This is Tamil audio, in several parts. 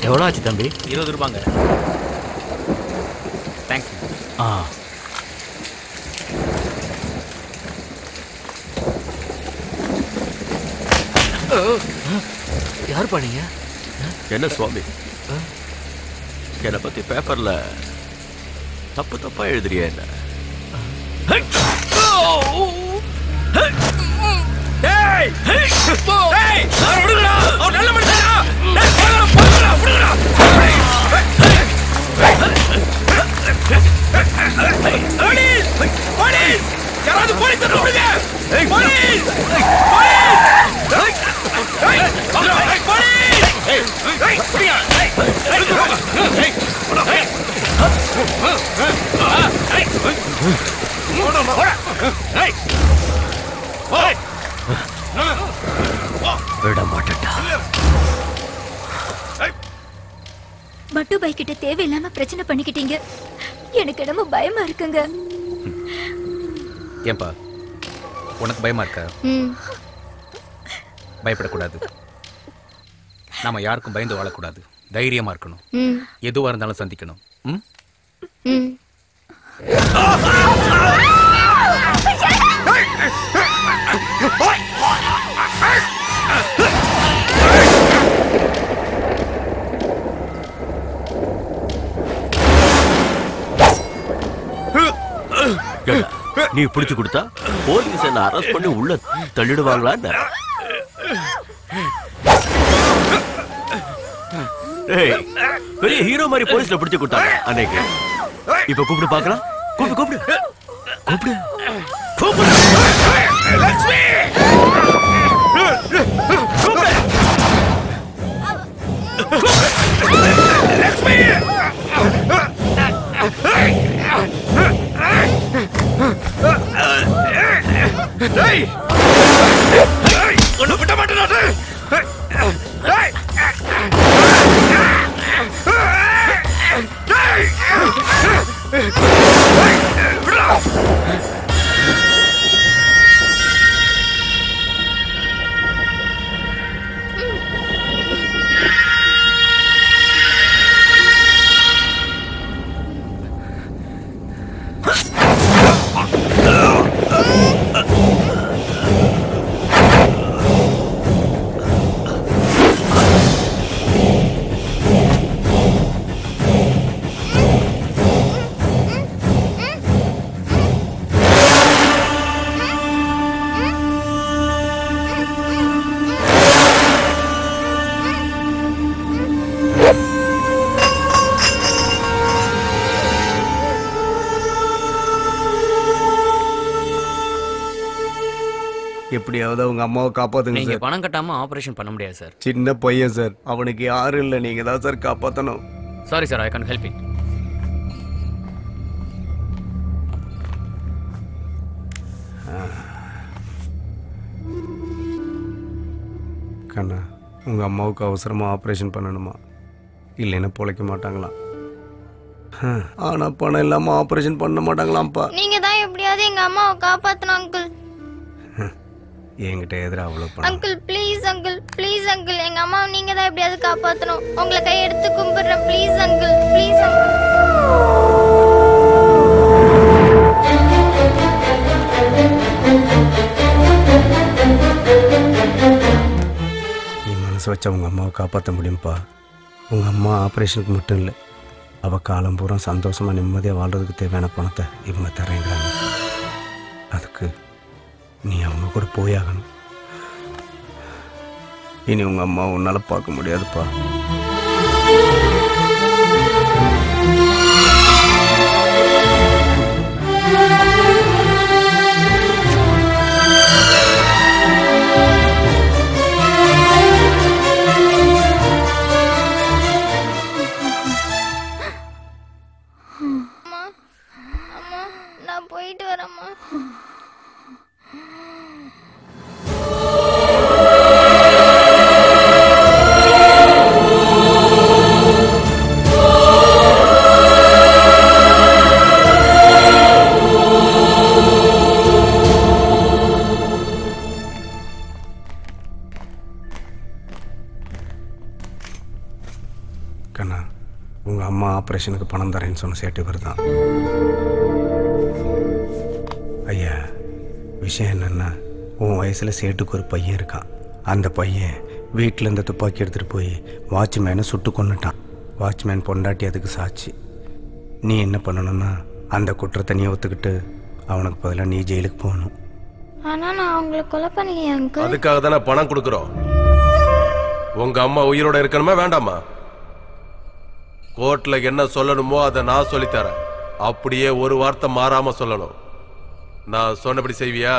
எவ்வளோ ஆச்சு தம்பி இருபது ரூபாங்க தேங்க்ஸ் ஆ யார் பண்ணீங்க என்ன சுவாமி என்னை பத்தி பேப்பர்ல தப்பு தப்பா எழுதுறியா என்ன டேய் டேய் அவன் விடுங்கடா அவன் நல்ல மனுஷன்டா டேய் போங்கடா போங்கடா விடுங்கடா போலீஸ் போலீஸ் யாராவது போலீஸ் விடுங்க போலீஸ் போலீஸ் போலீஸ் விட மாட்டேன்டா பட்டு பாய் கிட்ட தேவையில்லாம பிரச்சனை பண்ணிக்கிட்டீங்க எனக்கு என்னமோ பயமா இருக்குங்க ஏன்பா உனக்கு பயமா இருக்கா ம் பயப்படக்கூடாது நாம யாருக்கும் பயந்து வாழக்கூடாது தைரியமா இருக்கணும் ம் எதுவா இருந்தாலும் சந்திக்கணும் ம் ம் கேட்டா, நீ பிடிச்சு கொடுத்தா போலீஸ் என்ன அரெஸ்ட் பண்ணி உள்ள தள்ளிடுவாங்களா என்ன? டேய், பெரிய ஹீரோ மாதிரி போலீஸ்ல பிடிச்சு கொடுத்தாங்க அன்னைக்கு இப்ப கூப்பிட்டு பார்க்கலாம் கூப்பிடு கூப்பிடு கூப்பிடு டேய் டேய் உன்னை விட மாட்டேன் நான் டேய் டேய் விடா எப்படியாவது அவங்க அம்மாவை காப்பாத்துங்க நீங்க சார் பணம் கட்டாம ஆபரேஷன் பண்ண முடியாது சார் சின்ன பையன் சார் அவனுக்கு யாரும் இல்லை நீங்க தான் சார் காப்பாத்தணும் sorry sir I can help it கண்ணா உங்க அம்மாவுக்கு அவசரமா ஆபரேஷன் பண்ணணுமா இல்லைன்னா பொழைக்க மாட்டாங்களாம் ஹம், ஆனா பணம் இல்லாம ஆபரேஷன் பண்ண மாட்டாங்களாம்ப்பா நீங்க தான் எப்படியாவது எங்க அம்மாவை காப்பாத்தணும் அங்கிள் என்கிட்ட எதிராக அவ்வளோ பணம் uncle please uncle please uncle எங்க அம்மாவை நீங்க தான் எப்படியாவது காப்பாத்தணும் உங்களை கை எடுத்து கும்பிடுறேன் ப்ளீஸ் அங்கிள் ப்ளீஸ் அங்கிள் நீ மனசு வச்சா உங்க அம்மாவை காப்பாற்ற முடியும்ப்பா உங்க அம்மா ஆபரேஷனுக்கு மட்டும் இல்லை அவ காலம் பூரா சந்தோஷமா நிம்மதியா வாழ்றதுக்கு தேவையான பணத்தை இவங்க தரேங்கிறாங்க அதுக்கு நீ அவங்க கூட போயாகணும் இனி உங்க அம்மா உன்னால பார்க்க முடியாதுப்பா அம்மா அம்மா நான் போயிட்டு வரேம்மா ஆப்ரேஷனுக்கு பணம் தரேன்னு சொன்ன சேட்டு இவர் தான் ஐயா விஷயம் என்னென்னா உன் வயசில் சேட்டுக்கு ஒரு பையன் இருக்கான் அந்த பையன் வீட்டில் இருந்த துப்பாக்கி எடுத்துகிட்டு போய் வாட்ச்மேனை சுட்டு கொன்னுட்டான் வாட்ச்மேன் பொண்டாட்டி அதுக்கு சாட்சி நீ என்ன பண்ணணும்னா அந்த குற்றத்தை நீ ஒத்துக்கிட்டு அவனுக்கு பதிலாக நீ ஜெயிலுக்கு போகணும் ஆனா நான் அவங்கள கொலை பண்ணலையே அங்கிள் அதுக்காக தானே பணம் கொடுக்குறோம் உங்க அம்மா உயிரோட இருக்கணுமா வேண்டாமா கோர்ட்ல என்ன சொல்லணுமோ அதை நான் சொல்லித்தரேன் அப்படியே ஒரு வார்த்தை மாறாம சொல்லணும் நான் சொன்னபடி செய்வியா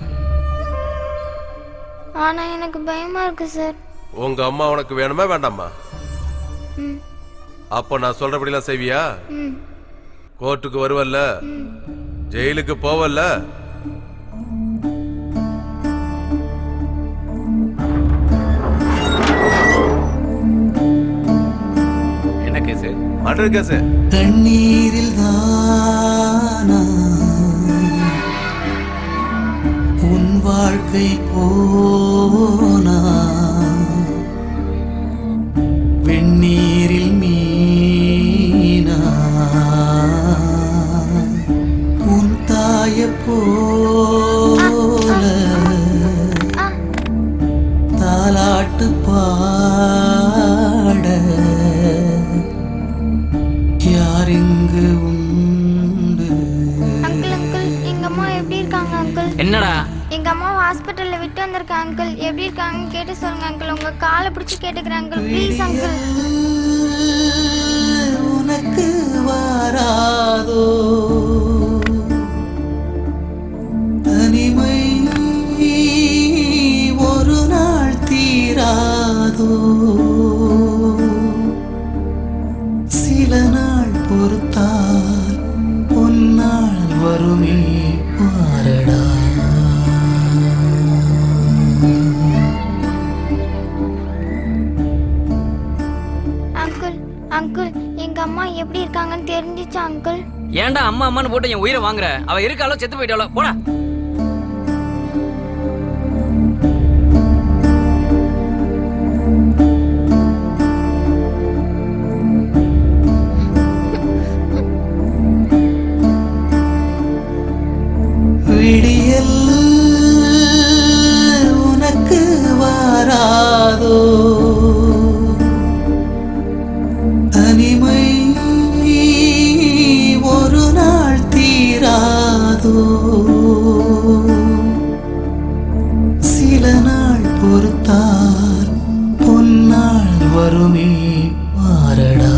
ஆனா எனக்கு பயமா இருக்கு சார் உங்க அம்மா உனக்கு வேணுமா வேண்டாமா ம் அப்போ நான் சொல்றபடிலாம் செய்வியா ம் கோர்ட்டுக்கு வருவல்ல ஜெயிலுக்கு போவல்ல என்ன கேஸு மர்டர் கேஸ் கண்ணீரில் தானா உன் வாழ்க்கை போனா வெந்நீரில் மீனா உன் தாய போல தாலாட்டு பாட யார் இங்கு உண்டு அங்கிள் அங்கிள் எங்க அம்மா எப்படி இருக்காங்க அங்கிள் என்னடா எங்க அம்மா ஹாஸ்பிட்டல்ல விட்டு வந்திருக்கேன் அங்கிள் எப்படி இருக்காங்கன்னு கேட்டு சொல்லுங்க அங்கிள் உங்க காலை பிடிச்சு கேட்டுக்கிறேன் அங்கிள் ப்ளீஸ் அங்கிள் உனக்கு வாராதோ தனிமை ஒரு நாள் தீராதோ சில நாள் பொறுத்தால் பொன்னாள் வருமே பாரடா அங்கிள் அங்கிள் எங்க அம்மா எப்படி இருக்காங்கன்னு தெரிஞ்சிச்சா அங்கிள் ஏன்டா அம்மா அம்மான்னு போட்டு என் உயிரை வாங்குற அவ இருக்காளோ செத்து போயிட்டாளோ போடா விடியல் உனக்கு வாராதோ தனிமை ஒரு நாள் தீராதோ சில நாள் பொறுத்தால் பொன்னாள் வருமே பாரடா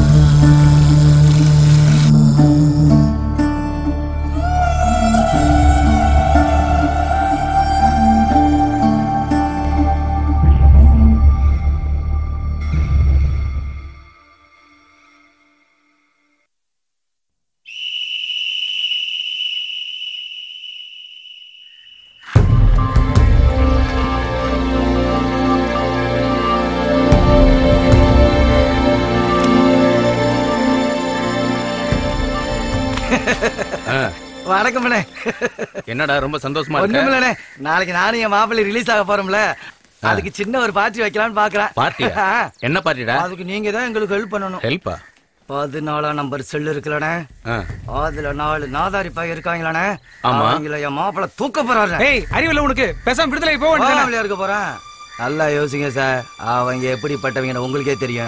வணக்கம் அண்ணே என்னடா ரொம்ப சந்தோஷமா இருக்க ஒண்ணுமில்லண்ணே நாளைக்கு நானும் என் மாப்பிள்ளை ரிலீஸ் ஆக போறோம்ல அதுக்கு சின்ன ஒரு பார்ட்டி வைக்கலாம்னு பாக்குறேன் பார்ட்டியா என்ன பார்ட்டிடா அதுக்கு நீங்க தான் எங்களுக்கு ஹெல்ப் பண்ணணும் ஹெல்ப்பா பதினாலாம் நம்பர் செல் இருக்குல்லண்ணே அதுல நாலு நாதாரி பையன் இருக்காங்களாண்ணே ஆமா. அவங்கள என் மாப்பிள்ளை தூக்க போறாரு ஏய் அறிவில்ல உனக்கு பேசாம விடுதலை போக வேண்டியது ஃபேமிலியா இருக்க போறேன் நல்லா யோசிங்க சார் அவங்க எப்படிப்பட்டவங்க உங்களுக்கே தெரியும்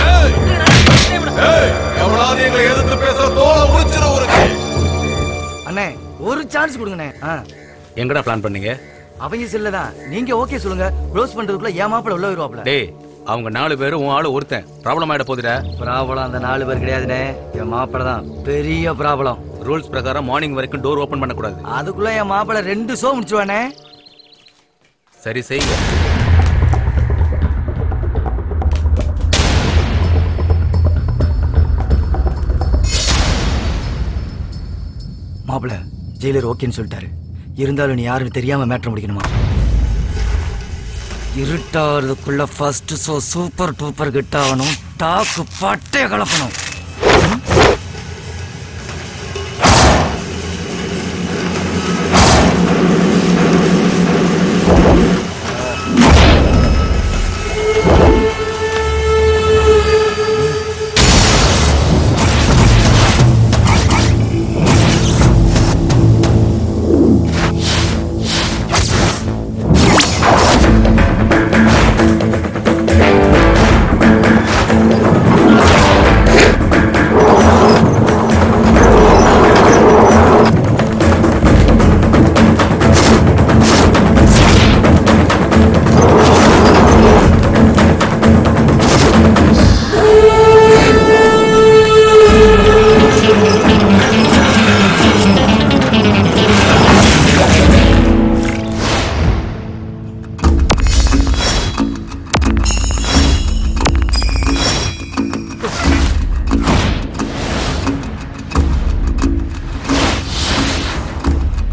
எவ்வளவு எங்களை எதிர்த்து பேசுற தோலை உரிச்சிட ஊருக்கு அண்ணே ஒரு சான்ஸ் கொடுங்கண்ணே ஆ. எங்கடா பிளான் பண்ணீங்க அவங்க செல்ல தான் நீங்க ஓகே சொல்லுங்க க்ளோஸ் பண்றதுக்குள்ள ஏன் மாப்பிள்ளை உள்ள வருவாப்ல டேய் அவங்க நாலு பேரும் உன் ஆளு ஒருத்தன் ப்ராப்ளம் ஆயிட போகுதுடா ப்ராப்ளம் அந்த நாலு பேர் கிடையாதுண்ணே என் மாப்பிள்ளை தான் பெரிய ப்ராப்ளம் ரூல்ஸ் பிரகாரம் மார்னிங் வரைக்கும் டோர் ஓபன் பண்ணக்கூடாது அதுக்குள்ள என் மாப்பிள்ளை ரெண்டு ஷோ முடிச்சுவானே சரி செய்யுங்க மாப்பிள்ளை ஜெயிலர் ஓகேன்னு சொல்லிட்டாரு இருந்தாலும் நீ யாருன்னு தெரியாம மேட்ரு முடிக்கணுமா இருட்டாகிறதுக்குள்ள ஃபர்ஸ்ட் ஷோ சூப்பர் டூப்பர் கிட்ட ஆகணும் டாக்கு பட்டே கலப்பணும்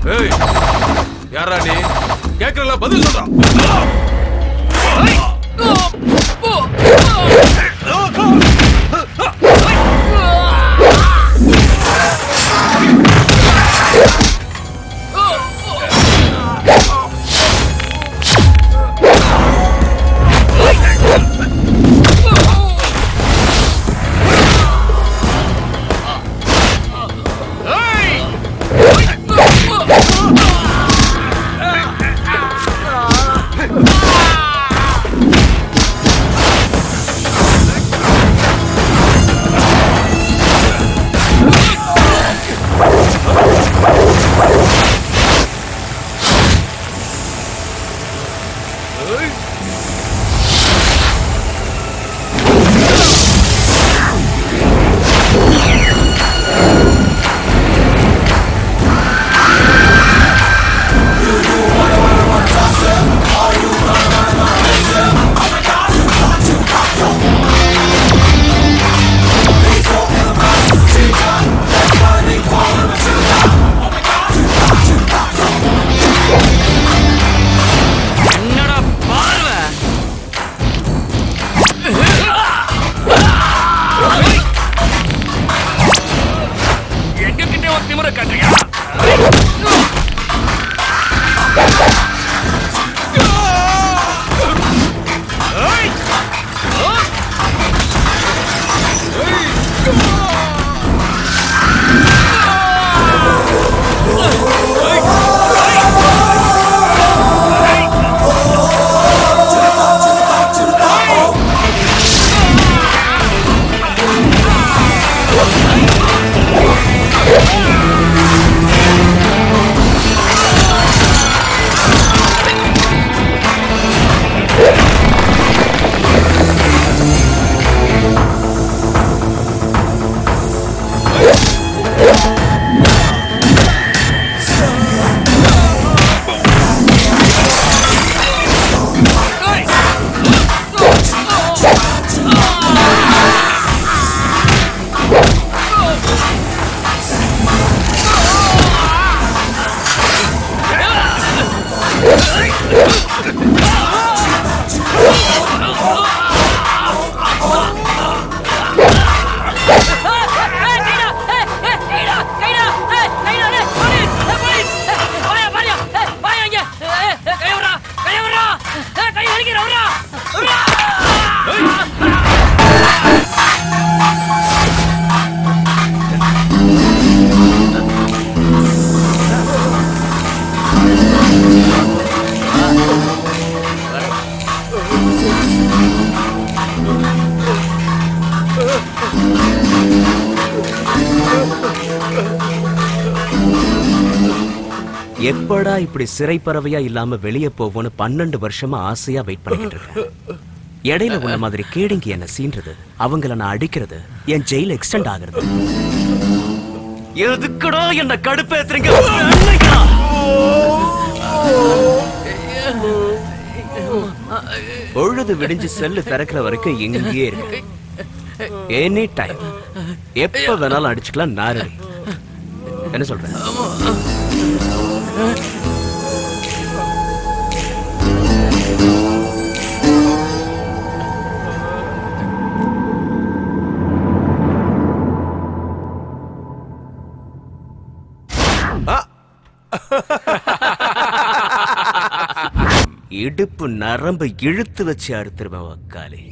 ஏய் யாரா நீ கேக்குறல பதில் சொல்றா என்னடா பார்வை எங்க கிட்டே ஒரு திமிர காட்டுறியா எப்படா இப்படி சிறை பறவையா இல்லாம வெளியே போவோன்னு பன்னெண்டு வருஷமா ஆசையா வெயிட் பண்ணிக்கிட்டு இருக்கேன் இடையில உன்ன மாதிரி கேடிங்க என்ன சீன்றது அவங்கள நான் அடிக்கிறது என் ஜெயில் எக்ஸ்டெண்ட் ஆகுறது எதுக்குடா என்ன கடுப்பேத்துறீங்க அன்னைக்கா? பொழுது விடிஞ்சு செல்லு திறக்கிற வரைக்கும் இங்கேயே இருக்கு எனி டைம் எப்ப வேணாலும் அடிச்சுக்கலாம் நாரடி என்ன சொல்ற இடுப்பு நரம்பு இழுத்து வச்சு அறுத்துருவேன் வக்காலே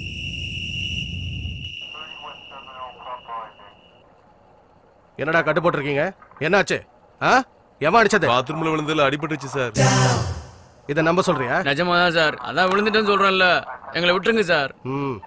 என்னடா கட்டு போட்டிருக்கீங்க என்னாச்சு ஆ எவன் அடிச்சது பாத்ரூம்ல விழுந்ததுல அடிபட்டுச்சு சார் இதை நம்ப சொல்றியா நிஜமா தான் சார் அதான் விழுந்துட்டேன்னு சொல்றேன்ல எங்களை விட்டுருங்க சார் ம்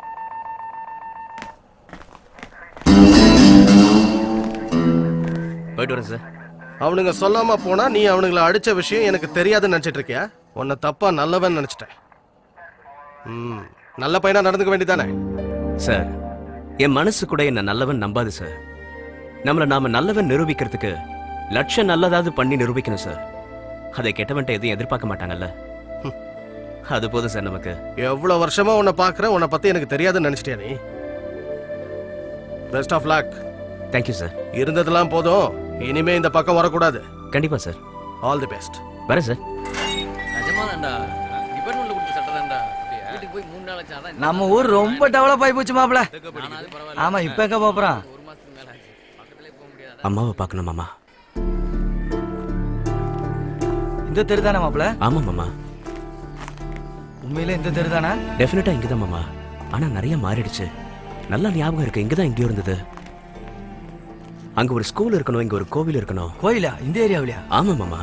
போயிட்டு வரேன் சார் அவனுங்க சொல்லாம போனா நீ அவனுங்கள அடிச்ச விஷயம் எனக்கு தெரியாதுன்னு நினைச்சிட்டு இருக்கியா உன்னை தப்பா நல்லவன் நினைச்சிட்டேன் ம் நல்ல பையனா நடந்துக்க வேண்டியதானே சார் என் மனசு கூட என்ன நல்லவன் நம்பாது சார் நம்மள நாம நல்லவன் நிரூபிக்கிறதுக்கு லட்சம் நல்லதாவது பண்ணி நிரூபிக்கணும் சார் அதை கெட்டவன்ட்ட எதையும் எதிர்பார்க்க மாட்டாங்கல்ல அது போதும் சார் நமக்கு எவ்வளவு வருஷமா உன்னை பாக்குறேன் உன்னை பத்தி எனக்கு தெரியாதுன்னு நினைச்சிட்டியா நீ best of luck thank you sir இருந்ததெல்லாம் போதும் இனிமே இந்த பக்கம் வரக்கூடாது கண்டிப்பா சார் ஆல் தி பெஸ்ட் வரேன் சார் நிஜமா தான்டா டிபார்ட்மெண்ட்ல கொடுத்த சட்டை தான்டா வீட்டுக்கு போய் மூணு நாள் ஆச்சு அதான் நம்ம ஊர் ரொம்ப டெவலப் ஆகி போச்சு மாப்பிள நானாவது பரவாயில்ல ஆமா இப்ப எங்க போறான் ஒரு மாசத்துக்கு மேல ஆச்சு பக்கத்துலயே போக முடியாது அம்மாவை பார்க்கணும் மாமா இந்த தெரு தானே மாப்பிள ஆமா மாமா உண்மையிலே இந்த தெரு தானே டெஃபினட்டா இங்கதான் மாமா ஆனா நிறைய மாறிடுச்சு நல்லா ஞாபகம் இருக்கு இங்கதான் எங்கேயோ இருந்தது அங்க ஒரு ஸ்கூல் இருக்கணும் இங்க ஒரு கோவில் இருக்கணும் கோயிலா இந்த ஏரியாவிலயா ஆமா மாமா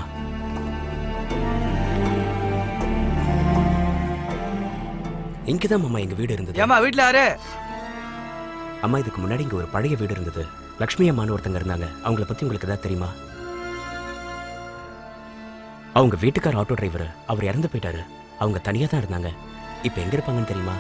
இங்கதான் மாமா எங்க வீடு இருந்தது ஏமா வீட்ல யாரு அம்மா இதுக்கு முன்னாடி இங்க ஒரு பழைய வீடு இருந்தது லக்ஷ்மி அம்மான்னு ஒருத்தங்க இருந்தாங்க அவங்கள பத்தி உங்களுக்கு ஏதாவது தெரியுமா அவங்க வீட்டுக்கார் ஆட்டோ டிரைவர் அவர் இறந்து போயிட்டாரு அவங்க தனியா தான் இருந்தாங்க இப்ப எங்க இருப்பாங்கன்னு தெரியுமா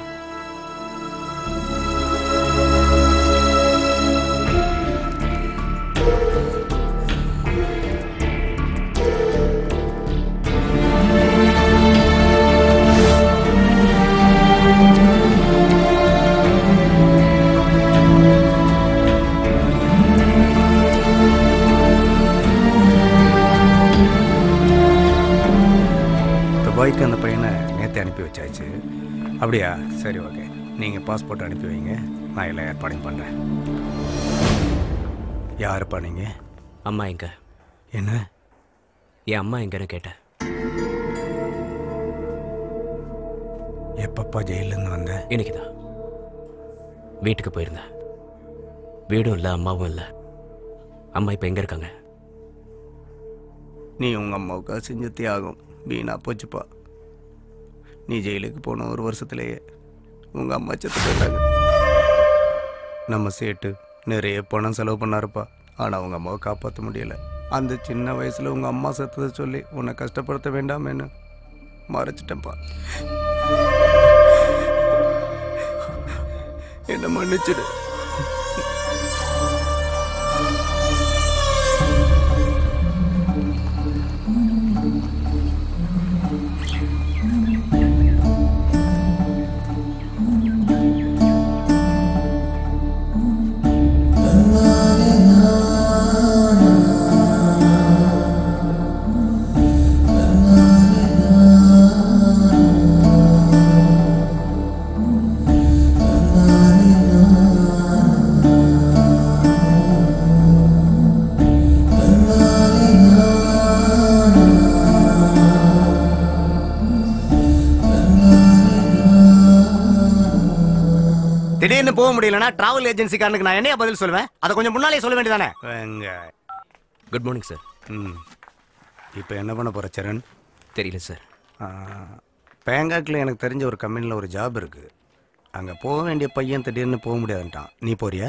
துபாய்க்கு அந்த பையனை நேற்று அனுப்பி வச்சாச்சு அப்படியா சரி ஓகே நீங்கள் பாஸ்போர்ட் அனுப்பி வைங்க நான் எல்லாம் ஏற்பாடையும் பண்ணுறேன் யாருப்பா நீங்கள் அம்மா எங்க என்ன என் அம்மா எங்கன்னு கேட்டேன் எப்பப்பா ஜெயிலேருந்து வந்த இன்னைக்குதான் வீட்டுக்கு போயிருந்தேன் வீடும் இல்லை அம்மாவும் இல்லை அம்மா இப்போ எங்க இருக்காங்க நீ உங்கள் அம்மாவுக்கா செஞ்ச தியாகம் வீணா போச்சுப்பா நீ ஜெயிலுக்கு போன ஒரு வருஷத்துலேயே உங்கள் அம்மா செத்து போயிட்டாங்க நம்ம சேட்டு நிறைய பணம் செலவு பண்ணாருப்பா ஆனால் உங்கள் அம்மாவை காப்பாற்ற முடியல அந்த சின்ன வயசில் உங்கள் அம்மா செத்ததை சொல்லி உன்னை கஷ்டப்படுத்த வேண்டாமேன்னு மறைச்சிட்டேன்ப்பா என்ன மன்னிச்சிடு திடீர்னு போக முடியலன்னா டிராவல் ஏஜென்சிக்காரனுக்கு நான் என்னையா பதில் சொல்லுவேன் அதை கொஞ்சம் முன்னாலே சொல்ல வேண்டியதானே வெங்காய் குட் மார்னிங் சார் ம் இப்போ என்ன பண்ண போகிற சரண் தெரியல சார் பேங்காக்கில் எனக்கு தெரிஞ்ச ஒரு கம்பெனியில் ஒரு ஜாப் இருக்குது அங்கே போக வேண்டிய பையன் திடீர்னு போக முடியாதுன்ட்டான் நீ போறியா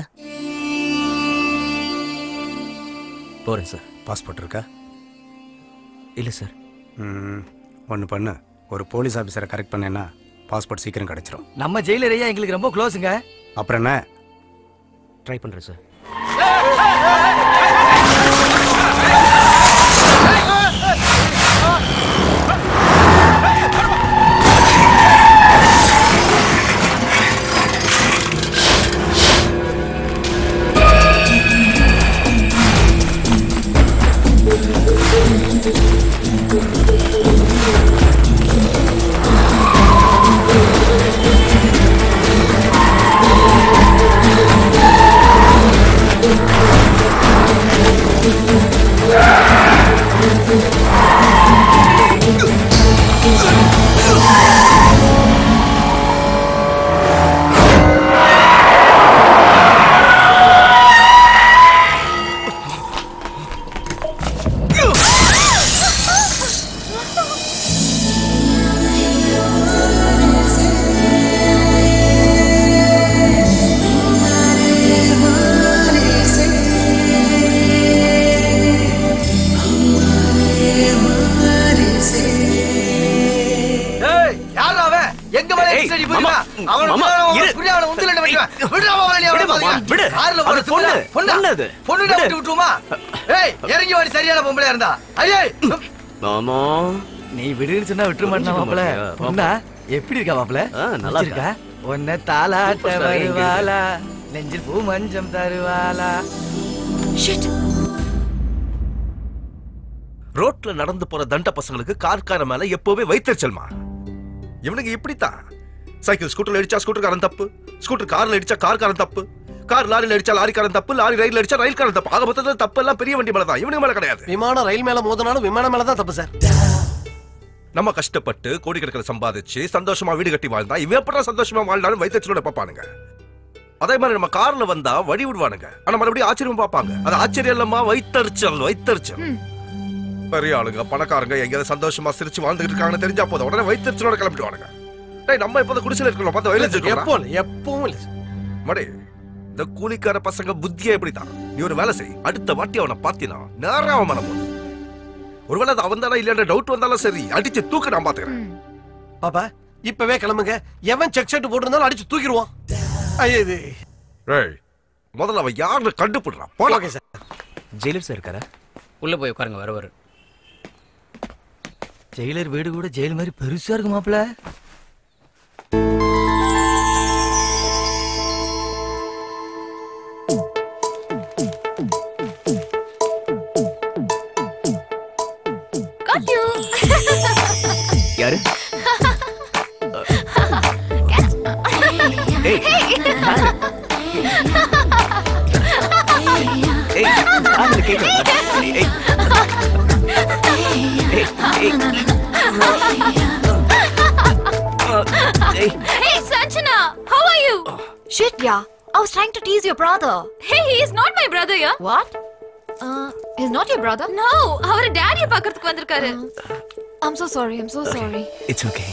போகிறேன் சார் பாஸ்போர்ட் இருக்கா இல்லை சார் ம் ஒன்று பண்ணு ஒரு போலீஸ் ஆஃபீஸரை கரெக்ட் பண்ணேன்னா பாஸ்போர்ட் சீக்கிரம் கிடச்சிரும் நம்ம ஜெயிலர் ஐயா எங்களுக்கு ரொம்ப க்ளோஸுங்க அப்புறம் என்ன ட்ரை பண்ணுறேன் சார் ஏய் யாரா அவன் எங்க மேல ஏய், எக்ஸ்ட்ரா மாமா, புரியுமா அவன மாமா, இரு. புரிய அவன உந்தில வைக்க விடுடா அவன நீ விடு, அவன மாமா, பாருங்க விடு. கார்ல அது போற பொண்ணு பொண்ணு, பொண்ணு பொண்ணு அது. பொண்ணுடா விடு. விட்டு விட்டுமா ஏய் இறங்கி வாடி சரியான பொம்பளையா இருந்தா ஐயே மாமா நீ விடுன்னு சொன்னா விட்டுற மாட்டா புரிஞ்சுக்க மாப்ள மாட்டியா? பொண்ணா எப்படி இருக்கா மாப்ள ஆ, நல்லா இருக்கா உன்னை தாலாட்ட Super star, எங்க வருவாளா நெஞ்சில் பூ மஞ்சம் தருவாளா ஷிட் ரோட்ல நடந்து போற தண்ட பசங்களுக்கு கார்கார மேல எப்பவுமே வைத்தறிச்சல்மா இவனுக்கு இப்படித்தான் சைக்கிள் ஸ்கூட்டர்ல அடிச்சா ஸ்கூட்டர்காரன் தப்பு ஸ்கூட்டர் கார்ல அடிச்சா கார்காரன் தப்பு கார் லாரில அடிச்சா லாரிக்காரன் தப்பு லாரி ரயில்ல அடிச்சா ரயில்காரன் தப்பு ஆக மொத்தத்துல தப்பு எல்லாம் பெரிய வண்டி மேல தான் இவனுக்கு மேல கிடையாது விமானம் ரயில் மேல மோதினாலும் விமானம் மேல தான் தப்பு சார் நம்ம கஷ்டப்பட்டு கோடிக்கணக்கில் சம்பாதிச்சு சந்தோஷமா வீடு கட்டி வாழ்ந்தா இவன் எப்படா சந்தோஷமா வாழ்ந்தாலும் வைத்தறிச்சலோட பார்ப்பானுங்க அதே மாதிரி நம்ம கார்ல வந்தா வழி விடுவானுங்க ஆனா மறுபடியும் ஆச்சரியம் பார்ப்பாங்க அது ஆச்சரியம் இல்லம்மா வைத்தறிச்சல் வைத்தறிச்சல் பெரிய ஆளுங்க பணக்காரங்க எங்கேயாவது சந்தோஷமா சிரிச்சு வாழ்ந்துட்டு இருக்காங்கன்னு தெரிஞ்சா போதும் உடனே வைத்தறிச்சலோட கிளம்பிடுவானுங்க டேய் நம்ம இப்போது குடிசையில இருக்கணும் பார்த்தா வயலன்ஸ் எப்போ இல்ல, எப்பவும் இல்ல சார். மடே இந்த கூலிக்கார பசங்க புத்தியே இப்படிதான் நீ ஒரு வேலை செய் அடுத்த வாட்டி அவனை பார்த்தினா நேரா அவன் மனம் போகும். ஒருவேளை அது அவன் தானே இல்லைன்ற டவுட் வந்தாலும் சரி அடிச்சு தூக்க நான் பாத்துக்கிறேன் பாப்பா இப்பவே கிளம்புங்க எவன் செக் ஷர்ட் போட்டிருந்தாலும் அடிச்சு தூக்கிடுவான் ஐயோ இது ஏய் முதல்ல அவன் யாருன்னு கண்டுபிடுறான் போலாம் ஓகே சார் ஜெயிலர் சார் இருக்காரா உள்ள போய் உட்காருங்க வர வர ஜெயிலர் வீடு கூட ஜெயில் மாதிரி பெருசா இருக்கு மாப்பிள Got you. யாரு ஏய் ஏய் காதுல கேக்குதா? ஏய் ஏய் ஏய் ஏய் Hey, Sanjana, how are you? Shit, yeah. I was trying to tease your brother. Hey, he is not my brother, yeah. What? Uh, he's not your brother? No, அவர் டாடியை பார்க்கிறதுக்கு வந்திருக்காரு. I'm so sorry. I'm so sorry. It's okay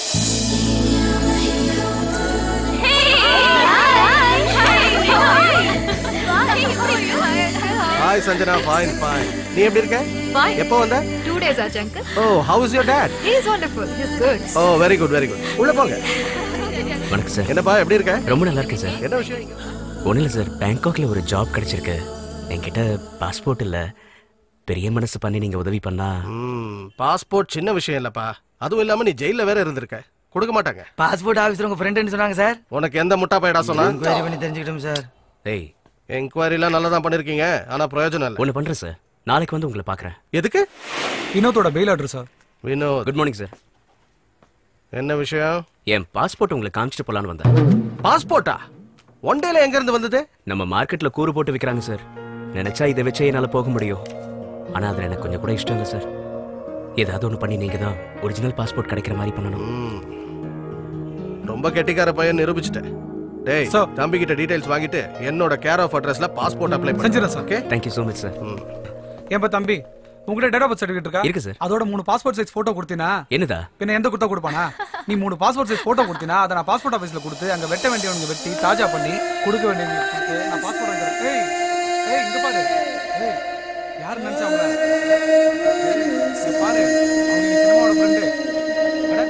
hi Sanjana fine fine நீ எப்படி இருக்க Fine. எப்போ வந்த Two days ஆச்சு uncle. Oh how is your dad He's wonderful. He's good. Oh very good very good உள்ள போங்க வணக்கம் சார் என்னப்பா எப்படி இருக்க ரொம்ப நல்லா இருக்கேன் சார் என்ன விஷயம் ஒன்றும் இல்லை சார் பேங்காக்ல ஒரு ஜாப் கிடைச்சிருக்கு என்கிட்ட பாஸ்போர்ட் இல்லை பெரிய மனசு பண்ணி நீங்க உதவி பண்ணா பாஸ்போர்ட் சின்ன விஷயம் இல்லப்பா அதுவும் இல்லாம நீ ஜெயில வேற இருந்திருக்க கொடுக்க மாட்டாங்க பாஸ்போர்ட் ஆபீசர் உங்க ஃப்ரெண்ட்னு சொன்னாங்க சார் உனக்கு எந்த முட்டா பையடா சொன்னா என்கொயரி பண்ணி தெரிஞ்சுக்கிட்டோம் சார் ஏய் என்கொயரிலாம் நல்லா தான் பண்ணிருக்கீங்க ஆனா பிரயோஜனம் இல்லை ஒன்று பண்ணுறேன் சார் நாளைக்கு வந்து உங்களை பார்க்குறேன் எதுக்கு வினோத்தோட bail order sir Vinod good morning sir என்ன விஷயம் என் பாஸ்போர்ட் உங்களுக்கு காமிச்சிட்டு போலான்னு வந்தேன் பாஸ்போர்ட்டா ஒன் டேல எங்க இருந்து வந்தது நம்ம மார்க்கெட்ல கூறு போட்டு விற்கிறாங்க சார் நினைச்சா இதை வச்சே என்னால் போக முடியும் ஆனா அதுல எனக்கு கொஞ்சம் கூட இஷ்டம் இல்லை சார் ஏதாவது ஒன்று பண்ணி நீங்க தான் ஒரிஜினல் பாஸ்போர்ட் கிடைக்கிற மாதிரி பண்ணணும் ரொம்ப கெட்டிக்கார பையன் நிரூபிச்சிட்டேன் டேய் தம்பி கிட்ட டீடைல்ஸ் வாங்கிட்டு என்னோட கேர் ஆஃப் அட்ரஸ்ல பாஸ்போர்ட் அப்ளை பண்ணு செஞ்சிடறேன் sir okay thank you so much sir ஏன்பா தம்பி உங்ககிட்ட டேட் ஆஃப் பர்த் சர்டிஃபிகேட் இருக்கா இருக்கு சார். அதோட மூணு பாஸ்போர்ட் சைஸ் போட்டோ கொடுத்தினா என்னதா பின்ன எந்த கொடுத்தா கொடுப்பானா நீ மூணு பாஸ்போர்ட் சைஸ் போட்டோ கொடுத்தினா அதை நான் பாஸ்போர்ட் ஆஃபீஸ்ல கொடுத்து அங்க வெட்ட வேண்டியவனுக்கு வெட்டி தாஜா பண்ணி கொடுக்க வேண்டியவனுக்கு கொடுத்து நான் பாஸ்போர்ட் வாங்குறேன் ஏய் ஏய் இங்க பாரு ஏய் யார் நினைச்சா அவங்கள ஏய், இங்க பாரு அவங்க எங்க சினிமாவோட ஃப்ரெண்டு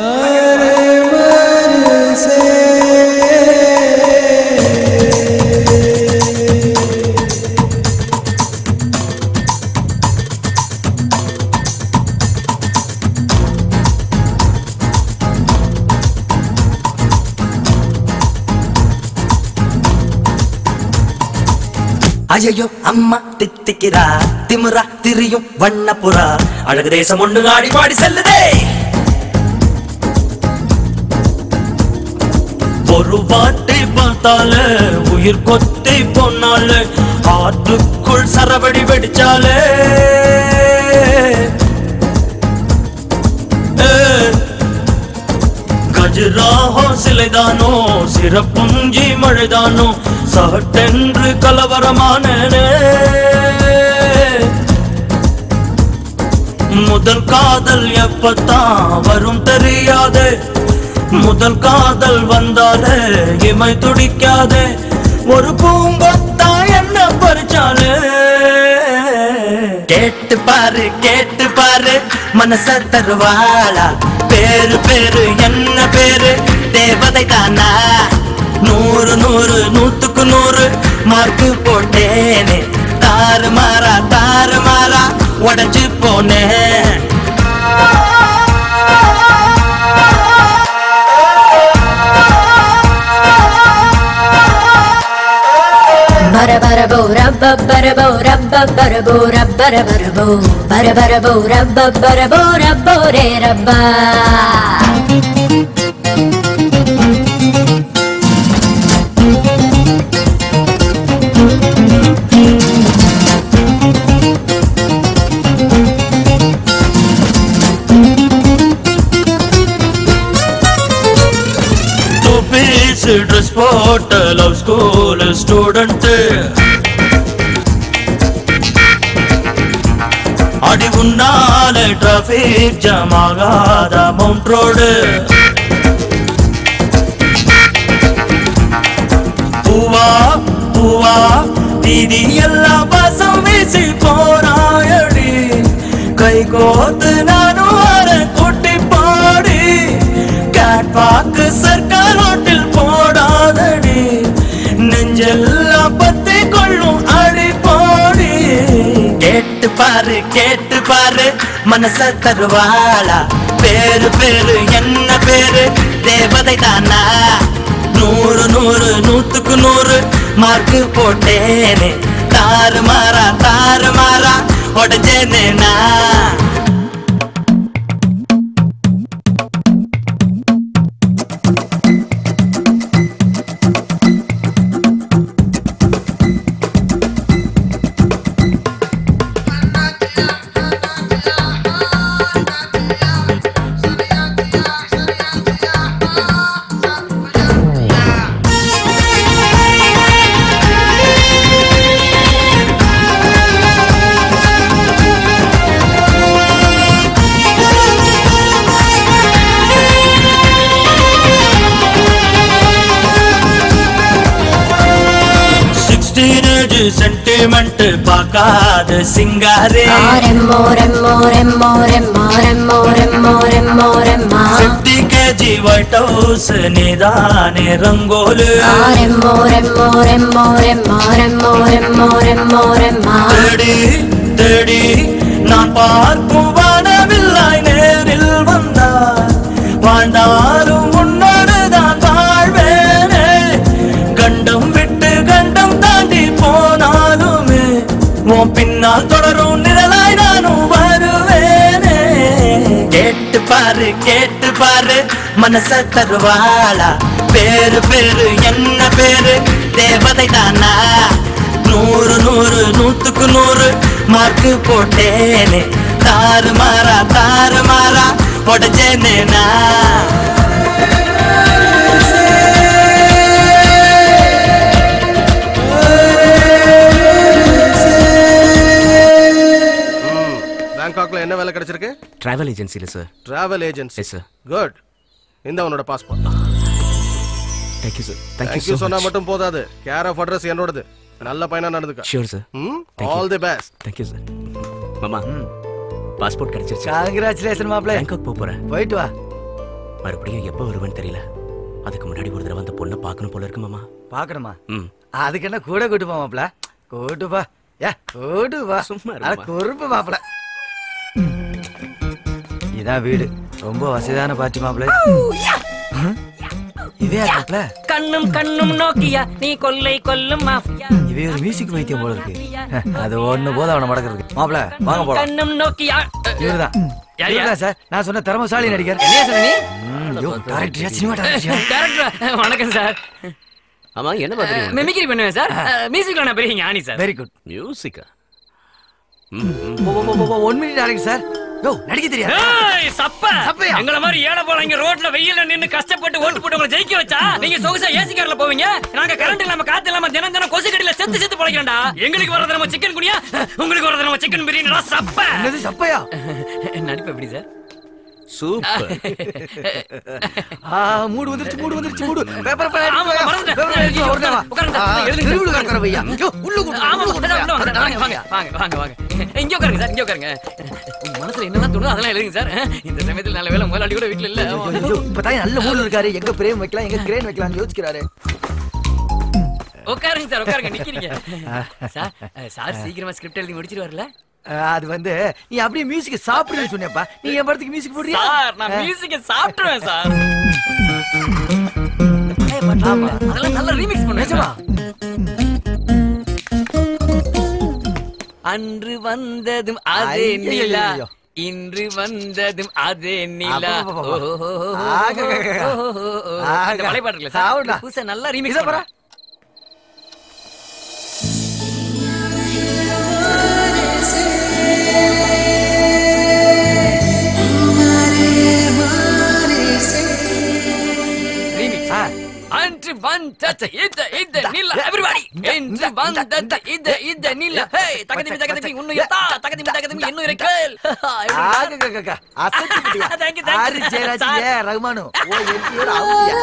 அய்யோ அம்மா தித்திக்கிறா திமிரா திரியும் வண்ணப்புறா அழகு தேசம் ஒண்ணு ஆடி பாடி செல்லுதே ஒரு வாட்டி பார்த்தாலே உயிர் கொத்தி போனாலே ஆற்றுக்குள் சரவடி வெடிச்சாலே ஏ, கஜுராஹோ சிலைதானோ சிறப்புஞ்சி மழைதானோ சட்டென்று கலவரமானே முதல் காதல் எப்பத்தான் வரும் தெரியாதே முதல் காதல் வந்தாலே இமை துடிக்காதே ஒரு பூங்கொத்தா என்ன பறிச்சாலே கேட்டு பாரு கேட்டு பாரு மனச தருவாளா பேரு பேரு என்ன பேரு தேவதை தானா நூறு நூறு நூத்துக்கு நூறு மார்க்கு போட்டேனே தாறு மாறா தாறு மாறா உடஞ்சு போனேன் பர பர போர ரப்பரபோ ரப்பரபோ ரப்பரபரபோ பரபரபோ ரப்பரபோ ரப்போ ரே ரப்பா டூ பீஸ் ட்ரெஸ் போட்ட லவ் ஸ்கூல் ஸ்டூடெண்ட் அடி உன்னால டிராபிக் ஜாம் ஆகாத மவுண்ட் ரோடு பூவா பூவா வீதி எல்லாம் பசம் வீசி போனாயடி கை கோத்து நானும் வர குட்டி பாடி கேட் பாக்கு சர்க்கார் ஹோட்டல் போடாதடி நெஞ்செல்லாம் பத்தி கொள்ளும் அடி போடி கேட்டு பாரு கேட்டு பாரு மனச தருவாளா பேரு பேரு என்ன பேரு தேவதை தானா நூறு நூறு நூத்துக்கு நூறு மார்க்கு போட்டேனே தாறு மாறா தாறு மாறா உடஞ்சேனே நான் சிக்ஸ்டீன் ஏஜ் சென்டிமெண்ட் பார்க்காத சிங்காரே ரெம்மோ ரெம்மோ ரெம்மோ ரெம்மோ ரெம்மோ ரெம்மோ ரெம்மோ ரெம்மா ஃபிஃப்டி கேஜி ஒயிட் ஹவுஸ் நீதானே ரங்கோலு ரெம்மோ ரெம்மோ ரெம்மோ ரெம்மோ ரெம்மோ ரெம்மோ ரெம்மோ ரெம்மா தேடி தேடி நான் பார்க்கும் வானவில்லாய் நேரில் வந்தார் வாழ்ந்தாலும் உன்னோடு தான் வாழ்வேனே கண்டம் விட்டு கண்டம் தாண்டி போனாலுமே உன் பின்னால் தொடரும் நிழலாய் நானும் வருவேனே கேட்டு பாரு கேட்டு பாரு மனச தருவாளா பேரு பேரு என்ன பேரு தேவதை தானா நூறு நூறு நூத்துக்கு நூறு மார்க்கு போட்டேனே தாறு மாறா தாறு மாறா உடஞ்சேனே நான் பேங்காக்ல என்ன வேலை கிடைச்சிருக்கு டிராவல் ஏஜென்சியில் sir travel agency yes sir good இந்த உன்னோட passport thank you sir thank you thank you சொன்னா ஸோ மட்டும் போதாது கேர் ஆஃப் அட்ரஸ் என்னோடது நல்ல பையனா நடந்துக்க sure sir all the best thank you sir மாமா பாஸ்போர்ட் கிடைச்சிருச்சு கங்க்ராச்சுலேஷன் மாப்ள பேங்காக் போக போறேன் போயிட்டு வா மறுபடியும் எப்போ வருவேன்னு தெரியல அதுக்கு முன்னாடி ஒரு தடவை அந்த பொண்ணை பார்க்கணும் போல இருக்கு மாமா பார்க்கணுமா ம் அதுக்கு என்ன கூட கூட்டு போ மாப்ள கூட்டு பா ஏ கூட்டு வா சும்மா அட இருமா. குறுப்பு மாப்ள இதான் வீடு ரொம்ப வசதியான பாட்டி மாப்ள இதே யார் மாப்ள கண்ணும் கண்ணும் நோக்கியா நீ கொல்லை கொல்லும் மாஃபியா இவே ஒரு மியூசிக் வைத்தியம் போல இருக்கு அது ஒண்ணு போதும் அவனை மடக்கிறதுக்கு மாப்ள வாங்க போலாம் கண்ணும் நோக்கியா இவருதான் யார் யார்? இவர்தான் சார் நான் சொன்ன திறமசாலி நடிகர் என்னையா சொன்ன நீ? ம், யோ டைரக்டரியா சினிமா டைரக்டரியா டைரக்டர் வணக்கம் சார் ஆமா என்ன மாதிரி மெமிக்ரி பண்ணுவேன் சார் மியூசிக்ல நான் பெரிய ஞானி சார் வெரி குட் மியூசிக்கா one minute director sir yo நடிக்க தெரியாது ஏய், சப்ப சப்பையா? எங்கள மாதிரி ஏழை போல இங்க ரோட்ல வெயில்ல நின்னு கஷ்டப்பட்டு ஓட்டு போட்டு உங்களை ஜெயிக்க வச்சா நீங்க சொகுசா ஏசி கார்ல போவீங்க நாங்க கரண்ட் இல்லாம காத்து இல்லாம தினம் தினம் கொசு கடியில செத்து செத்து பழகிறோம்டா எங்களுக்கு வரது நம்ம சிக்கன் குனியா உங்களுக்கு வரது நம்ம சிக்கன் பிரியாணிடா சப்ப என்னது சப்பையா நடிப்பு எப்படி சார் சூப்பர் ஆ மூடு வந்துருச்சு மூடு வந்துருச்சு மூடு பேப்பர் பேப்பர் ஆமா, மறந்துட்டேன். உட்காருங்க சார், எழுதுங்க சார். திருவிழா கார பையா யோ உள்ள கூட்டு ஆமா, உள்ள வாங்க, உள்ள வாங்க, வாங்க, வாங்க, வாங்க, வாங்க, வாங்க. இங்க உட்காருங்க சார், இங்க உட்காருங்க. உங்க மனசுல என்னெல்லாம் தோணுதோ அதெல்லாம் எழுதுங்க சார். இந்த சமயத்துல நல்ல வேளை முதலாளி கூட வீட்டுல இல்ல. இப்பதான் நல்ல மூடு இருக்காரு எங்க பிரேம் வைக்கலாம் எங்க கிரேன் வைக்கலாம்னு யோசிக்கிறாரு உட்காருங்க சார், உட்காருங்க, நிக்கிறீங்க. சார், அஹ், சார் சீக்கிரமா ஸ்கிரிப்ட் எழுதி முடிச்சிருவாருல்ல? அஹ், அது வந்து நீ அப்படியே மியூசிக் சாப்பிடுன்னு சொன்னேப்பா நீ என் படத்துக்கு மியூசிக் போடுறியா சார், நான் மியூசிக்கை சாப்பிட்டுருவேன் சார். அதெல்லாம் நல்லா remix பண்ணுவேன் நிஜமா? சார். அன்று வந்ததும் அதே ஐயையையோ. நிலா இன்று வந்ததும் அதே நிலா அப்பப்பப்பப்ப. ஓஹோஹோஹோ. ஆககக. ஓஹோஹோஹோ. ஆக. இந்த பழைய பாட்டுல சார் சாவுடா. புதுசா நல்லா ரீமிக்ஸ் இதை பாரா. ரீமிக்ஸ் அன்று வந்தது இந்த இந்த நிலா எவ்ரிபடி என்று வந்தது இந்த இந்த நிலா ஹே தகதிமி தகதிமி இன்னும் எத்தா தகதிமி தகதிமி இன்னும் இருக்கேல் ஆககக. அசத்தி புட்டியா. Thank you, thank you. Harris Jayaraj sir. ஏ ரகுமானு ஓ என்டியோட அவுட்டியா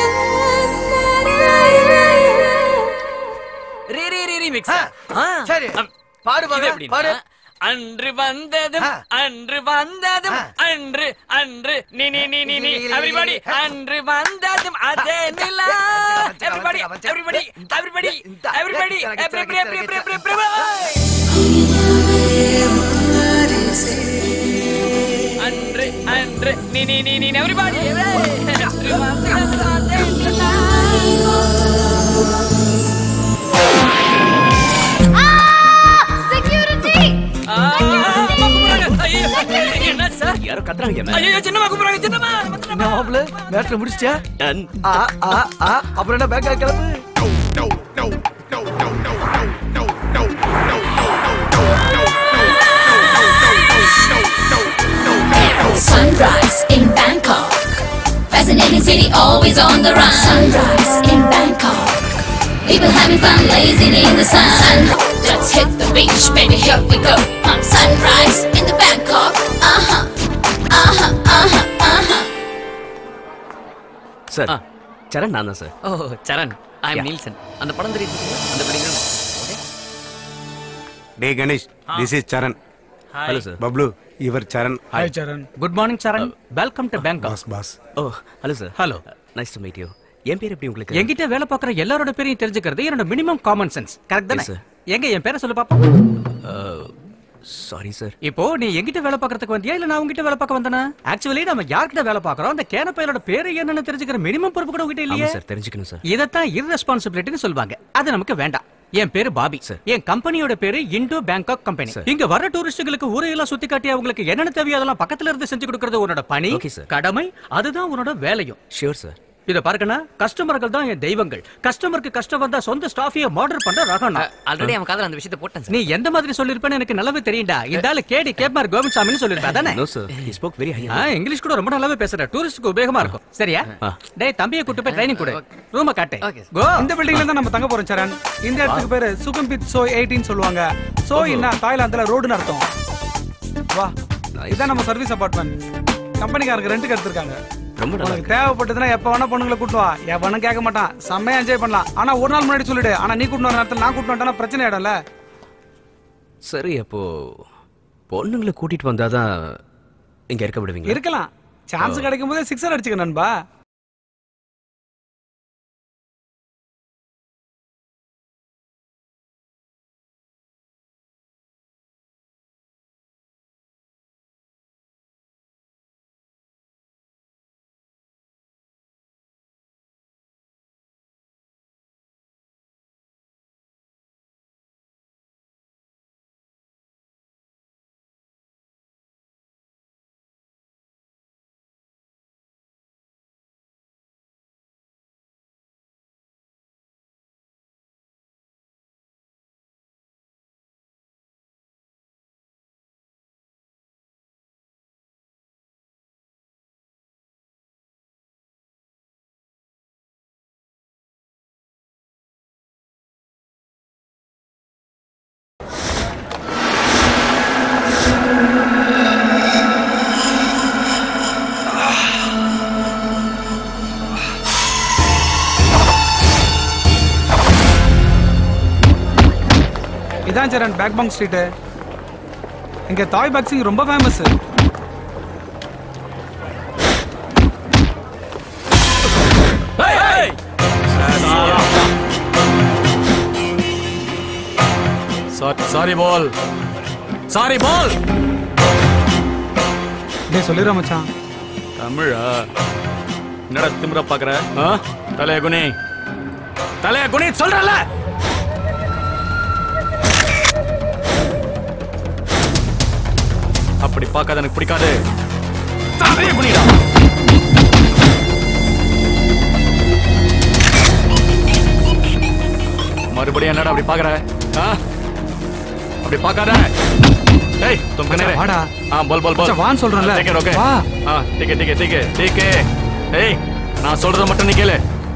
ரீ ரீ ரீ ரீமிக்ஸ் சரி பாடு பாடு பாடு அன்று வந்ததும் அன்று வந்ததும் அன்று அன்று நீ நீ நீ நீ நீ எவ்ரிபடி அன்று வந்ததும் அதே நிலா everybody everybody everybody everybody every every every every அன்று அன்று நீ நீ நீ நீ எவ்ரிபடி அன்று வந்ததும் அதே நிலா செக்யூரிட்டி என்ன சார் யாரோ கத்துறாங்க மேம் ஐயோ சின்னமா கூப்பிடுறாங்க சின்னமா என்ன மாப்பிள்ள மேட்ரு முடிச்சிட்டியா ஆ ஆ ஆ அப்புறம் என்ன பேங்காக் கிளம்பு Sunrise in Bangkok. Fascinating city, always on the run. Sunrise in Bangkok. People having fun, lazing in the sun. Let's hit the beach, baby, here we go. Uh, sunrise in the Bangkok. Uh huh. Uh huh. Uh huh. Uh huh. Sir Charan நான் தான் sir oh Charan I Yeah. Am Nielsen அந்த படம் தெரியுது அந்த படிக்கிறேன் டே Ganesh this is Charan hello sir Bablu இவர் Charan hi Charan good morning Charan welcome to Bangkok boss boss oh hello sir hello nice to meet you என் பேர் எப்படி உங்களுக்கு என்கிட்ட வேலை பார்க்குற எல்லாரோட பேரையும் தெரிஞ்சுக்கிறது என்னோட மினிமம் காமன் சென்ஸ் கரெக்ட் தானே Yes, sir. எங்க என் பேரை சொல்லு பாப்போம் சாரி சார் இப்போ நீ என்கிட்ட வேலை பார்க்கறதுக்கு வந்தியா இல்ல நான் உங்ககிட்ட வேலை பார்க்க வந்தனா ஆக்சுவலி நம்ம யார்கிட்ட வேலை பார்க்கறோம் அந்த கேனப்பையலோட பேரு என்னன்னு தெரிஞ்சுக்கிற மினிமம் பொறுப்பு கூட உங்ககிட்ட இல்லையே ஆமா சார் தெரிஞ்சுக்கணும் சார் இதத்தான் இர்ரெஸ்பான்சிபிலிட்டின்னு சொல்லுவாங்க அது நமக்கு வேண்டாம் என் பேரு பாபி என் கம்பெனியோட பேரு இண்டோ பேங்காக் கம்பெனி இங்க வர டூரிஸ்டுகளுக்கு ஊரையெல்லாம் சுத்தி காட்டி அவங்களுக்கு என்னென்ன தேவையோ அதெல்லாம் பக்கத்துல இருந்து செஞ்சு கொடுக்கறது உன்னோட பணி Okay, sir. கடமை அதுதான் உன்னோட வேலையும் ஷியோர் சார் இத பாருக்கண்ணா கஸ்டமர்கள் தான் என் தெய்வங்கள் கஸ்டமருக்கு கஷ்டம் வந்தா சொந்த ஸ்டாஃபிய மாடர் பண்ற ரகம் நான். ஆல்ரெடி அவன் காதல அந்த விஷயத்தை போட்டேன் நீ எந்த மாதிரி சொல்லிருப்பேன்னு எனக்கு நல்லாவே தெரியும்டா இந்த ஆளு கேடி கேப்மார் கோவிந்த்சாமின்னு சொல்லிருப்பா தானே no sir he spoke very high ஆ, இங்கிலீஷ் கூட ரொம்ப நல்லாவே பேசுற டூரிஸ்டுக்கு உபயோகமா இருக்கும் சரியா ஆ. டேய் தம்பியை கூட்டு போய் ட்ரைனிங் கொடு ரூம காட்டு கோ இந்த பில்டிங்ல தான் நம்ம தங்க போறோம் சரண் இந்த இடத்துக்கு பேரு சுகம்பித் சோ எயிட்டின்னு சொல்லுவாங்க சோ என்ன தாய்லாந்துல ரோடுன்னு அர்த்தம் வா இதான் நம்ம சர்வீஸ் அபார்ட்மெண்ட் கம்பெனிக்காரங்க ரெண்டுக்கு எடுத்திருக்காங்க ரொம்ப நல்லா உனக்கு தேவைப்பட்டதுன்னா எப்ப வேணா பொண்ணுங்களை கூட்டு வா எவனும் கேட்க மாட்டான் செம்மையா என்ஜாய் பண்ணலாம் ஆனா ஒரு நாள் முன்னாடி சொல்லிடு ஆனா நீ கூட்டு வர நேரத்துல நான் கூட்டு வந்துட்டேன்னா பிரச்சனை ஆயிடும்ல சரி அப்போ பொண்ணுங்களை கூட்டிட்டு வந்தாதான் இங்க இருக்க விடுவீங்க இருக்கலாம் சான்ஸ் கிடைக்கும் போதே சிக்ஸர் அடிச்சுக்க நண்பா இதான் சரண் பேக் பாங் ஸ்ட்ரீட்டு இங்க தாய் பாக்ஸிங் ரொம்ப famous sorry pal sorry pal டேய் சொல்லிடுற மச்சான் தமிழா என்னடா திமிர பாக்குற தலைய குனி தலைய குனி சொல்றல அப்படி பார்க்காத எனக்கு பிடிக்காது தலையை குனிடா மறுபடியும் என்னடா அப்படி பாக்குற ஆ? அப்படி பார்க்காத ஏய் तुम कने மச்சான், வாடா. हां बोल बोल बोल மச்சான், வான்னு சொல்றேன்ல. ठीक है ओके வா. हां ठीक है ठीक है ठीक है ठीक है ஏய் நான் சொல்றத மட்டும் நீ கேளு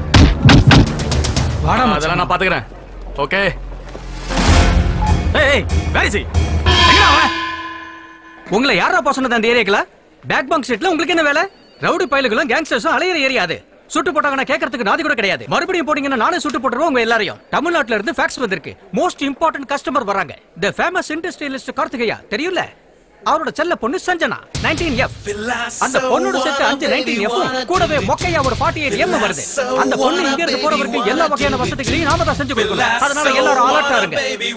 வாடா ஆ, மச்சான். அதெல்லாம் நான் பாத்துக்கிறேன் ஓகே ஏய் ஏய் வேர் இஸ் எங்கடா அவன் உங்களை யாரா போக சொன்னது அந்த ஏரியாக்குல பேக் பங்க் ஸ்ட்ரீட்ல உங்களுக்கு என்ன வேலை ரவுடி பயலுகளும் கேங்ஸ்டர்ஸும் அலையிற ஏரியா அது சுட்டு போட்டாங்கன்னா கேட்கறதுக்கு நாதி கூட கிடையாது மறுபடியும் போட்டீங்கன்னா நானே சுட்டு போட்டுருவோம் உங்க எல்லாரையும் தமிழ்நாட்டுல இருந்து ஃபேக்ஸ் வந்திருக்கு மோஸ்ட் இம்பார்ட்டன்ட் கஸ்டமர் வராங்க த ஃபேமஸ் இண்டஸ்ட்ரியலிஸ்ட் கார்த்திகையா தெரியும்ல அவரோட செல்ல பொண்ணு சஞ்சனா 19 எஃப் அந்த பொண்ணோட செட்டு அஞ்சு 19 எஃப் கூடவே மொக்கையா ஒரு 48 எம் வருது அந்த பொண்ணு இங்க இருந்து போறவருக்கு எல்லா வகையான வசதிகளையும் நாம தான் செஞ்சு கொடுக்கணும் அதனால எல்லாரும் அலர்ட்டா இருங்க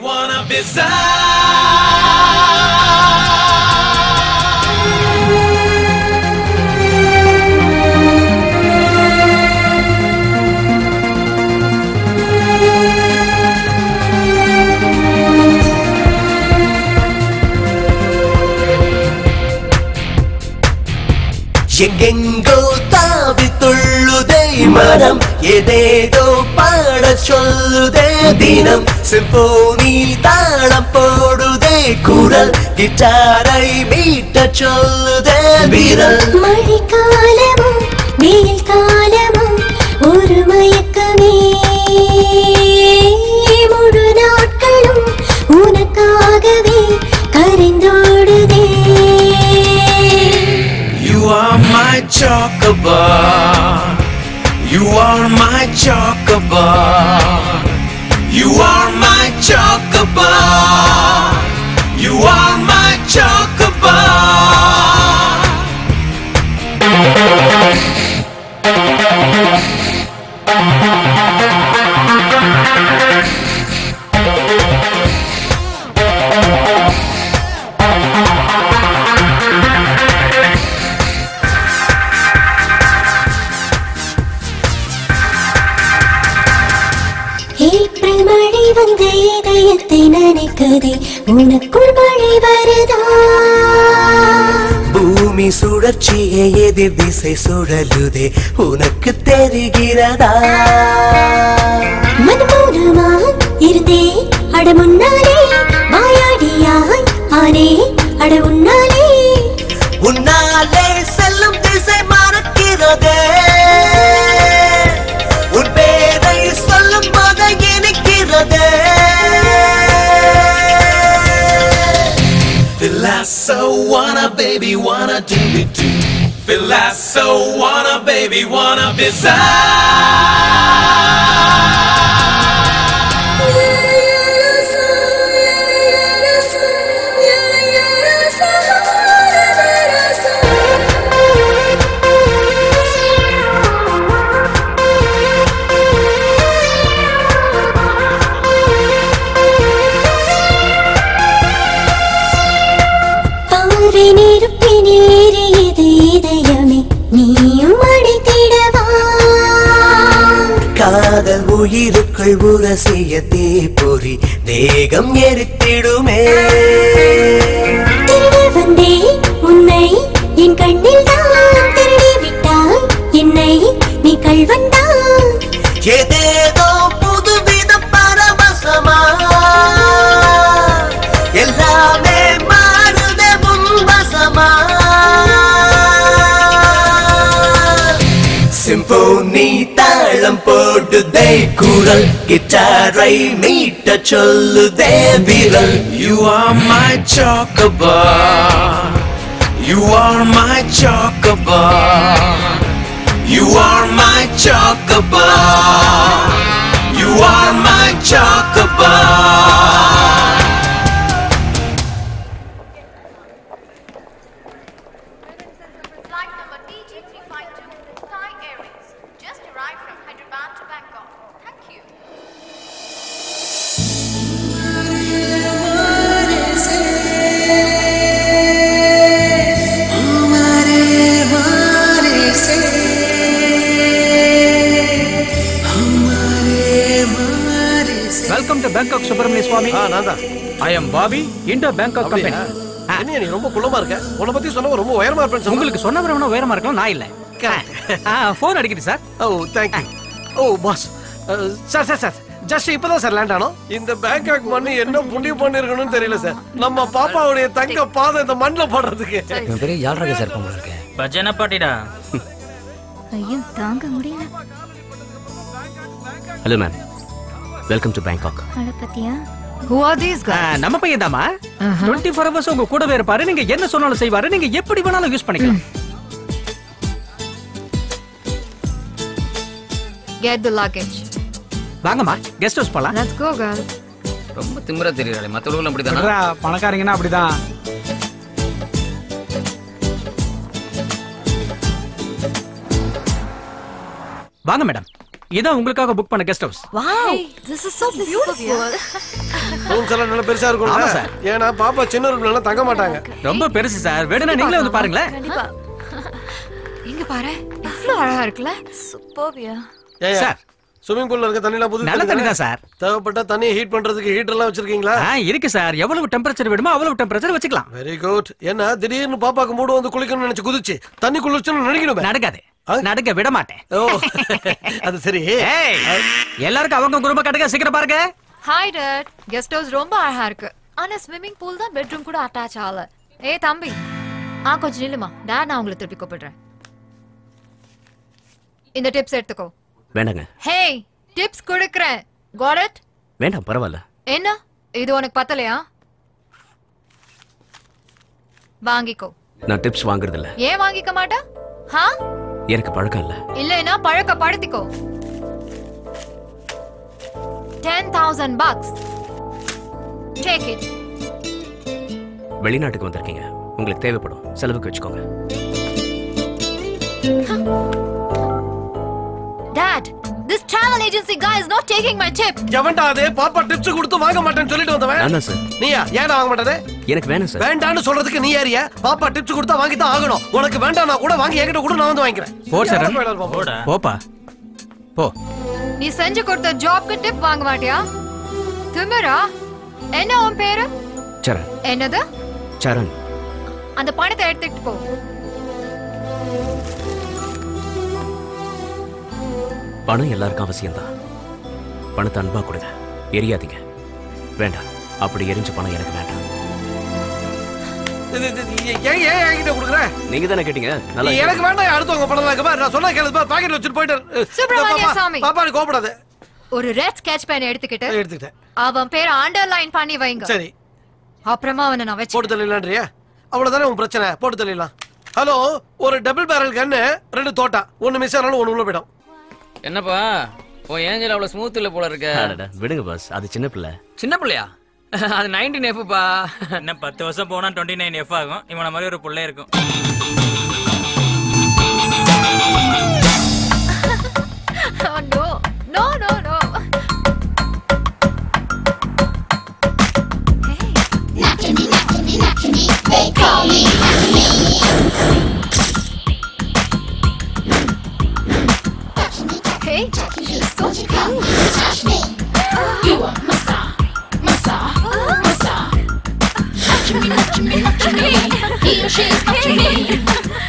எங்கெங்கோ தாவி துள்ளுதே மனம் ஏதேதோ பாட சொல்லுதே தினம் சிம்போனி தாளம் போடுதே குரல் கிட்டாரை மீட்ட சொல்லுதே விரல் மழைக்காலமும் வெயில் காலமும் ஒரு மயக்கமே முழு நாட்களும் உனக்காகவே கரைந்தோடுதே You are my chocobar. You are my chocobar. You are my chocobar. You are my chocobar. April மழை வந்த இதயத்தை நினைக்கதே உனக்குள் மழை வருதா பூமி சுழற்சியை எதிர் திசை சுழலுதே உனக்கு தெரிகிறதா மனமௌனமா இருந்தே அட முன்னாலே மாயாடியாய் ஆனே அட உன்னாலே உன்னாலே செல்லும் திசை மறக்கிறதே உன் பேரை சொல்லும் போது இனிக்கிறதே Feel I so wanna, baby, wanna do it too. Feel I so wanna, baby, wanna be பாறை நெருப்பினில் எரியுது இதயமே நீயும் அடைத்திடவா காதல் உயிருக்குள் உரசிய தீப்பொறி தேகம் எரித்திடுமே திருடி வந்தேன் உன்னை என் கண்ணில் தான் திருடி விட்டாய் என்னை நீ கள்வன்தான் ஏதேதோ புதுவித பரவசமா எல்லாமே மாறுதே முன்வசமா சிம்போனி தாளம் போடுதே குரல் கிட்டாரை மீட்ட சொல்லுதே விரல் You are my chocobar. You are my chocobar. You are my chocobar. You are my chocobar. Welcome to Bangkok Subramaniya Swamy நான் தான் I am Bobby Indo Bangkok company என்ன நீ ரொம்ப குள்ளமா இருக்க உன்னை பத்தி சொன்னவங்க ரொம்ப உயரமா இருப்பேன்னு சொன்னா. உங்களுக்கு சொன்ன வேணும் உயரமா இருக்கலாம் நான் இல்ல ஃபோன் அடிக்குது sir oh thank you oh boss sir sir sir just இப்பதான் சார் லேண்ட் ஆனோம் இந்த பேங்காக் மண்ணு என்ன புண்ணியம் பண்ணிருக்கணும்னு தெரியல சார் நம்ம பாப்பாவுடைய தங்க பாதை இந்த மண்ணில் போடுறதுக்கு இவன் பெரிய யாழ்ராக சார் பொம்பளை இருக்கு பஜனை பாட்டிடா ஐயோ தாங்க முடியல hello ma'am welcome to Bangkok அட பத்தியா Who are these ஆ, நம்ம பையன் தாமா டுவெண்ட்டி ஃபோர் ஹவர்ஸ் உங்க கூடவே இருப்பாரு நீங்க என்ன சொன்னாலும் செய்வாரு நீங்க எப்படி வேணாலும் யூஸ் பண்ணிக்கலாம் Get the luggage. வாங்கம்மா கெஸ்ட் ஹவுஸ் போலாம் Let's go, girl. ரொம்ப திமிரா தெரியுறாளே மத்தவங்களும் அப்படிதானா விட்றா, பணக்காரங்கன்னா அப்படிதான் வாங்க மேடம் இதான் உங்களுக்காக புக் பண்ண guest house Wow, this is so beautiful. Rooms எல்லாம் நல்ல பெருசா ஆமா இருக்கும் சார். ஏன்னா பாப்பா சின்ன ரூம்ல எல்லாம் தங்க மாட்டாங்க ரொம்ப பெருசு சார் வேணும்னா நீங்களே வந்து பாருங்களேன் கண்டிப்பா. இங்க பாரு எவ்வளவு அழகா இருக்குல்ல சூப்பர்பியா ஏன் சார். ஸ்விமிங் பூல்ல இருக்க தண்ணிலாம் புது நல்ல தண்ணி தான் சார் தேவைப்பட்ட தண்ணியை ஹீட் பண்றதுக்கு ஹீட்டர் எல்லாம் வச்சிருக்கீங்களா ஆ இருக்கு சார் எவ்வளவு டெம்பரேச்சர் வேணுமோ அவ்வளவு டெம்பரேச்சர் வச்சுக்கலாம் வெரி குட் என்ன திடீர்னு பாப்பாக்கு மூடு வந்து குளிக்கணும்னு நினைச்சு குதிச்சு தண்ணி குளிச்சுன்னு நினைக்கணுமே நடக்காது நடக்க விட மாட்டேன் ஓ அது சரி ஏய், எல்லாருக்கும் அவங்க குடும்ப கட்டுங்க சீக்கிரம் பாருங்க ஹாய் டட் கெஸ்ட் ஹவுஸ் ரொம்ப அழகா இருக்கு ஆனா ஸ்விம்மிங் பூல் தான் பெட்ரூம் கூட அட்டாச் ஆகல ஏய் தம்பி ஆ கொஞ்சம் நில்லுமா டேட் நான் உங்களை திருப்பி கூப்பிடுறேன் இந்த டிப்ஸ் எடுத்துக்கோ வேண்டாங்க ஹே டிப்ஸ் கொடுக்கறேன் got it வேண்டாம் பரவாயில்ல என்ன இது உனக்கு பத்தலையா வாங்கிக்கோ நான் டிப்ஸ் வாங்குறது இல்ல ஏன் வாங்கிக்க மாட்டா ஹா எனக்கு பழக்கம் இல்ல இல்லைன்னா பழக்கப்படுத்திக்கோ ten thousand bucks take it வெளிநாட்டுக்கு வந்திருக்கீங்க உங்களுக்கு தேவைப்படும் செலவுக்கு வச்சுக்கோங்க Dad, this travel agency guy is not taking my tip. எவன்டா அது பாப்பா டிப்ஸ் கொடுத்து வாங்க மாட்டேன்னு சொல்லிட்டு வந்தவன் நான் தான் சார் நீயா ஏன்டா வாங்க மாட்டாரு எனக்கு வேணும் சார் வேண்டான்னு சொல்றதுக்கு நீ யாரியா பாப்பா டிப்ஸ் கொடுத்தா வாங்கி தான் ஆகணும் உனக்கு வேண்டாம் கூட வாங்கி என்கிட்ட கூட நான் வந்து வாங்கிக்கிறேன் போ சரண் யார் போயிடாரு பாப்பா. போப்பா போ நீ செஞ்சு கொடுத்த ஜாப்க்கு டிப் வாங்க மாட்டியா திமிரா என்ன உன் பேரு சரண் என்னது சரண் அந்த பணத்தை எடுத்துக்கிட்டு போ பணம் எல்லாருக்கும் அவசியம்தான் பணத்தை அன்பா கொடுங்க எரியாதீங்க வேண்டாம் அப்படி எரிஞ்ச பணம் எனக்கு வேண்டாம் இது- இது- இது- ஏன் ஏன் என்கிட்ட கொடுக்குற நீங்க தானே கேட்டீங்க நல்லா நீ எனக்கு வேண்டாம் அடுத்தவங்க பணம் தான் பாரு நான் சொன்னா கேளு பாரு பாக்கெட்ல வச்சுட்டு போயிட்டு சுப்பிரமணிய சாமி. பாப்பா நீ கோபப்படாத ஒரு ரெட் ஸ்கெட்ச் பேன் எடுத்துக்கிட்டு எடுத்துக்கிட்டேன் அவன் பேரை அண்டர்லைன் பண்ணி வைங்க சரி அப்புறமா அவனை நான் வச்சு போட்டு தள்ளிடலான்றியா அவ்வளவுதானே உன் பிரச்சனை போட்டு தள்ளிடலாம் ஹலோ ஒரு டபுள் பேரல் கன்னு ரெண்டு தோட்டா ஒன்னு மிஸ் ஆனாலும் ஒன்னு உள்ள போயிடும் என்னப்பா உன் ஏஞ்சல் அவ்வளவு ஸ்மூத் இல்ல போல இருக்க அடடா, விடுங்க பாஸ் அது சின்ன பிள்ளை சின்ன பிள்ளையா அது நைன்டீன் எஃப்ப்பா இன்னும் பத்து வருஷம் போனா டுவெண்ட்டி நைன் எஃப் ஆகும் இவன மாதிரி ஒரு பிள்ளை இருக்கும் Oh, no. No, no, no. They call me Hey, you're so cool. You are massa, massa, massa. Touching me, touching me, touching me. He or she is touching me.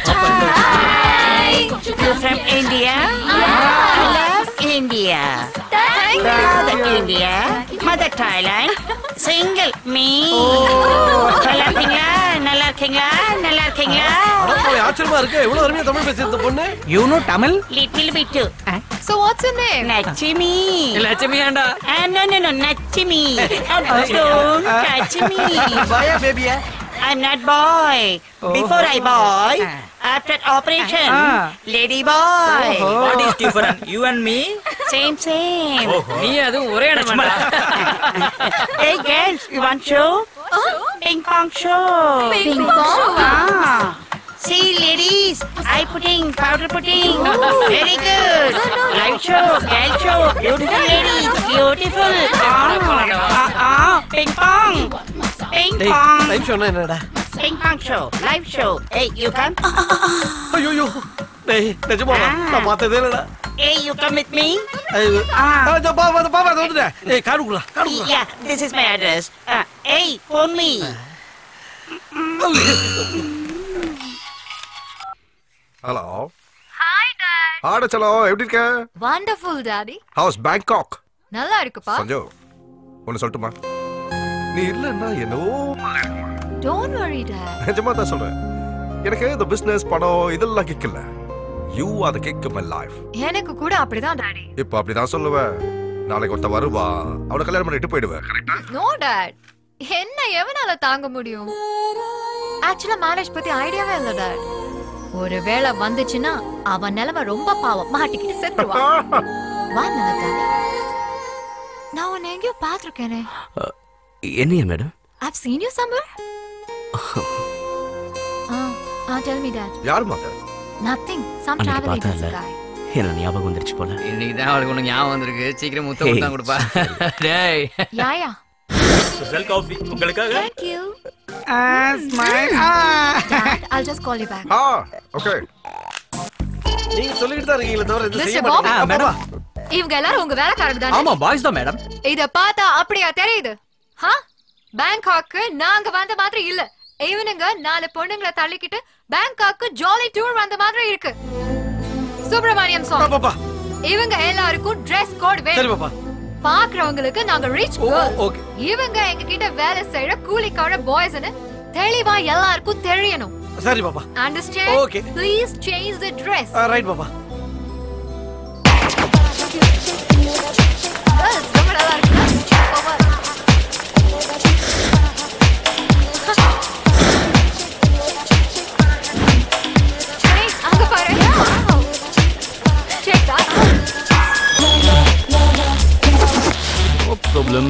Hi. You from India? I love India. Thank Brother India. Mother Thailand. Single me. நல்லா இருக்கீங்களா நல்லா இருக்கீங்களா நல்லா இருக்கீங்களா அடப்பாவி, ஆச்சரியமா இருக்கு எவ்வளவு அருமையா தமிழ் பேசி இந்த பொண்ணு you know Tamil little bit So what's your name? நச்சிமி லட்சுமியாண்டா நோ நோ நோ நச்சிமி டோன்ட் டச் மீ பாயா பேபியா I'm not boy. Before I boy, after operation, lady boy. What is different? You and me? Same, same. நீ அதுவும் ஒரே இடமா hey girls, you want show? Ping pong show. Ping pong show? Ah. See ladies, eye putting, powder putting. Very good. Light show, girl show, beautiful ladies, beautiful. Ah, ah, ah. Ping pong. Ping டேய் pong. லைஃப் சொன்னா என்னடா Ping pong show, live show. Hey, you come. ஐயோ டேய் நிஜமா நான் பார்த்ததே இல்லடா Hey, you come with me? ஐயோ. ஆ, இதோ பா பா பா வந்துட்டேன் ஏய் காடு குடுறா காடு குடுறா Yeah, this is my address. Uh, hey, phone me. Hello ஆட சலோ எப்படி இருக்க வண்டர்ஃபுல் டாடி ஹவுஸ் பேங்காக் நல்லா இருக்குப்பா சஞ்சு ஒன்னு சொல்லட்டுமா நீ இல்லன்னா என்னவோ டோன்ட் வரி டாட் நிஜமா தான் சொல்றேன் எனக்கு இந்த பிசினஸ் பணம் இதெல்லாம் கிக்கல you are the kick my life எனக்கு கூட அப்படிதான் டாடி இப்போ அப்படிதான் சொல்லுவேன் நாளைக்கு ஒருத்த வருவா அவனை கல்யாணம் பண்ணிட்டு போயிடுவேன் கரெக்டா நோ டாட் என்ன எவனால தாங்க முடியும் ஆக்சுவலா மேரேஜ் பத்தி ஐடியாவே இல்ல டாட் ஒருவேளை வந்துச்சுன்னா அவன் நிலைமை ரொம்ப பாவம் மாட்டிக்கிட்டு செத்துருவான் வா நல்லதா நான் உன்னை எங்கேயோ பார்த்திருக்கேனே என்னையா madam I've seen you somewhere? Ah, ah, tell me that. யாருமா Nothing. Some அன்னைக்கு travel agency பார்த்தேன்ல guy. என்ன ஞாபகம் வந்துருச்சு போல இன்னைக்கு தான் அவளுக்கு ஒண்ணு ஞாபகம் வந்திருக்கு சீக்கிரம் முத்தம் Hey. கொடுத்தா கொடுப்பா டேய் Yeah, yeah. ஸ்பெஷல் காஃபி உங்களுக்காக Thank you. smile. Dad, I'll just call you back. ஆ ஓகே நீங்க சொல்லிட்டு தான் இருக்கீங்களே தவிர இது செய்ய Mr. Bob? மாட்டீங்க மேடம் இவங்க எல்லாரும் உங்க வேலைக்காரங்க தானே ஆமா பாய்ஸ் தான் மேடம் இத பார்த்தா அப்படியா தெரியுது ஹா பேங்காக்கு நாங்க வந்த மாதிரி இல்ல இவனுங்க நாலு பொண்ணுங்களை தள்ளிக்கிட்டு பேங்காக்கு ஜாலி டூர் வந்த மாதிரி இருக்கு சுப்பிரமணியம் சாங் பாப்பா இவங்க எல்லாருக்கும் Dress கோட் சரி வேணும் பாப்பா பாக்குறவங்களுக்கு நாங்க ரிச் ஓ, கேர்ள்ஸ் okay. இவங்க எங்க கிட்ட வேலை செய்யற கூலிக்கார பாய்ஸ்னு தெளிவா எல்லாருக்கும் தெரியணும் சரி பாப்பா understand Okay. Please change the Dress right பாப்பா Girls, ரொம்ப நல்லா இருக்கு Over. Hey, அங்க பாரு Wow. Check that out. No problem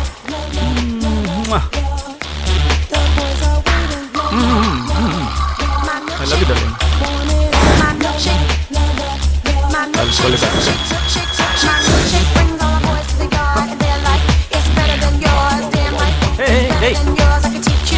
I love you, darling. I'll call you back. Hey, hey, hey.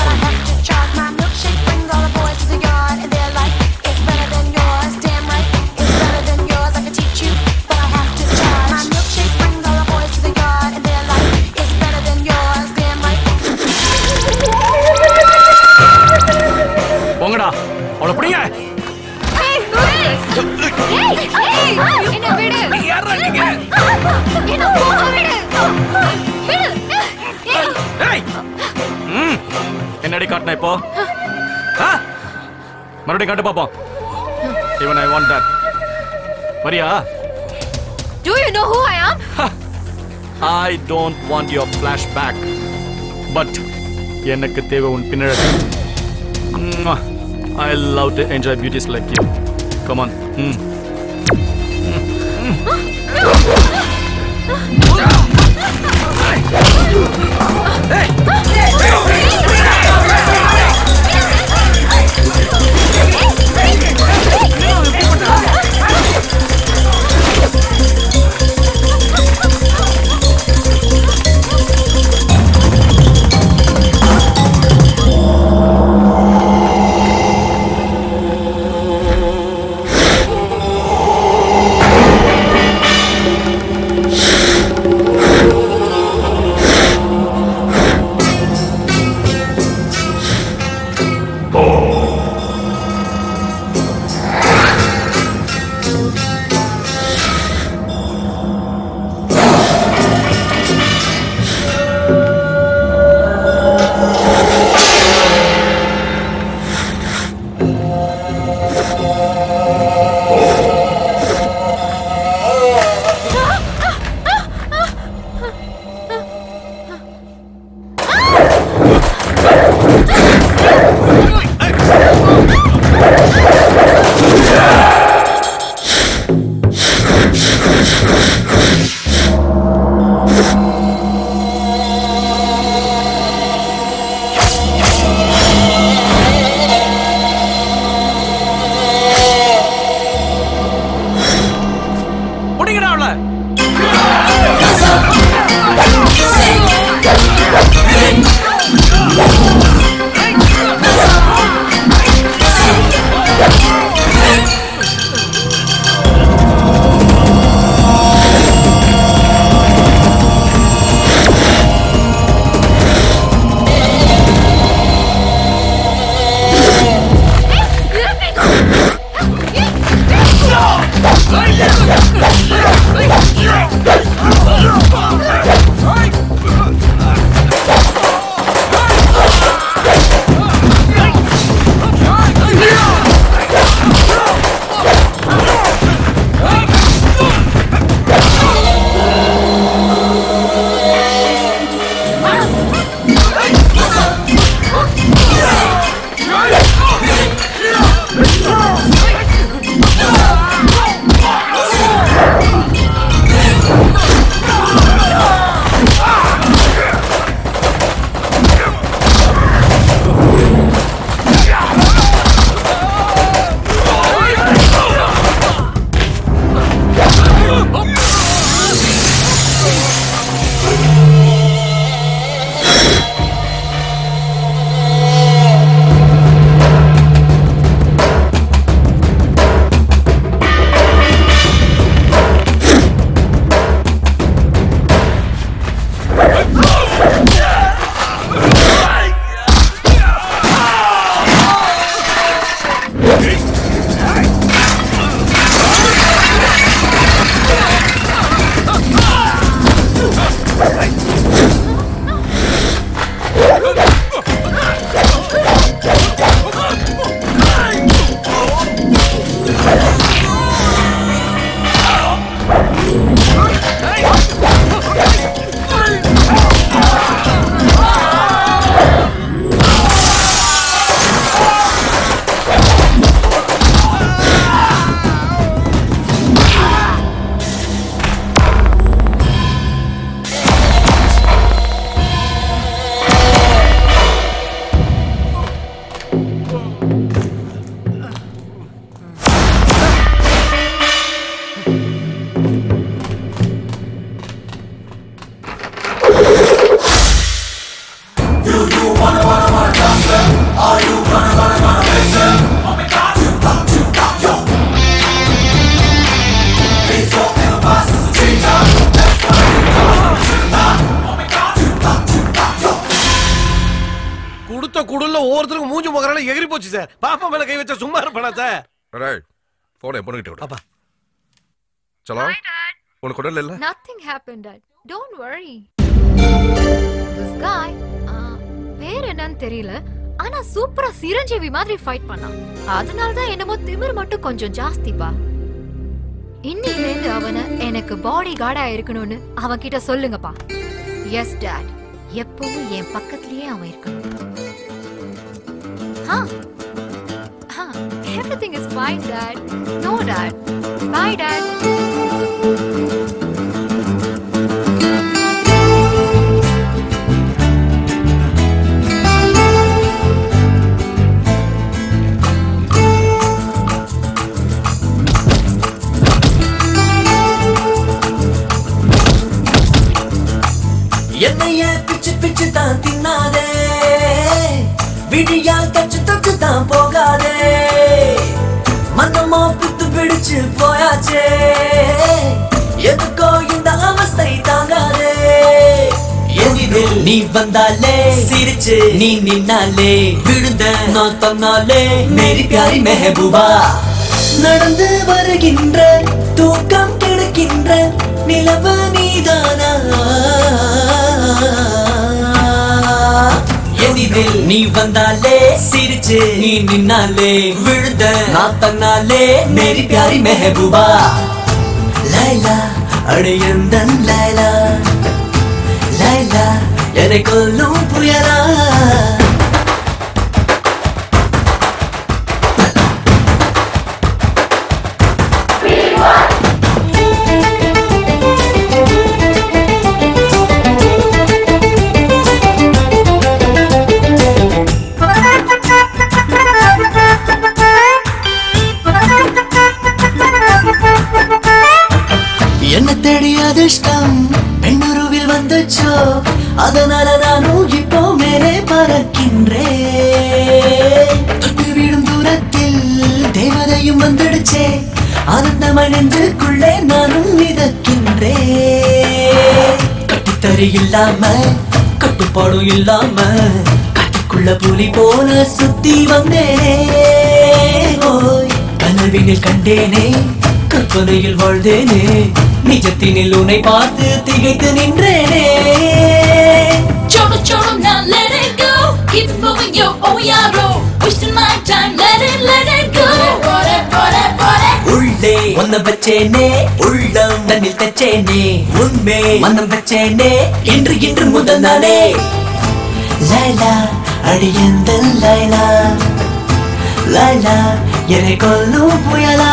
போங்கடா அவளை பிடிங்க Hey, wait. Hey, hey, என்னை விடு. என்னை போக விடு. விடு. ஏய் ம் என்னடி காட்டின இப்போ ஆ? மறுபடியும் காட்டு பாப்போம் ஈவன் ஐ வாண்ட் தட் வரியா Do you know who I am? I don't want your flashback but எனக்கு தேவை உன் பின்னழகு I love to enjoy beauties like you come on ம் தலை எகிரி போச்சு சார் பாப்பா மேல கை வச்சா சும்மா இருப்பானா சார் டேய் போனை என் பொண்ணுகிட்ட விடு அப்பா சலோ உனக்கு உடல் இல்ல Nothing happened, Dad. Don't worry. This guy, uh, பேர் என்னன்னு தெரியல ஆனா சூப்பரா சிரஞ்சீவி மாதிரி ஃபைட் பண்ணான் அதனால தான் என்னமோ திமிர் மட்டும் கொஞ்சம் ஜாஸ்திப்பா இன்னில இருந்து அவனை எனக்கு பாடி கார்டா இருக்கணும்னு அவன் கிட்ட சொல்லுங்கப்பா எஸ் டாட் எப்பவும் என் பக்கத்துலயே அவன் இருக்கணும் ஹா ஹா everything is fine dad no dad bye dad என்னைய பிச்சு பிச்சு தான் தின்னாதே விடியால் தச்சு தச்சு தான் போகாதே மனமோ புத்து பிடிச்சு போயாச்சே எதுக்கோ இந்த அவஸ்தை தாங்காதே எதிரில் நீ வந்தாலே சிரிச்சு நீ நின்னாலே விழுந்த நான் தன்னாலே மேரி பியாரி மெஹபூபா நடந்து வருகின்ற தூக்கம் கெடுக்கின்ற நிலவு நீதானா எதிரில் நீ வந்தாலே சிரிச்சு நீ நின்னாலே விழுந்த நான் தன்னாலே மேரி பியாரி மெஹபூபா லைலா அடையந்தன் லைலா லைலா என்னை கொல்லும் புயலா என்ன தேடி அதிர்ஷ்டம் பெண்ணுருவில் வந்துச்சோ அதனால நானும் இப்போ மேலே பறக்கின்றேன் தொட்டு விடும் தூரத்தில் தேவதையும் வந்துடுச்சே ஆனந்தமாய் நெஞ்சுக்குள்ளே நானும் மிதக்கின்றேன் கட்டித்தறி இல்லாம கட்டுப்பாடும் இல்லாம காட்டுக்குள்ள புலி போல சுத்தி வந்தேனே ஓய் கனவினில் கண்டேனே கற்பனையில் வாழ்ந்தேனே நிஜத்தினில் உன்னை பார்த்து திகைத்து நின்றேனே Choro, choro, now let it go. Keep it moving, yo, oh yeah, bro. Wasting my time, let it, let it go. Bore, bore, bore. உள்ளே ஒன்ன வச்சேனே உள்ளம் தன்னில் தச்சேனே உண்மை மனம் வச்சேனே இன்று இன்று முதல் நானே லைலா அடியந்தன் லைலா லைலா என்னை கொல்லும் புயலா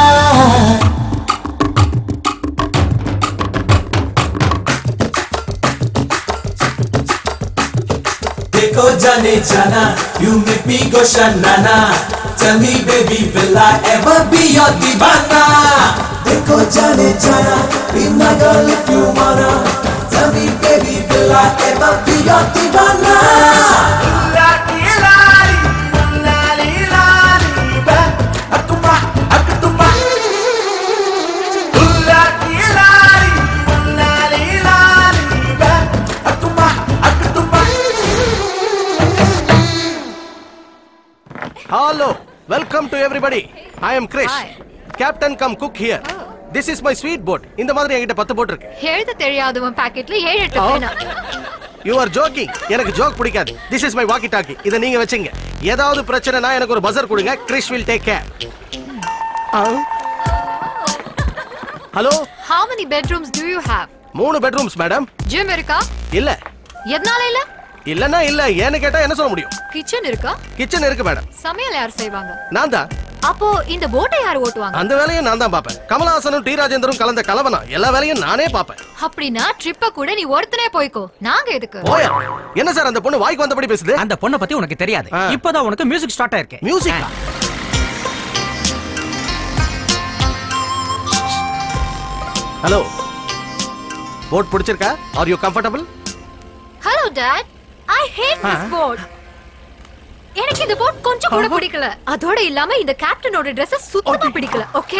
देखो जाने जाना you make me go shanana tell me baby will I ever be your divana देखो जाने जाना be my girl if you wanna tell me baby will I ever be your divana hello welcome to everybody I am Krish captain come cook here this is my sweet boat இந்த மாதிரி என்கிட்ட பத்து போட் இருக்கு எழுத தெரியாதவன் பாக்கெட்ல ஏழு எட்டு பேனா யூ ஆர் ஜோக்கிங் எனக்கு ஜோக் பிடிக்காது this is my walkie talkie இதை நீங்க வச்சுங்க ஏதாவது பிரச்சனைனா எனக்கு ஒரு பஜர் கொடுங்க Krish will take care hello How many bedrooms do you have? மூணு பெட்ரூம்ஸ் மேடம் Gym இருக்கா இல்ல எதனால இல்ல இல்லன்னா இல்ல ஏன்னு கேட்டா என்ன சொல்ல முடியும் கிச்சன் இருக்கா கிச்சன் இருக்கு மேடம் சமையல் யார் செய்வாங்க நான் தான் அப்போ இந்த போட்டை யார் ஓட்டுவாங்க அந்த வேலையை நான் தான் பார்ப்பேன் கமலஹாசனும் டி ராஜேந்தரும் கலந்த கலவனா எல்லா வேலையும் நானே பார்ப்பேன் அப்படின்னா ட்ரிப்ப கூட நீ ஒருத்தனே போய்க்கோ நாங்க எதுக்கு போயா என்ன சார் அந்த பொண்ணு வாய்க்கு வந்தபடி பேசுது அந்த பொண்ணை பத்தி உனக்கு தெரியாது இப்போதான் உனக்கு மியூசிக் ஸ்டார்ட் ஆயிருக்கு மியூசிக் ஹலோ போட் பிடிச்சிருக்கா are you comfortable hello dad I hate this Huh? Boat எனக்கு இந்த போட் கொஞ்சம் கூட பிடிக்கல அதோட இல்லாம இந்த கேப்டனோட Dress சுத்தமா பிடிக்கல ஓகே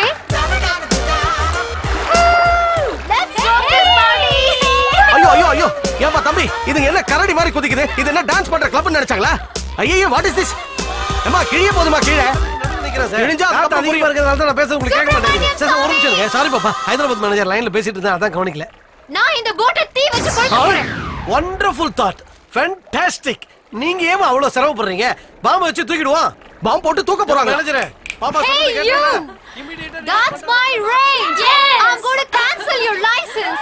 ஐயோ ஐயோ ஐயோ ஏமா தம்பி இது என்ன கரடி மாதிரி குதிக்குது இது என்ன டான்ஸ் பண்ற கிளப் நினைச்சாங்களா ஐயோ வாட் இஸ் திஸ் ஏமா கிழிய போதுமா கீழே கிழிஞ்சா அதுக்கப்புறம் அதிகமா புரியும். இருக்கிறதால தான் நான் பேச உங்களுக்கு கேட்க மாட்டேங்குது சார் சார், ஒரு நிமிஷம் இருங்க சாரி பாப்பா ஹைதராபாத் மேனேஜர் லைன்ல பேசிட்டு இருந்தா அதான் கவனிக்கல நான் இந்த போட்டை தீ வச்சு கொளுத்த போறேன் வண்டர்ஃபுல் தாட் ஃபேண்டாஸ்டிக் நீங்க ஏமா அவ்வளவு சிரமப்படுறீங்க பாம்பை வச்சு தூக்கிடுவோம் பாம்பு போட்டு தூக்க போறாங்க மேனேஜரே பாப்பா Hey சொல்றது you! கேட்டீங்களா? That's my range! Yes! I'm going to cancel your license!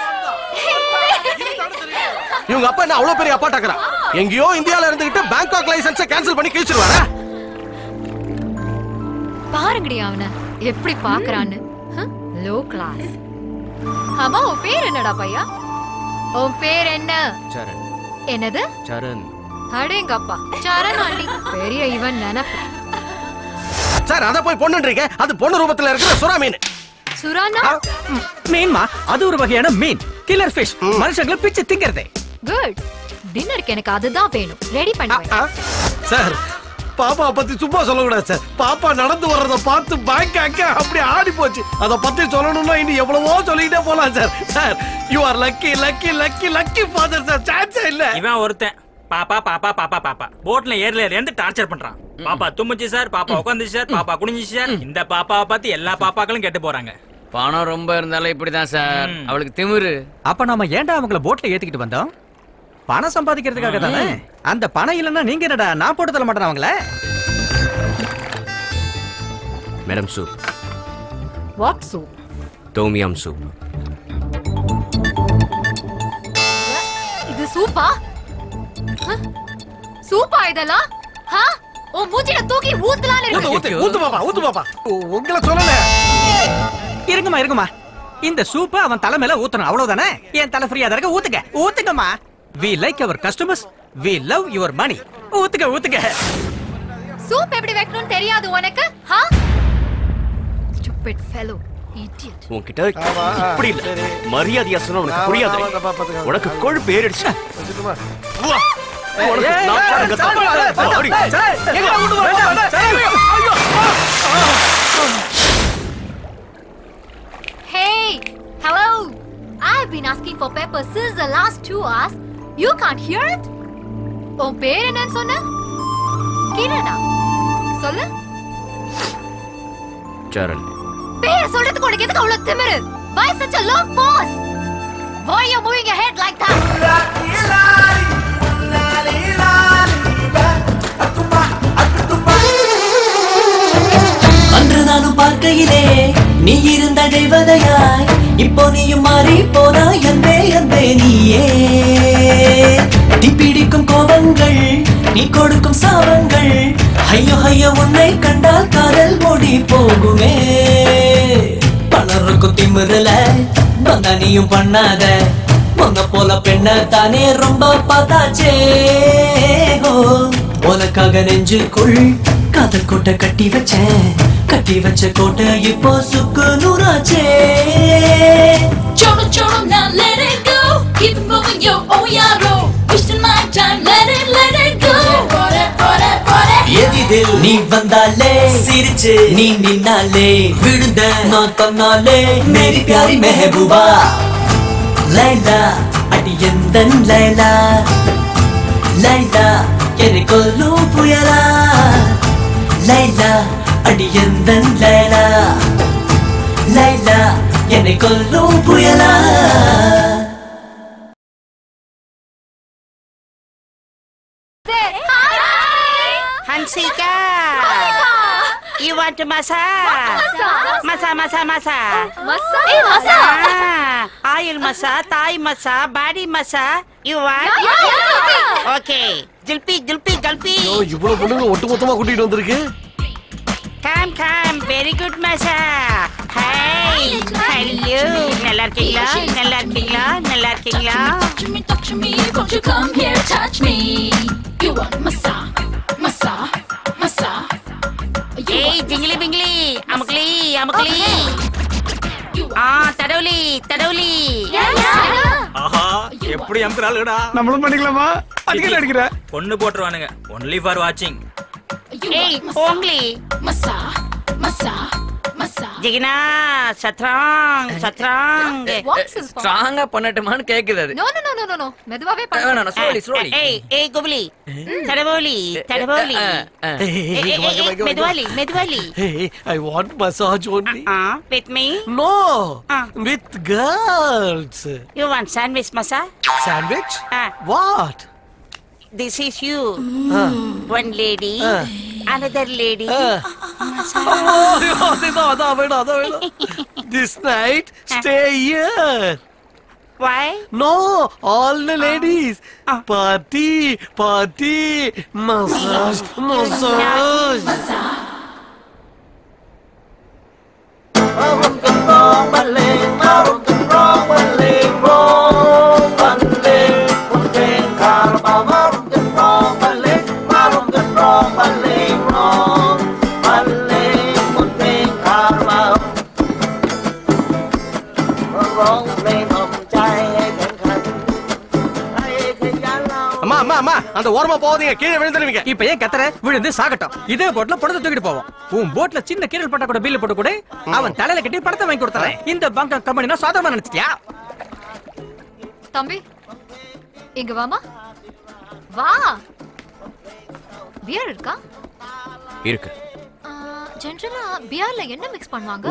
இவங்க அப்பா என்ன அவ்வளவு பெரிய அப்பா டக்கரா எங்கேயோ இந்தியால இருந்துகிட்டு பேங்காக் லைசன்ஸை கேன்சல் பண்ணி கிழிச்சிருவாரா பாருங்கடி அவன எப்படி பாக்குறான்னு லோ கிளாஸ் ஆமா உன் பேர் என்னடா பையா உன் பேர் என்ன சரண் என்னது சரண் அடேங்கப்பா சரண் ஆண்டி பெரிய இவன் நினைப்பு சார் அத போய் பொண்ணுன்றீங்க அது பொண்ணு ரூபத்துல இருக்கிற சுறா மீன் சுரானா மீன்மா அது ஒரு வகையான மீன் கில்லர் ஃபிஷ் மனுஷங்களை பிச்சு திங்கிறதே குட் டின்னருக்கு எனக்கு அதுதான் வேணும் ரெடி பண்ணுவேன் சார் பாப்பா பத்தி சும்மா சொல்லக்கூடாது சார் பாப்பா நடந்து வர்றத பார்த்து பேங்காக்க அப்படி ஆடி போச்சு அத பத்தி சொல்லணும்னா இனி எவ்வளவோ சொல்லிக்கிட்டே போலாம் sir sir you are lucky lucky lucky lucky father sir சான்ஸே இல்ல இவன் ஒருத்தன் பாப்பா பாப்பா பாப்பா பாப்பா போட்ல ஏர்ல ஏறி டார்ச்சர் பண்றான் பாப்பா தும்முச்சு சார் பாப்பா உட்காந்துச்சு சார் பாப்பா குனிஞ்சிச்சு சார் இந்த பாப்பாவை பார்த்து எல்லா பாப்பாக்களும் கெட்டு போறாங்க பணம் ரொம்ப இருந்தாலும் இப்படிதான் சார் அவளுக்கு திமிரு அப்ப நாம ஏன்டா அவங்கள போட்ல ஏத்திக்கிட்டு வந்தோம் பணம் சம்பாதிக்கிறதுக்காக தானே அந்த பணம் இல்லைன்னா நீங்க என்னடா நான் போட்டு தர மாட்டேன் அவங்கள madam soup what soup tom yum soup இது சூப்பா ஹ? சூப்பா இதெல்லாம் ஹ? உன் மூஞ்சில தூக்கி ஊத்தலாம்னு ஊத்து ஊத்து இருக்கு ஊத்து பாப்பா ஊத்து பாப்பா உ- உங்களை சொல்லல இருங்கம்மா இருங்கம்மா இந்த சூப்பை அவன் தலை மேல ஊத்தணும் அவ்வளவுதானே என் தலை ஃப்ரீயா தான் இருக்கு ஊத்துங்க ஊத்துங்கம்மா we like our customers we love your money ஊத்துங்க ஊத்துங்க சூப் எப்படி வைக்கணும்னு தெரியாது உனக்கு ஹ? stupid fellow idiot உன்கிட்ட இப்படி இல்ல மரியாதையா சொன்னா உனக்கு புரியாது உனக்கு கொழுப்பு ஏறிடுச்சு வா. உனக்கு நான் பாருங்க தான். அப்படி. Hey, hello. I've been asking for pepper since the last two hours. You can't hear it? உன் பேர் என்னன்னு சொன்ன கிரணா சொல்லு சரண் பேரை சொல்றதுக்கு உனக்கு எதுக்கு அவ்வளவு திமிரு Why such a long pause? Why are you moving your head like that? அன்று நானும் பார்க்கையிலே நீ இருந்த தெய்வதையாய் இப்போ நீயும் மாறி போனாய் அன்பே அன்பே நீயே நீ பிடிக்கும் கோபங்கள் நீ கொடுக்கும் சாபங்கள் ஐயோ ஐயோ உன்னை கண்டால் காதல் ஓடி போகுமே பணருக்கும் திமிரல வந்தா நீயும் பண்ணாத உன்ன போல பெண்ண தானே ரொம்ப பார்த்தாச்சே ஓ, உனக்காக நெஞ்சுக்குள் காதல் கோட்டை கட்டி வச்சேன் கட்டி வச்ச கோட்டை இப்போ சுக்கு நூறாச்சே Choro, choro, now let it go. Keep it moving, yo, oh yeah, bro. Wasting my time, let it, let it go. Bore, bore, bore. எதிரில் நீ வந்தாலே சிரிச்சு நீ நின்னாலே விழுந்த நான் தன்னாலே மேரி பியாரி மெஹபூபா லைலா அடி எந்தன் லைலா லைலா என்னை கொல்லும் புயலா லைலா அடி எந்தன் லைலா லைலா என்னை கொல்லும் புயலா Hansika! You want to massage? Masa, masa, masa. Masa? Eh, masa. Ah, oil masa, Thai masa, body masa. You want? Yeah, yeah, yeah. Okay. Julpi, julpi, julpi. ஐயோ இவ்வளவு பொண்ணுங்க ஒட்டு மொத்தமா கூட்டிட்டு வந்திருக்கு Come, come. Very good masa. Hey, hello. நல்லா இருக்கீங்களா? நல்லா இருக்கீங்களா? நல்லா இருக்கீங்களா? Touch me, touch me, won't you come here, touch me? You want massage, massage, massage. ஏய் ஜிங்கிலி பிங்கிலி அமுக்லி அமுக்லி ஆ தடவுலி தடவுலி ஆஹா எப்படி அமுக்குறாளுடா நம்மளும் பண்ணிக்கலாமா அடிக்கடி அடிக்கிற பொண்ணு போட்டுருவானுங்க ஒன்லி ஃபார் வாட்சிங் ஏய் போங்லி Massage, massage, massage. ஜிகினா சத்ராங் சத்ராங் ஸ்ட்ராங்கா பண்ணட்டுமான்னு கேக்குது அது no no no no no மெதுவாவே வேணாம், வேணாம், slowly, slowly. ஏய் ஏய் குபலி தடபோலி தடபோலி மெதுவாலி மெதுவாலி Hey, I want massage only. with me No, with girls. you want sandwich masa Sandwich? Ah. What? this is you Ah. one lady Ah. another lady Ah. Oh, அதான், அதான் வேணும், அதான் வேணும். This night, stay here. Why? No, all the ladies. Party, party, massage, massage. அம்மா அம்மா அம்மா அந்த ஓரமா போகாதீங்க கீழே விழுந்துருவீங்க இப்ப ஏன் கத்துற விழுந்து சாகட்டும் இதே போட்ல பணத்தை தூக்கிட்டு போவோம் உன் போட்ல சின்ன கீரல் பட்டா கூட பில்லு போட்டு கூட அவன் தலையில கட்டி பணத்தை வாங்கி கொடுத்துறேன் இந்த பங்க கம்பெனினா சாதாரணமா நினைச்சிட்டியா தம்பி இங்க வாமா வா பியர் இருக்கா இருக்கு ஜென்ரலா பியர்ல என்ன மிக்ஸ் பண்ணுவாங்க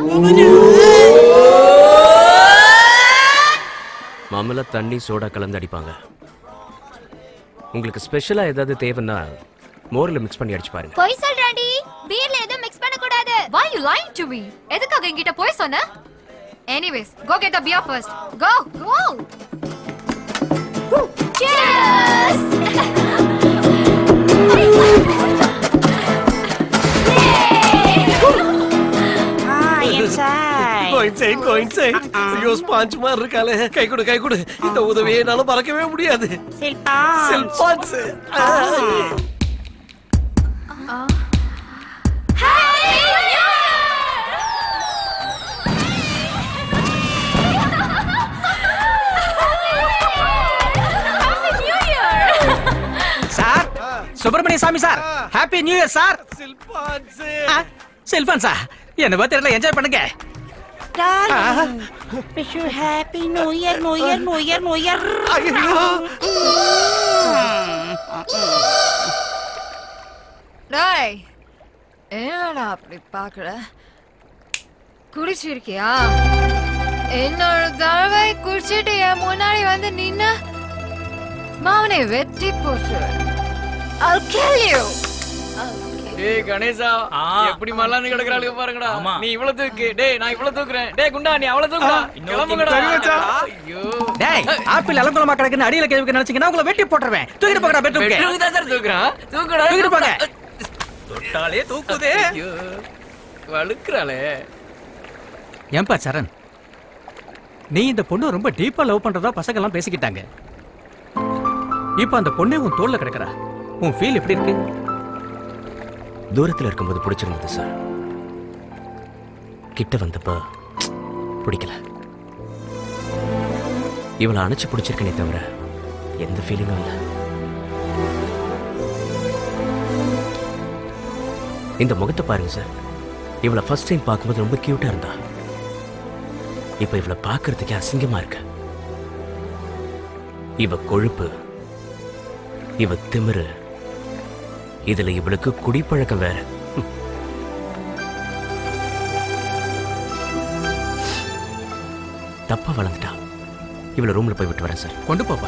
மாமலா தண்ணி சோடா கலந்து அடிப்பாங்க உங்களுக்கு ஸ்பெஷலா ஏதாவது தேவைன்னா மோர்ல மிக்ஸ் பண்ணி அடிச்சு பாருங்க போய் சொல்றாண்டி பியர்ல எதுவும் மிக்ஸ் பண்ண கூடாது why you lying to me எதுக்காக என்கிட்ட போய் சொன்ன anyways go get the beer first go go cheers ah inside Go inside, go inside. ஐயோ ஸ்பாஞ்ச் மாதிரி இருக்காளே கை கொடு கை கொடு இந்த உதவியை என்னால மறக்கவே முடியாது Silpans. சில்பான்ஸ் sir Subramaniya Sami sir happy new year sir cellphone sir என்ன பத்திரில என்ஜாய் பண்ணுங்க Darling, wish you happy New Year, New Year, New Year, New Year. டேய் என்னடா அப்படி பாக்குற குடிச்சிருக்கியா இன்னொரு தடவை குடிச்சிட்டு என் முன்னாடி வந்து நின்ன மாவனை வெட்டி போட்டு I'll kill you டேய் கணேசா எப்படி மல்லாந்து கிடக்குறாளுங்க பாருங்கடா நீ இவ்வளவு தூக்கு டேய் நான் இவ்வளவு தூக்குறேன் டேய் குண்டா நீ அவ்வளவு தூக்குடா கிளம்புங்கடா ஐயோ டேய் ஆப்பிள் அலங்குலமா கிடக்குன்னு அடியில கேள்வி நினைச்சீங்கன்னா உங்களை வெட்டி போட்டுருவேன் தூக்கிட்டு போங்கடா பெட்ரூம்க்கு பெட்ரூம் தான் சார் தூக்குறான் தூக்குடா தூக்கிட்டு போங்க தொட்டாலே தூக்குதே ஐயோ வழுக்குறாளே ஏன்பா சரண் நீ இந்த பொண்ணு ரொம்ப டீப்பா லவ் பண்றதா பசங்க எல்லாம் பேசிக்கிட்டாங்க இப்ப அந்த பொண்ணே உன் தோல்ல கிடக்குறா உன் ஃபீல் எப்படி இருக்கு தூரத்துல இருக்கும்போது பிடிச்சிருந்தது சார் கிட்ட வந்தப்ப பிடிக்கல இவளை அணைச்சு பிடிச்சிருக்கனே தவிர எந்த ஃபீலிங்கும் இல்லை இந்த முகத்தை பாருங்க சார் இவளை ஃபர்ஸ்ட் டைம் பார்க்கும்போது ரொம்ப கியூட்டா இருந்தா இப்ப இவளை பார்க்கறதுக்கே அசிங்கமா இருக்கு இவ கொழுப்பு இவ திமிரு இதுல இவளுக்கு குடிப்பழக்கம் வேற ஹம். தப்பா வளர்ந்துட்டா இவளை ரூம்ல போய் விட்டு வரேன் சார் கொண்டு போப்பா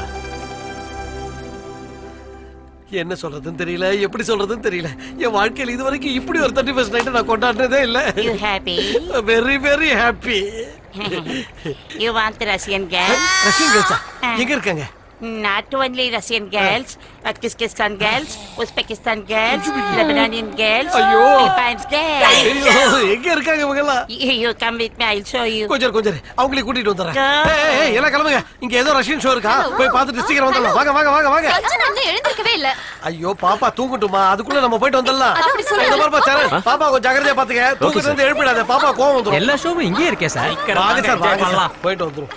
என்ன சொல்றதுன்னு தெரியல எப்படி சொல்றதுன்னு தெரியல என் வாழ்க்கையில இது வரைக்கும் இப்படி ஒரு தேர்ட்டி ஃபர்ஸ்ட் நைட் நான் கொண்டாடுறதே இல்ல You happy? Very very happy you want Russian girls? Russian கேர்ள்ஸா எங்க இருக்காங்க Not only Russian girls, but Kyrgyzstan girls, Uzbekistan girls, Lebanonian girls, ஐயோ. Philippines girls. ஐயோ, எங்க இருக்காங்க இவங்க எல்லாம் You, you come with me, I'll show you. கொஞ்சம் இரு, கொஞ்சம் இரு. அவங்களே கூட்டிட்டு வந்துடுறேன் Go. ஏய், ஏய், ஏய், எல்லாம் கிளம்புங்க இங்க ஏதோ ரஷ்யன் ஷோ இருக்கா போய் பார்த்துட்டு சீக்கிரம் வந்துடலாம் வாங்க வாங்க வாங்க வாங்க சஞ்சனா இன்னும் எழுந்திருக்கவே இல்ல ஐயோ பாப்பா தூங்கட்டுமா அதுக்குள்ள நம்ம போயிட்டு வந்துடலாம் அது அப்படி சொல்லல. இந்த பாப்பா சரண் பாப்பா கொஞ்சம் ஜாக்கிரதையா பாத்துக்க தூக்கத்துல இருந்து எழுப்பிடாத பாப்பா கோவம் வந்துரும் எல்லா ஷோவும் இங்கேயே இருக்கே சார் வாங்க சார் வாங்க சார் போயிட்டு வந்துரும்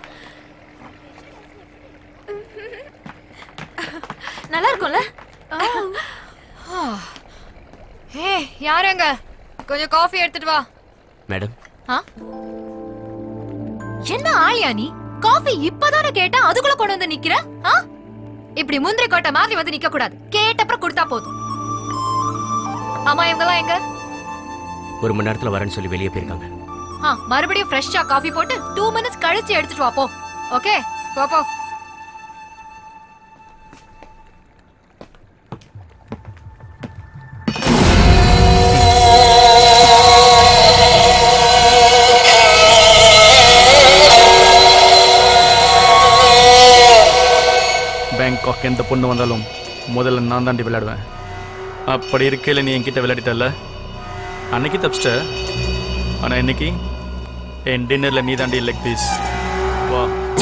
நல்லா இருக்கும்ல ஹே யாருங்க கொஞ்சம் காஃபி எடுத்துட்டு வா மேடம் ஆ? என்ன ஆளியா நீ காஃபி இப்பதானே கேட்டா அதுக்குள்ள கொண்டு வந்து நிக்கிற ஆ? இப்படி முந்திரி கோட்டை மாதிரி வந்து நிக்க கூடாது கேட்டப்புறம் கொடுத்தா போதும் ஆமா இவங்கெல்லாம் எங்க ஒரு மணி நேரத்துல வரேன்னு சொல்லி வெளியே போயிருக்காங்க ஆ, மறுபடியும் ஃப்ரெஷ்ஷா காஃபி போட்டு டூ மினிட்ஸ் கழிச்சு எடுத்துட்டு வா போ ஓகே போ போ பேங்காக் எந்த பொண்ணு வந்தாலும் முதல்ல நான் தாண்டி விளையாடுவேன் அப்படி இருக்கையில் நீ என்கிட்ட விளையாடிட்டல்ல அன்னைக்கு தப்பிச்சிட்ட ஆனால் இன்னைக்கு என் டின்னரில் நீ தாண்டி லெக் பீஸ் வா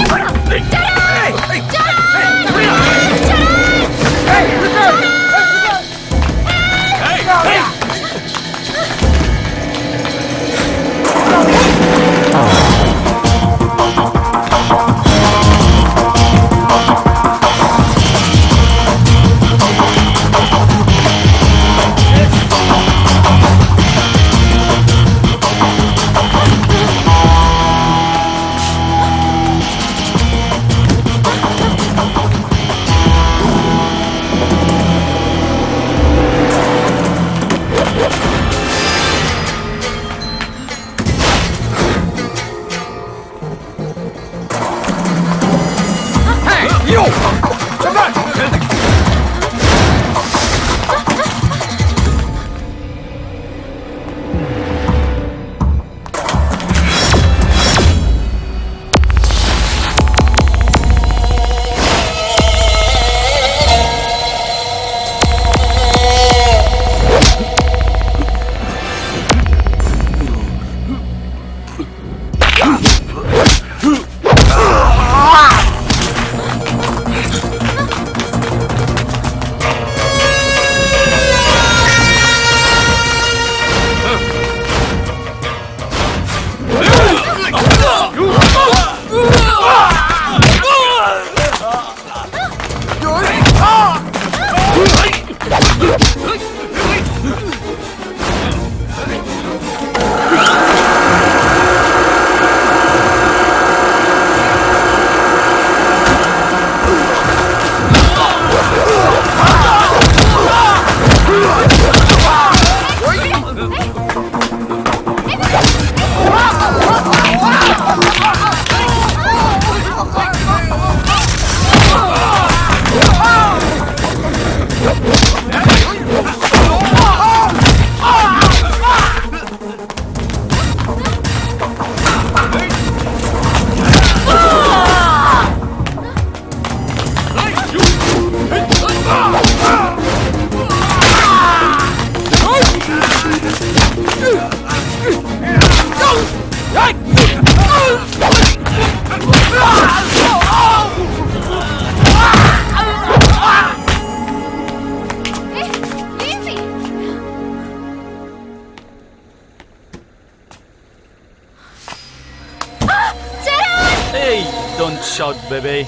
Hey, don't shout, baby.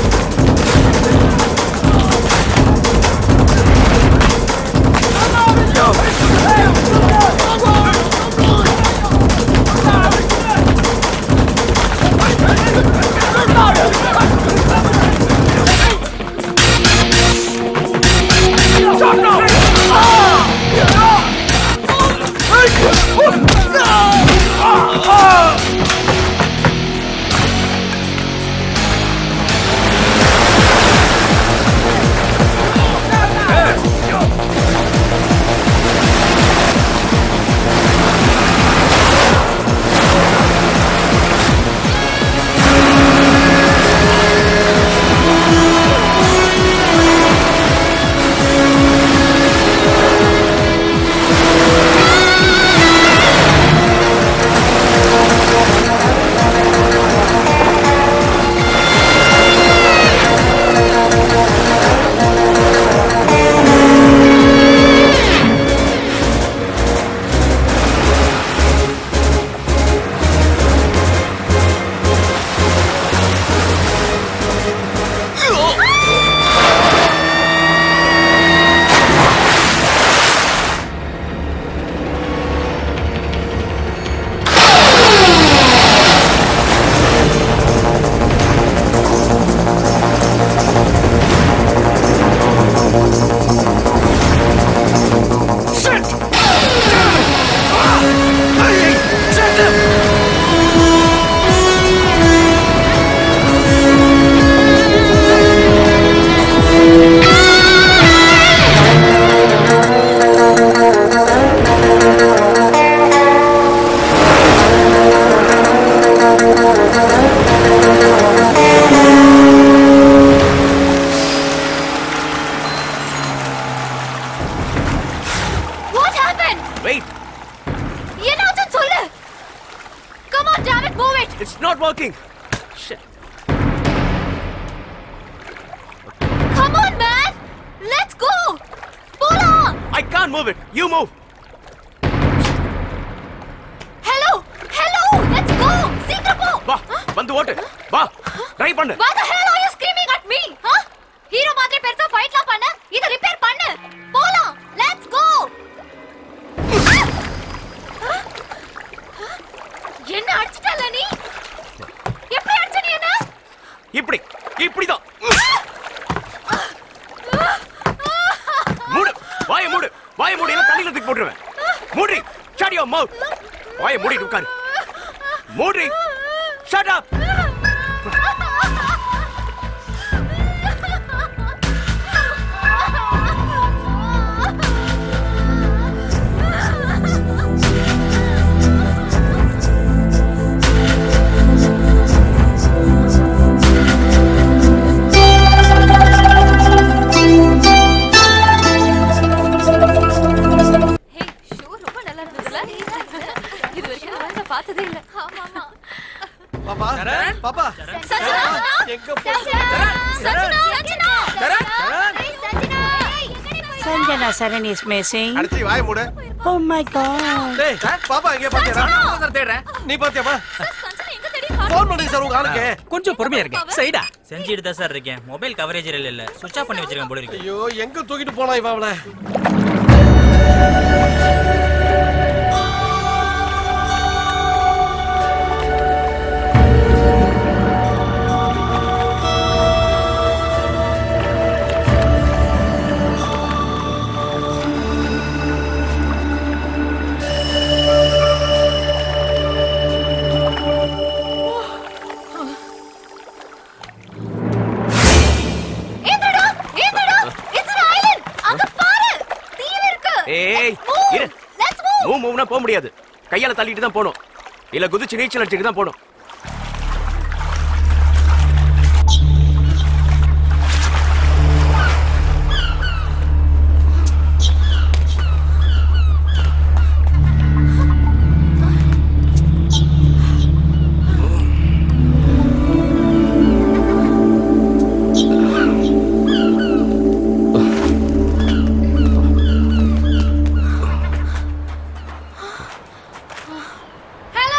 Come on, can't move it. You move. Hello hello let's go சீக்கிரம் போ வா வந்து ஓட்டு வா ட்ரை பண்ணு Why the hell are you screaming at me? Huh? Hero மாதிரி பெருசா ஃபைட்லாம் பண்ண இத ரிப்பேர் பண்ணு போலாம் லெட்ஸ் கோ என்ன அடிச்சிட்டல நீ எப்படி அடிச்ச நீ என்ன இப்படி இப்படிதான் மூடு வாயை மூடு வாயை மூடி இல்ல தண்ணியில தூக்கி போட்டுருவேன் மூடி ஷட் யுவர் மவுத் வாயை மூடிட்டு உட்காரு மூடி ஷட் அப் ஷோ ரொம்ப நல்லா இருந்ததுல இது வரைக்கும் நான் வந்து பார்த்ததே இல்ல ஆமா ஆமா பாப்பா பாப்பா சஞ்சனா எங்க Sanjana Sanjana Sanjana Sanjana Saran is missing. அடிச்சி வாய மூடு Oh my god. டேய் பாப்பா எங்க பாத்தியா சார் தேடுறேன் நீ பாத்தியாமா ஃபோன் பண்ணுங்க சார் உங்க ஆளுக்கு கொஞ்சம் பொறுமையா இருங்க சைடா செஞ்சுட்டு தான் சார் இருக்கேன் மொபைல் கவரேஜ் இல்ல இல்ல சுவிட்ச் ஆஃப் பண்ணி வச்சிருக்கேன் போல இருக்கு ஐயோ எங்க தூக்கிட்டு போலாம் இவன் அவளை ஏந்தடா ஏந்தடா இட்ஸ் an island அங்க பாரு தீவு இருக்கு ஏய் இரு லெட்ஸ் மூவ் மூவ் மூவ்னா போக முடியாது கையால தள்ளிட்டு தான் போகணும் இல்ல குதிச்சு நீச்சல் அடிச்சுட்டு தான் போகணும் hello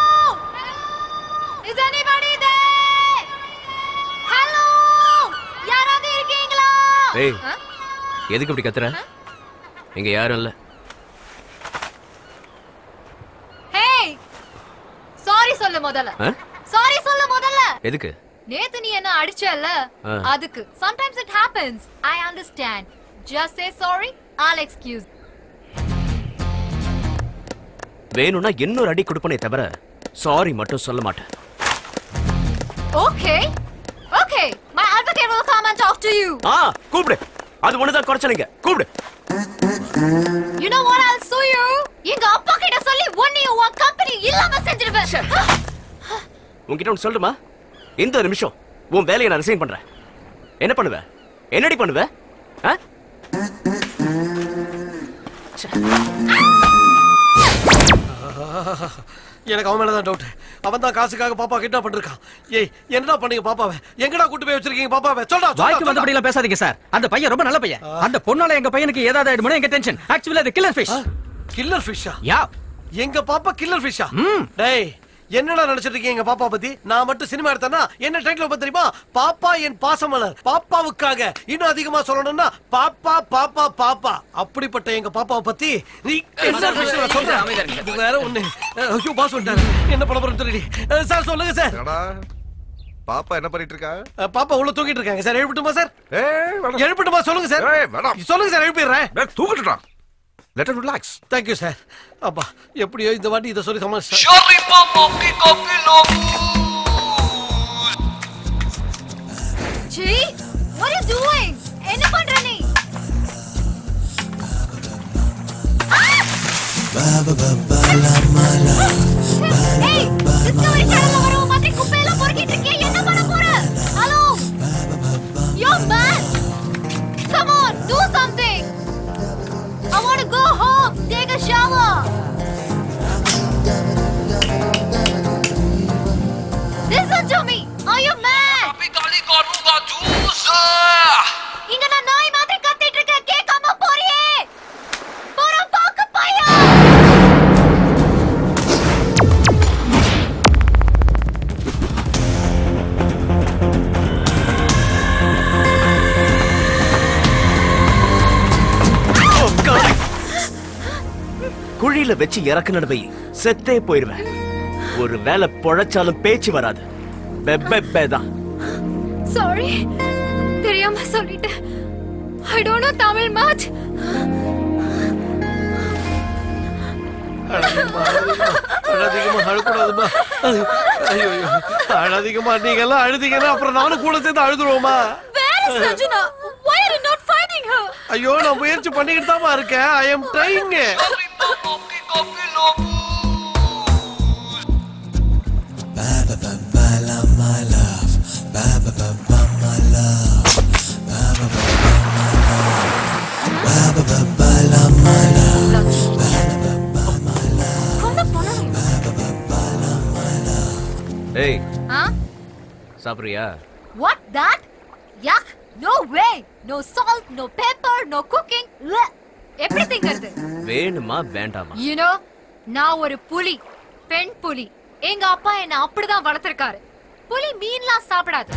is anybody there hello யாராவது இருக்கீங்களா ஏய் எதுக்கு இப்படி கத்துற இங்க யாரும் இல்ல ஹேய் சாரி சொல்லு முதல்ல ஆ? சாரி சொல்லு முதல்ல எதுக்கு நேத்து நீ என்ன அடிச்சல்ல ஆ. அதுக்கு sometimes it happens i understand just say sorry i'll excuse வேணும்னா இன்னொரு அடி கொடுப்பனே தவிர சாரி மட்டும் சொல்ல மாட்டேன் okay okay my advocate will come and talk to you ஆ கூப்பிடு அது ஒண்ணுதான் குறைச்சலைங்க கூப்பிடு you know what i'll sue you எங்க அப்பா கிட்ட சொல்லி உன்னையும் உன் கம்பெனி இல்லாம செஞ்சிருவேன் உன்கிட்ட ஒன்று சொல்லணுமா இந்த நிமிஷம் உன் வேலையை நான் ரிசைன் பண்றேன் என்ன பண்ணுவ என்னடி பண்ணுவ ஆ? எனக்கு அவன் மேலதான் டவுட் அவன் தான் காசுக்காக பாப்பா கிட்ட பண்ணிருக்கான் ஏய் என்னடா பண்ணீங்க பாப்பாவை எங்கடா கூட்டு போய் வச்சிருக்கீங்க பாப்பாவை சொல்டா வாய்க்கு வந்தபடி எல்லாம் பேசாதீங்க சார் அந்த பையன் ரொம்ப நல்ல பையன் அந்த பொண்ணால எங்க பையனுக்கு ஏதாவது ஆயிடுமோ எங்க டென்ஷன் ஆக்சுவலி அது கில்லர் ஃபிஷ் கில்லர் ஃபிஷ்ஷா யா எங்க பாப்பா கில்லர் ஃபிஷ்ஷா டேய் என்னடா நினைச்சிட்டு இருக்கீங்க எங்க பாப்பா பத்தி நான் மட்டும் சினிமா எடுத்தேன்னா என்ன டைட்டில் வைப்பேன் தெரியுமா பாப்பா என் பாசமலர் பாப்பாவுக்காக இன்னும் அதிகமா சொல்லணும்னா பாப்பா பாப்பா பாப்பா அப்படிப்பட்ட எங்க பாப்பாவை பத்தி நீ கில்லர் ஃபிஷ் சொல்றேன் இது வேற ஒண்ணு ஐயோ பாஸ் வந்துட்டாரு என்ன பண்ண போறோம் தெரியல சார் சொல்லுங்க சார் என்னடா பாப்பா என்ன பண்ணிட்டு இருக்கா அஹ், பாப்பா உள்ள தூங்கிட்டு இருக்காங்க சார் எழுப்பட்டுமா சார் ஏய் வேணாம். எழுப்பட்டுமா சொல்லுங்க சார் ஏய், வேணாம். சொல்லுங்க சார் எழுப்பிடுறேன் டேய், தூக்கிட்டுடா let her relax thank you sir அப்பா எப்படியோ இந்த வாட்டி இதை சொல்லி சமாளிச்சிட்டேன் ji what are you doing என்ன பண்ற நீ ஏய் டிஸ்கவரி சேனல்ல வர மாதிரி குப்பையெல்லாம் பொறுக்கிட்டு இருக்கியே என்ன பண்ண போற hello yo man come on do something I want to go home take a shower Listen to me are you mad இங்க நான் நாய் மாதிரி கத்திட்டு இருக்கேன் கேட்காம போறியே கீழே வச்சு இறக்குனு வை செத்தே போயிருவேன் ஒரு வேலை பொழைச்சாலும் பேச்சு வராது பெப்பே தான் சாரி தெரியாம சொல்லிட்டேன் I don't know Tamil much அழாதீங்கம்மா அழக்கூடாதுமா ஐயோ ஐயோ அழாதீங்கம்மா நீங்க எல்லாம் அழுதீங்கன்னா அப்புறம் நானும் கூட சேர்ந்து அழுதுருவோமா Where is Sajuna? Why are you not finding her? ஐயோ நான் முயற்சி பண்ணிக்கிட்டு தான் இருக்கேன் ஐ எம் ட்ரைங் ஏய் Huh? சாப்பிடுறியா What that? Yuck! No way! No salt, no pepper, no cooking. Blech. எப்படி திங்கிறது வேணுமா வேண்டாமா You know, நான் ஒரு புலி பெண் புலி எங்க அப்பா என்ன அப்படிதான் வளர்த்திருக்காரு புலி மீன்லாம் சாப்பிடாது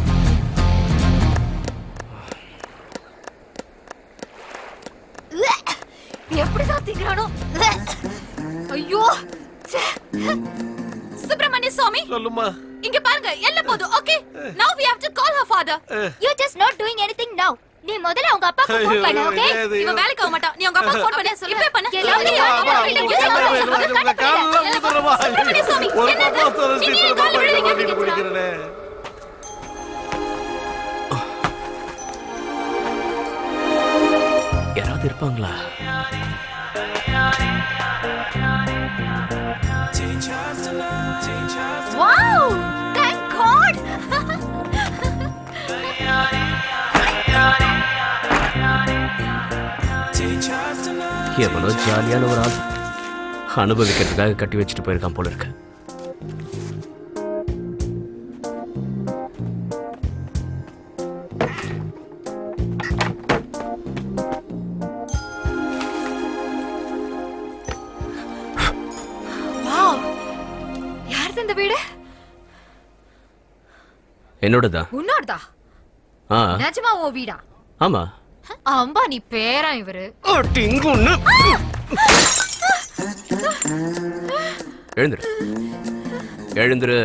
Blech. எப்படிதான் திங்கிறானோ Blech. ஐயோ ச்சே. சுப்பிரமணிய சுவாமி சொல்லுமா இங்க பாருங்க எல்ல போதும் okay now we have to call her father you just not doing anything now நீ முதல்ல உங்க அப்பாக்கு ஐயோ, ஃபோன் பண்ணு ஓகே முடியாது. இவன் வேலைக்கு ஆக மாட்டான் நீ உங்க அப்பா ஃபோன் பண்ணு சொல்லு இப்பவே பண்ணு வா, வா, உங்க காலெல்லாம் ஊதுறவா? ஒரு பாப்பா தொலைச்சி இத்தனை பாப்பா இங்க மாட்டிட்டு குடிக்கிறேனே. யாராவது இருப்பாங்களா wow thank god எவ்வளோ ஜாலியான ஒரு ஆள் அனுபவிக்கிறதுக்காக கட்டி வச்சுட்டு போயிருக்கான் போல இருக்கு wow யாரது இந்த வீடு என்னோடதான் உன்னோடதா ஆ நிஜமா உன் வீடா ஆமா அம்பானி பேரா இவரு டிங்குன்னு எழுந்துரு எழுந்துரு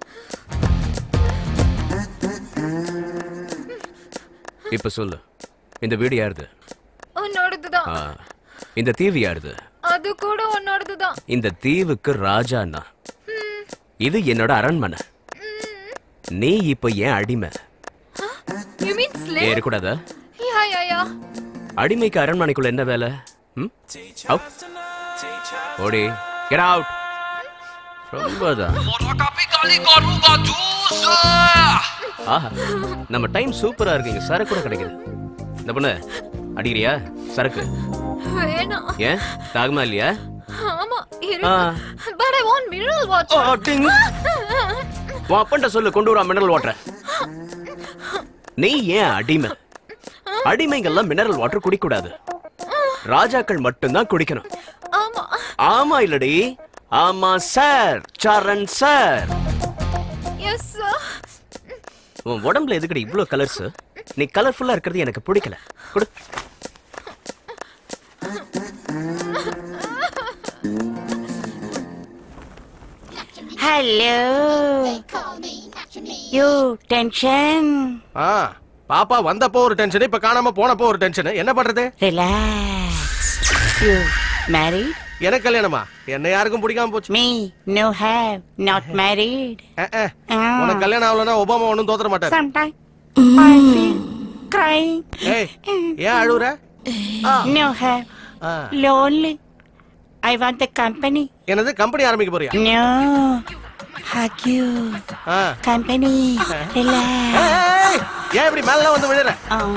இப்ப சொல்லு இந்த வீடு யாருது உன்னோடதுதான் ஆ, இந்த தீவு யாருது அது கூட உன்னோடதுதான் இந்த தீவுக்கு ராஜாண்ணா இது என்னோட அரண்மனை நீ இப்ப ஏன் அடிமை you mean slave ஏறக்கூடாதா யா யா யா அடிமைக்கு அரண்மனைக்குள்ள என்ன வேலை ம்? Out. ஓடி கெட் அவுட் ரொம்பதான் ஆஹா நம்ம டைம் சூப்பரா இருக்கு இங்க சரக்கு கூட கிடைக்குது இந்த பொண்ணு அடிக்கிறியா சரக்கு வேணாம் ஏன் தாகமா இல்லையா ஆமா ஆ. இருக்கு but I want mineral water உன் அப்பன்ட்ட சொல்லு கொண்டு வரா மினரல் வாட்டர் நீ ஏன் அடிமை அடிமைங்கெல்லாம் மினரல் வாட்டர் குடிக்கூடாது ராஜாக்கள் மட்டும்தான் குடிக்கணும் ஆமா ஆமா இல்லடி ஆமா sir Charan sir yes sir உன் உடம்புல எதுக்கடி இவ்ளோ கலர்ஸ் நீ கலர்ஃபுல்லா இருக்கிறது எனக்கு பிடிக்கல கொடு Hello. You tension? ஆ பாப்பா வந்தப்போ ஒரு டென்ஷன் இப்ப காணாம போனப்போ ஒரு டென்ஷன் என்ன பண்றது Relax. You married? எனக்கு கல்யாணமா என்ன யாருக்கும் பிடிக்காம போச்சு Me, no have, not married. உனக்கு கல்யாணம் ஆகலன்னா ஒபாமா ஒண்ணும் தோத்துற மாட்டாரு Sometimes I feel crying. ஏய் ஏன் அழுவுற No have, lonely. I want the company. என்னது கம்பெனி ஆரம்பிக்க போறியா No, hug you. Company, relax. ஏய், ஏன் இப்படி மேல வந்து விழுற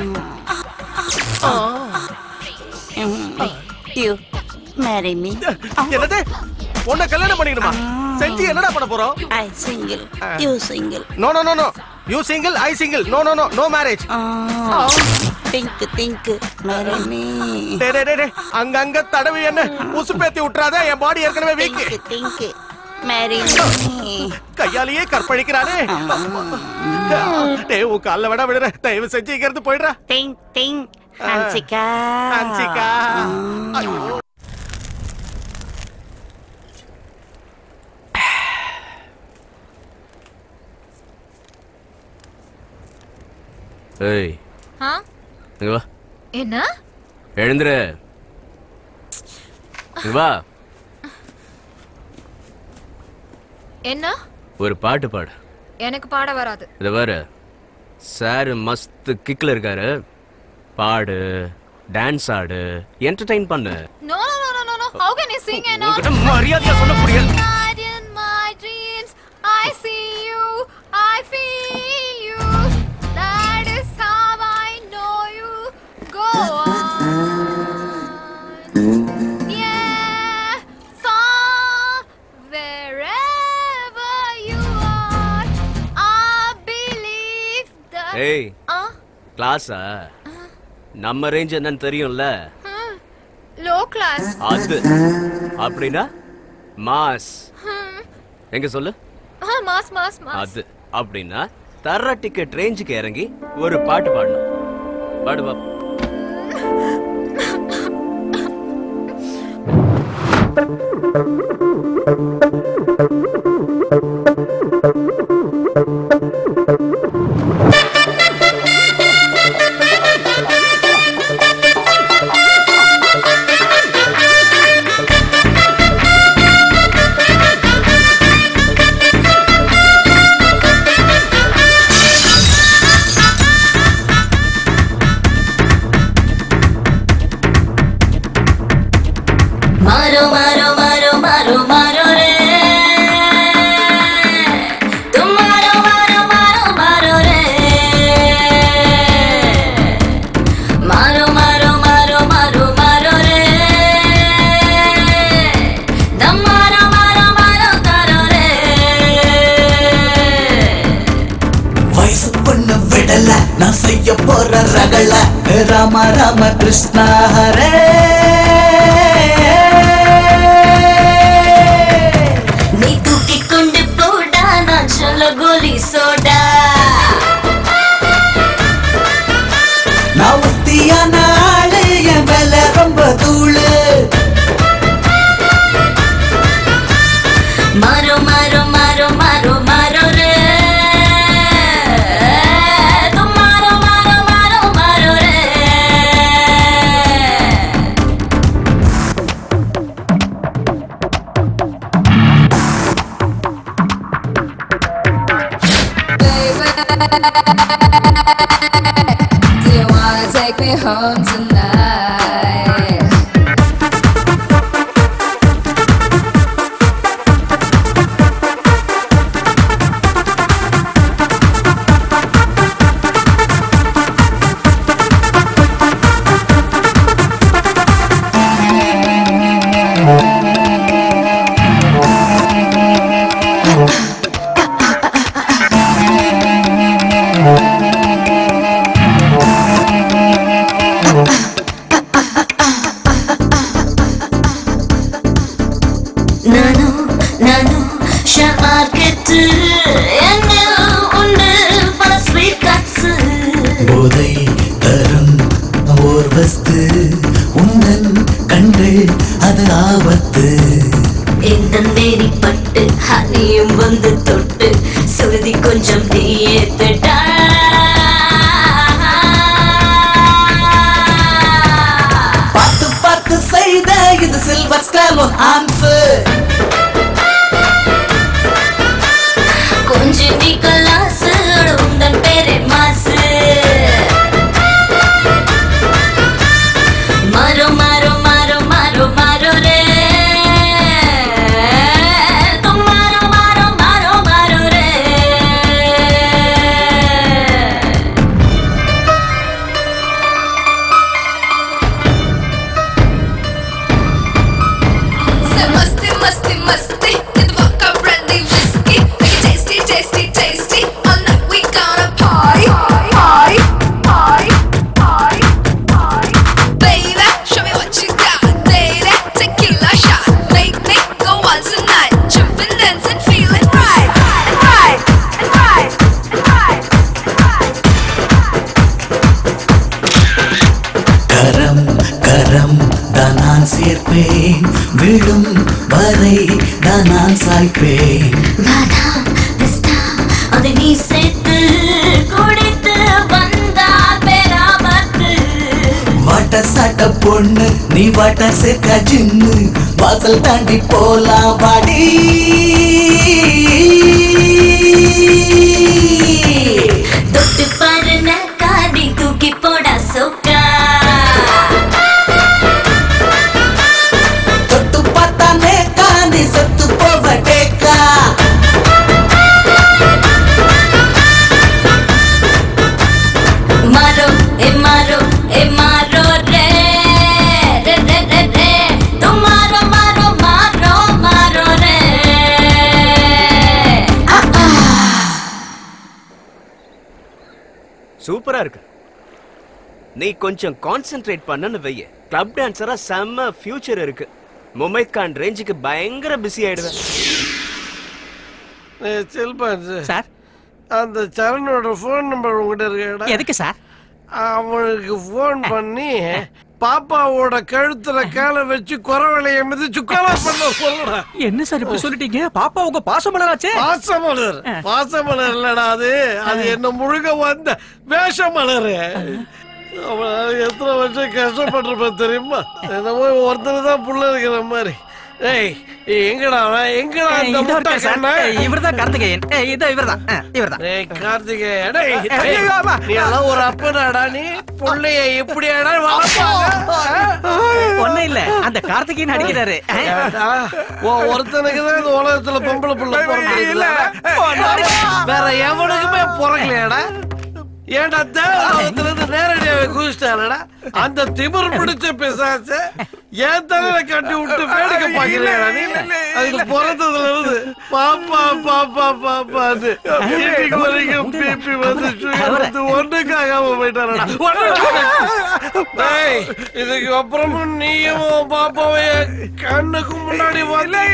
Mm, You marry me. என்னது உன்னை கல்யாணம் பண்ணிக்கணுமா செஞ்சு என்னடா பண்ண போறோம் I single, you single. No no no no you single I single no no no no marriage Think, think, marry me. டேய் டேய், டேய் டேய், அங்கங்க தடவி என்ன உசுப்பேத்தி விட்டுறாத என் பாடி ஏற்கனவே weak Think, think, marry me. கையாலேயே கற்பழிக்கிறானே டேய் உன் கால்ல விட விடுற தயவு செஞ்சு இங்க இருந்து போயிடுறா Think, think, Hansika. ஹன்சிகா ஏய் ஆ இங்க வா என்ன எழுந்துரு இங்க வா என்ன ஒரு பாட்டு பாடு எனக்கு பாட வராது இத பாரு சார் மஸ்த் கிக்ல இருக்காரு பாடு டான்ஸ் ஆடு என்டர்டைன் பண்ணு No, no, no, no, no, no. How can you sing and all? உன்கிட்ட மரியாதையா சொல்ல முடியாது. Night in my dreams, I see you, I feel you. That is how I know you. Go on. Yeah, far, wherever you are, I believe that. ஏய் Ah, கிளாஸா நம்ம ரேஞ்ச் என்னன்னு தெரியும்ல hmm. Low class. அது அப்படின்னா மாஸ் Hmm. எங்க சொல்லு Ah, mass, mass, mass. அது அப்படின்னா தர டிக்கெட் ரேஞ்சுக்கு இறங்கி ஒரு பாட்டு பாடணும் பாடு பாப்போம் मारो मारो मारो मारो मारो रे तुम मारो मारो मारो मारो रे मारो मारो मारो मारो मारो रे दम मारो मारो मारो करो रे வயசு பொண்ணு விடல நான் செய்ய போற ரகள ராம ராம கிருஷ்ணா ஹரே நீ தூக்கி கொண்டு போடா நான் சொல்ல கோலி சோடா நான் உஸ்தியான ஆளு என் வேலை ரொம்ப தூளு मारो मारो मारो मारो मारो रे तुम मारो मारो मारो मारो रे Do you wanna take me home tonight? நானு நானு ஷேர் மார்க்கெட்டு என்னில் உண்டு பல ஸ்வீட் கட்ஸு போதை தரும் ஓர் வஸ்து உன்னன் கண்கள் அது ஆபத்து இந்த நேரி பட்டு ஹனியும் வந்து தொட்டு சுருதி கொஞ்சம் நீ ஏத்துட்டா பார்த்து பார்த்து செய்த இது சில்வர் ஸ்டாலோன் ஆன்சர் கொஞ்சம் நீ கலாசு உந்தன் பேரே மாசு மாறோ மாறோ மாறோ மாறோ மாறோ ரே தும் மாறோ மாறோ மாறோ மாறோ ரே Say musty, musty, musty. Get the vodka, brandy, whiskey. Make it tasty, tasty, tasty. All night we gonna party, party, party, party, party. Baby, show me what you got, lady. Tequila shot, make me go on tonight. Jumping, dancing, feeling right, and right, and right, and right. கரம் கரம் தான் நான் சேர்ப்பேன் விழும் வரை தான் நான் சாய்ப்பேன் பாதாம் பிஸ்தா அதை நீ சேர்த்து குடித்து வந்தா முட்டை பொண்ணு நீ வாட்டர் சேர்க்க ஜின்னு வாசல் தாண்டி போலாம் வாடி தொட்டு பாரு காடி தூக்கி போடா சோக்கா தொட்டு பார்த்தானே காந்தி செத்து போவ டேக்கா मारो ए मारो ए मारो रे रे रे रे रे तुम मारो मारो मारो मारो रे आ, आ। சூப்பரா இருக்கு நீ கொஞ்சம் கான்சென்ட்ரேட் பண்ணனு வைய கிளப் டான்சரா செம்ம ஃபியூச்சர் இருக்கு முமைத் கான் ரேஞ்சுக்கு பயங்கர பிஸி ஆயிடுவேன் செல்பான் சார் அந்த சரணோட ஃபோன் நம்பர் உங்ககிட்ட இருக்கா எதுக்கு சார் அவனுக்கு ஃபோன் பண்ணி பாப்பாவோட கழுத்துல காலை வச்சு குறவளைய மிதிச்சு கொலை பண்ண சொல்லுடா என்ன சார் இப்படி சொல்லிட்டீங்க பாப்பா உங்க பாசமலராச்சே பாசமலர் பாசமலர் இல்லடா அது அது என்ன முழுக வந்த வேஷமலர் அவன் எத்தனை வருஷம் கஷ்டப்பட்டிருப்பேன் தெரியுமா என்னமோ ஒருத்தர் தான் புள்ள இருக்கிற மாதிரி ஏய் எங்கடா அவன் எங்கடா அந்த இதோ முட்டை இருக்காரு சார். கண்ணா ஏய், இவர்தான் கார்த்திகேயன் ஏய், இதோ இவர்தான் ஆ, இவர்தான் டேய் கார்த்திகேய டேய் ஏய், டேய், ஐயோ, ஆமா. நீ எல்லாம் ஒரு அப்பனாடா நீ புள்ளைய இப்படியாடா வளர்ப்பாங்க ஒண்ணும் இல்ல அந்த கார்த்திகேயன் அடிக்கிறாரு ஆ. ஏண்டா, உன் ஒருத்தனுக்கு தான் இந்த உலகத்துல பொம்பளை புள்ள பிறந்திருக்குல்ல? வேற எவனுக்குமே பிறக்கலையாடா ஏன்டா தேவலோகத்துல இருந்து நேரடியாவே குதிச்சிட்டானடா அந்த திமிர் பிடிச்ச பிசாச என் தலையில கட்டி விட்டு வேடிக்கை பாக்கிறேடா நீ அதுக்கு பிறந்ததுல இருந்து பாப்பா பாப்பா பாப்பான்னு இன்னைக்கு வரைக்கும் பிபி வந்து சுகர் வந்து ஒண்ணுக்காகாம போயிட்டாரடா டேய் இதுக்கு அப்புறமும் நீயும் உன் பாப்பாவை என் கண்ணுக்கு முன்னாடி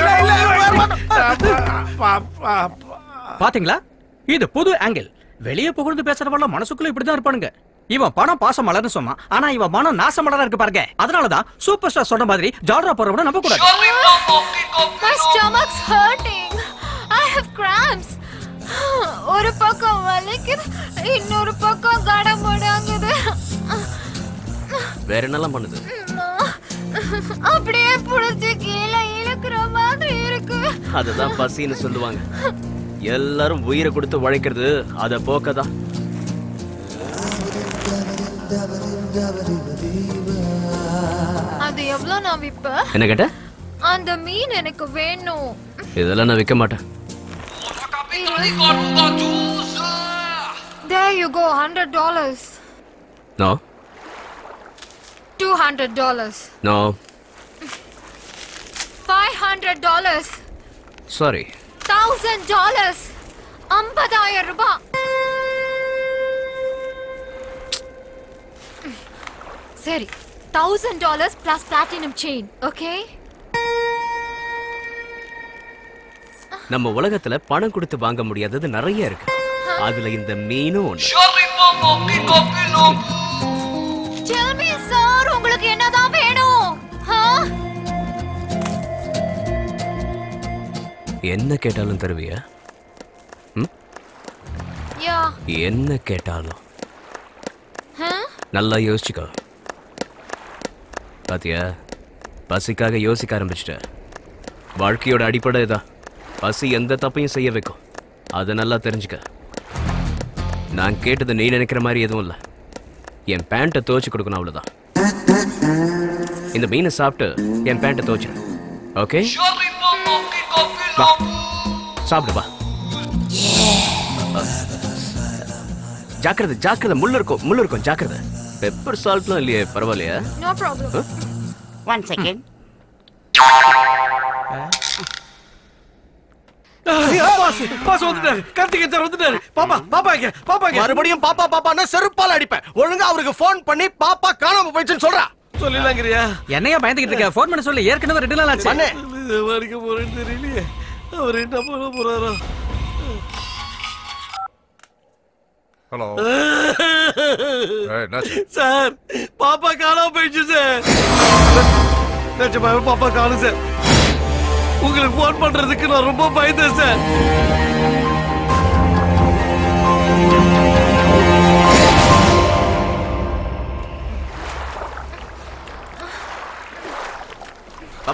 வந்து பாத்தீங்களா இது புது ஆங்கிள் வெளியே புகழ்ந்து பேசுறவங்கள மனசுக்குள்ள இப்படிதான் இருப்பானுங்க இவன் பணம் பாசம் மலர்னு சொன்னான் ஆனா இவன் மனம் நாச மலரா இருக்கு பாருங்க அதனாலதான் சூப்பர் ஸ்டார் சொன்ன மாதிரி ஜால்ரா போறவன நம்ப கூடாது My stomach's hurting. I have cramps. ஒரு பக்கம் வலிக்குது இன்னொரு பக்கம் கடமுடாங்குது வேற என்னெல்லாம் பண்ணுது அப்படியே புடிச்சு கீழே இழுக்கிற மாதிரி இருக்கு அதுதான் பசின்னு சொல்லுவாங்க எல்லாரும் உயிரை கொடுத்து உழைக்கிறது அத போக்கதான் அது எவ்வளவு நான் விப்ப என்ன கேட்ட அந்த மீன் எனக்கு வேணும் இதெல்லாம் நான் விற்க மாட்டேன் There you go, hundred dollars, no two hundred dollars, no five hundred dollars, sorry thousand dollars, ஐம்பதாயிரம் ரூபாய் சரி thousand dollars plus platinum chain okay நம்ம உலகத்துல பணம் கொடுத்து வாங்க முடியாதது நிறைய இருக்கு அதுல இந்த மீனும் ஒண்ணு Tell me, sir, உங்களுக்கு என்னதான் வேணும் huh? என்ன கேட்டாலும் தருவியா Yeah. என்ன கேட்டாலும் Huh? நல்லா யோசிச்சுக்கோ பாத்தியா பசிக்காக யோசிக்க ஆரம்பிச்சிட்ட வாழ்க்கையோட அடிப்படை இதான் பசி எந்த தப்பையும் செய்ய வைக்கும் அதை நல்லா தெரிஞ்சுக்க நான் கேட்டது நீ நினைக்கிற மாதிரி எதுவும் இல்லை என் பேண்ட்டை துவைச்சு கொடுக்கணும் அவ்வளோதான் இந்த மீனை சாப்பிட்டு என் பேண்ட்டை துவைச்சிரு ஓகே வா சாப்பிடு வா ஜாக்கிரதை ஜாக்கிரதை முள்ளு இருக்கும் முள்ளு இருக்கும் ஜாக்கிரதை பெப்பர் சால்ட்லாம் இல்லையே பரவாயில்லையா No problem. One second. Boss boss வந்துட்டாரு கார்த்திகேயன் சார் வந்துட்டாரு பாப்பா பாப்பா இங்க பாப்பா இங்க மறுபடியும் பாப்பா பாப்பான்னு செருப்பால அடிப்பேன் ஒழுங்கா அவருக்கு ஃபோன் பண்ணி பாப்பா காணாம போயிடுச்சுன்னு சொல்றா சொல்லிடலாங்கிறியா என்னையா பயந்துகிட்டு இருக்க ஃபோன் பண்ண சொல்லி ஏற்கனவே ரெண்டு நாள் ஆச்சு இது வரைக்கும் போறேன்னு தெரியலையே அவர் என்ன பண்ண போறாரோ ஹலோ சார் பாப்பா காணாம போயிடுச்சு சார் நிஜமாவே பாப்பா காணும் சார் உங்களுக்கு ஃபோன் பண்றதுக்கு நான் ரொம்ப பயந்தேன் சார்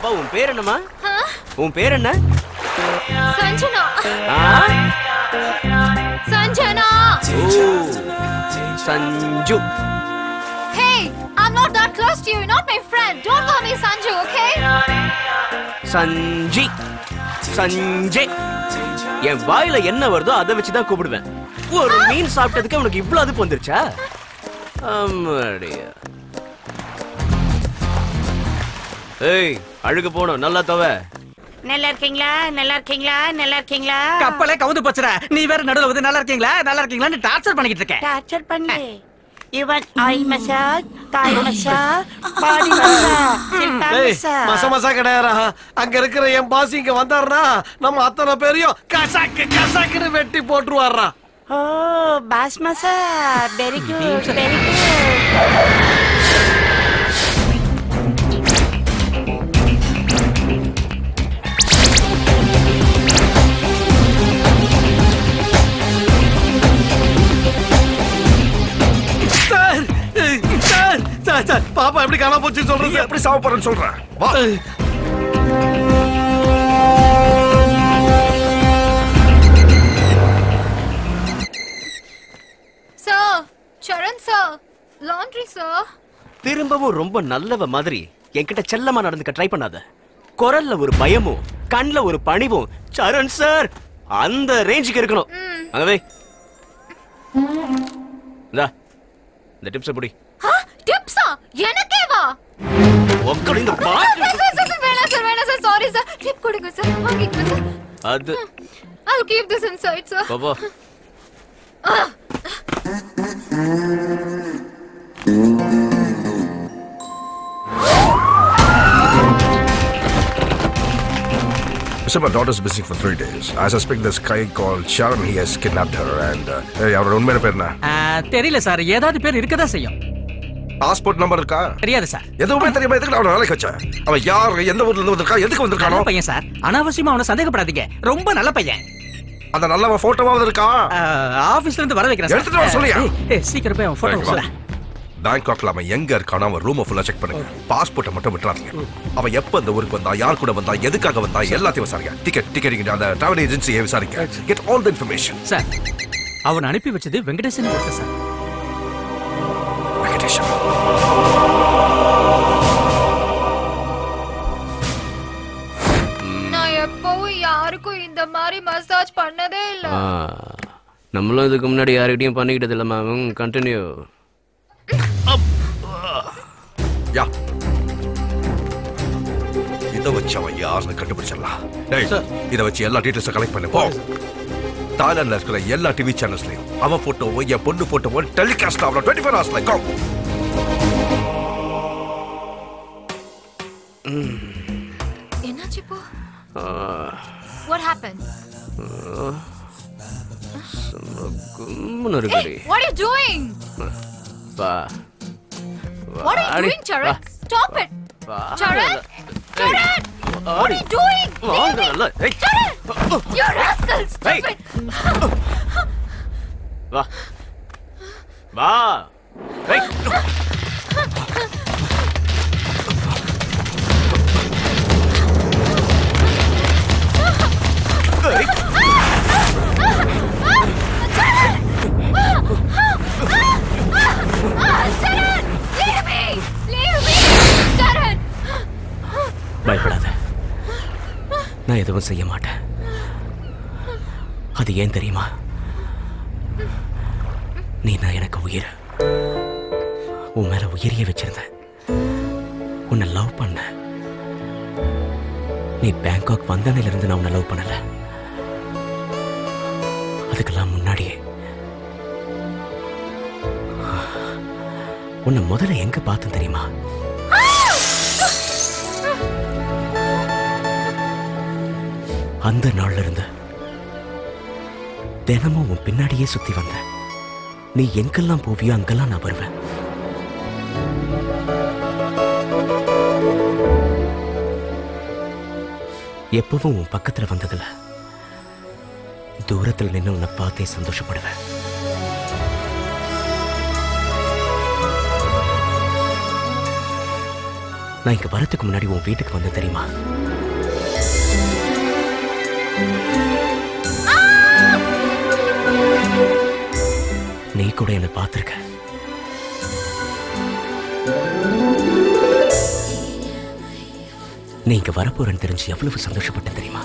பாப்பா உன் பேர் என்னம்மா உன் பேர் என்ன சஞ்சனா ஆ? சஞ்சனா ஓ, Sanju Hey, I'm not that close to you. You're not my friend. Don't call me Sanju, okay? சஞ்சி Sanjay என் வாயில என்ன வருதோ அதை வச்சு தான் கூப்பிடுவேன் ஒரு மீன் சாப்பிட்டதுக்கு உனக்கு இவ்வளவு அதுப்பு வந்துருச்சா அம்மாடியா ஏய் அழுகு போனோம் நல்லா தவ நல்லா இருக்கீங்களா நல்லா இருக்கீங்களா நல்லா இருக்கீங்களா கப்பலே கவுந்து போச்சுடா நீ வேற நடுவுல வந்து நல்லா இருக்கீங்களா நல்லா இருக்கீங்களான்னு டார்ச்சர் பண்ணிக்கிட்டு இருக்க டார்ச்சர் பண்ணு இவன் oil massage Thai massage body massage Shilpa ஏய், மசாஜ் மச மசா கிடையாரா அங்க இருக்கிற என் பாஸ் இங்க வந்தாருனா நம்ம அத்தனை பேரையும் கசாக்கு கசாக்குன்னு வெட்டி போட்டுருவாரா ஓ boss massage very good very good sir ஏய், சார் சார் சார் பாப்பா எப்படி காணாம போச்சு சொல்றது எப்படி சாவ போறேன்னு சொல்றேன் வா Sir, Charan sir, laundry sir. திரும்பவும் ரொம்ப நல்லவ மாதிரி என்கிட்ட செல்லமா நடந்துக்க ட்ரை பண்ணாத குரல்ல ஒரு பயமும் கண்ணுல ஒரு பணிவும் சரண் சார் அந்த ரேஞ்சுக்கு இருக்கணும் அங்கவே இந்தா இந்த டிப்ஸ் புடி டிப்ஸா எனக்கே வா உக்கடி இந்த Sir, பாட்டு sir, sir, sir, வேணாம் சார் வேணாம் சார் சாரி சார் டிப் கொடுங்க சார் வாங்கிக்கங்க சார் அது I'll keep this inside sir. Baba Ah. So my daughter's missing for three days. I suspect this guy called Sharon, he has kidnapped her and uh, hey, அவரோட உண்மையான பேர் என்ன ஆ, தெரியல சார் ஏதாவது பேர் இருக்கதான் செய்யும் பாஸ்போர்ட் நம்பர் இருக்கா தெரியாது சார் எதுவுமே தெரியாம எதுக்கு அவனை வேலைக்கு வச்ச அவன் யார் எந்த ஊர்ல இருந்து வந்திருக்கா எதுக்கு வந்திருக்கானோ நல்ல பையன் சார் அனாவசியமா அவனை சந்தேகப்படாதீங்க ரொம்ப நல்ல பையன் அந்த நல்லவன் போட்டோவாவது இருக்கா ஆபீஸ்ல இருந்து வர வைக்கிறேன் எடுத்துட்டு வர சொல்லியா? ஏய், ஏய், சீக்கிரம் போய் அவன் போட்டோ சொல்ல பேங்காக்ல அவன் எங்க இருக்கானோ அவன் ரூமை ஃபுல்லா செக் பண்ணுங்க பாஸ்போர்ட்டை மட்டும் விட்டுறாதீங்க அவன் எப்ப இந்த ஊருக்கு வந்தா யார் கூட வந்தா எதுக்காக வந்தா எல்லாத்தையும் விசாரிங்க டிக்கெட் டிக்கெட் அந்த டிராவல் ஏஜென்சியை விசாரிங்க get all the information sir அவன் அனுப்பி வச்சது வெங்கடேசன் ஒருத்தர் சார் வெங்கடேஷன் நான் எப்பவும் யாருக்கும் இந்த மாதிரி மசாஜ் பண்ணதே இல்ல ஆ, நம்மளும் இதுக்கு முன்னாடி யாருக்கிட்டையும் பண்ணிக்கிட்டது இல்ல மேம் கண்டினியூ யா இத வச்சு அவன் யாருன்னு கண்டுபிடிச்சிடலாம் டேய் இத வச்சு எல்லா டீடைல்ஸும் கலெக்ட் பண்ணு போ தாய்லாந்துல இருக்கிற எல்லா டிவி சேனல்ஸ்லயும் அவன் போட்டோவோ என் பொண்ணு போட்டோவோ டெலிகாஸ்ட் ஆகலாம் டுவெண்ட்டி ஃபோர் ஹவர்ஸ்ல கம் என்னாச்சு இப்போ What happened? கும்முன்னு Hey, இருக்குடி what are you doing? வா What are you வாடி, doing, Charan? வா. Stop it. வா. Charan? Charan? What are you doing? வாங்க நல்லா. ஏய், Charan! You rascal! Stop it. வா வா ஏய். ஏய். Charan! Leave me! Leave me! Charan! பயப்படாத நான் எதுவும் செய்ய மாட்டேன் அது ஏன் தெரியுமா நீ நான் எனக்கு உயிர் உன் மேல உயிரியே வச்சிருந்தேன் உன்னை லவ் பண்ண நீ பேங்காக் வந்தனையில இருந்து நான் உன்னை லவ் பண்ணல அதுக்கெல்லாம் முன்னாடியே உன்னை முதல்ல எங்க பார்த்தேன் தெரியுமா அந்த நாள்ல இருந்து தினமும் உன் பின்னாடியே சுத்தி வந்தேன் நீ எங்கெல்லாம் போவியோ அங்கெல்லாம் நான் வருவேன் எப்பவும் உன் பக்கத்துல வந்ததுல தூரத்தில் நின்று உன்னை பார்த்தே சந்தோஷப்படுவேன் நான் இங்க வரதுக்கு முன்னாடி உன் வீட்டுக்கு வந்து தெரியுமா நீ கூட என்ன பார்த்திருக்க நீ இங்க வரப்போறேன்னு தெரிஞ்சு எவ்வளவு சந்தோஷப்பட்டேன் தெரியுமா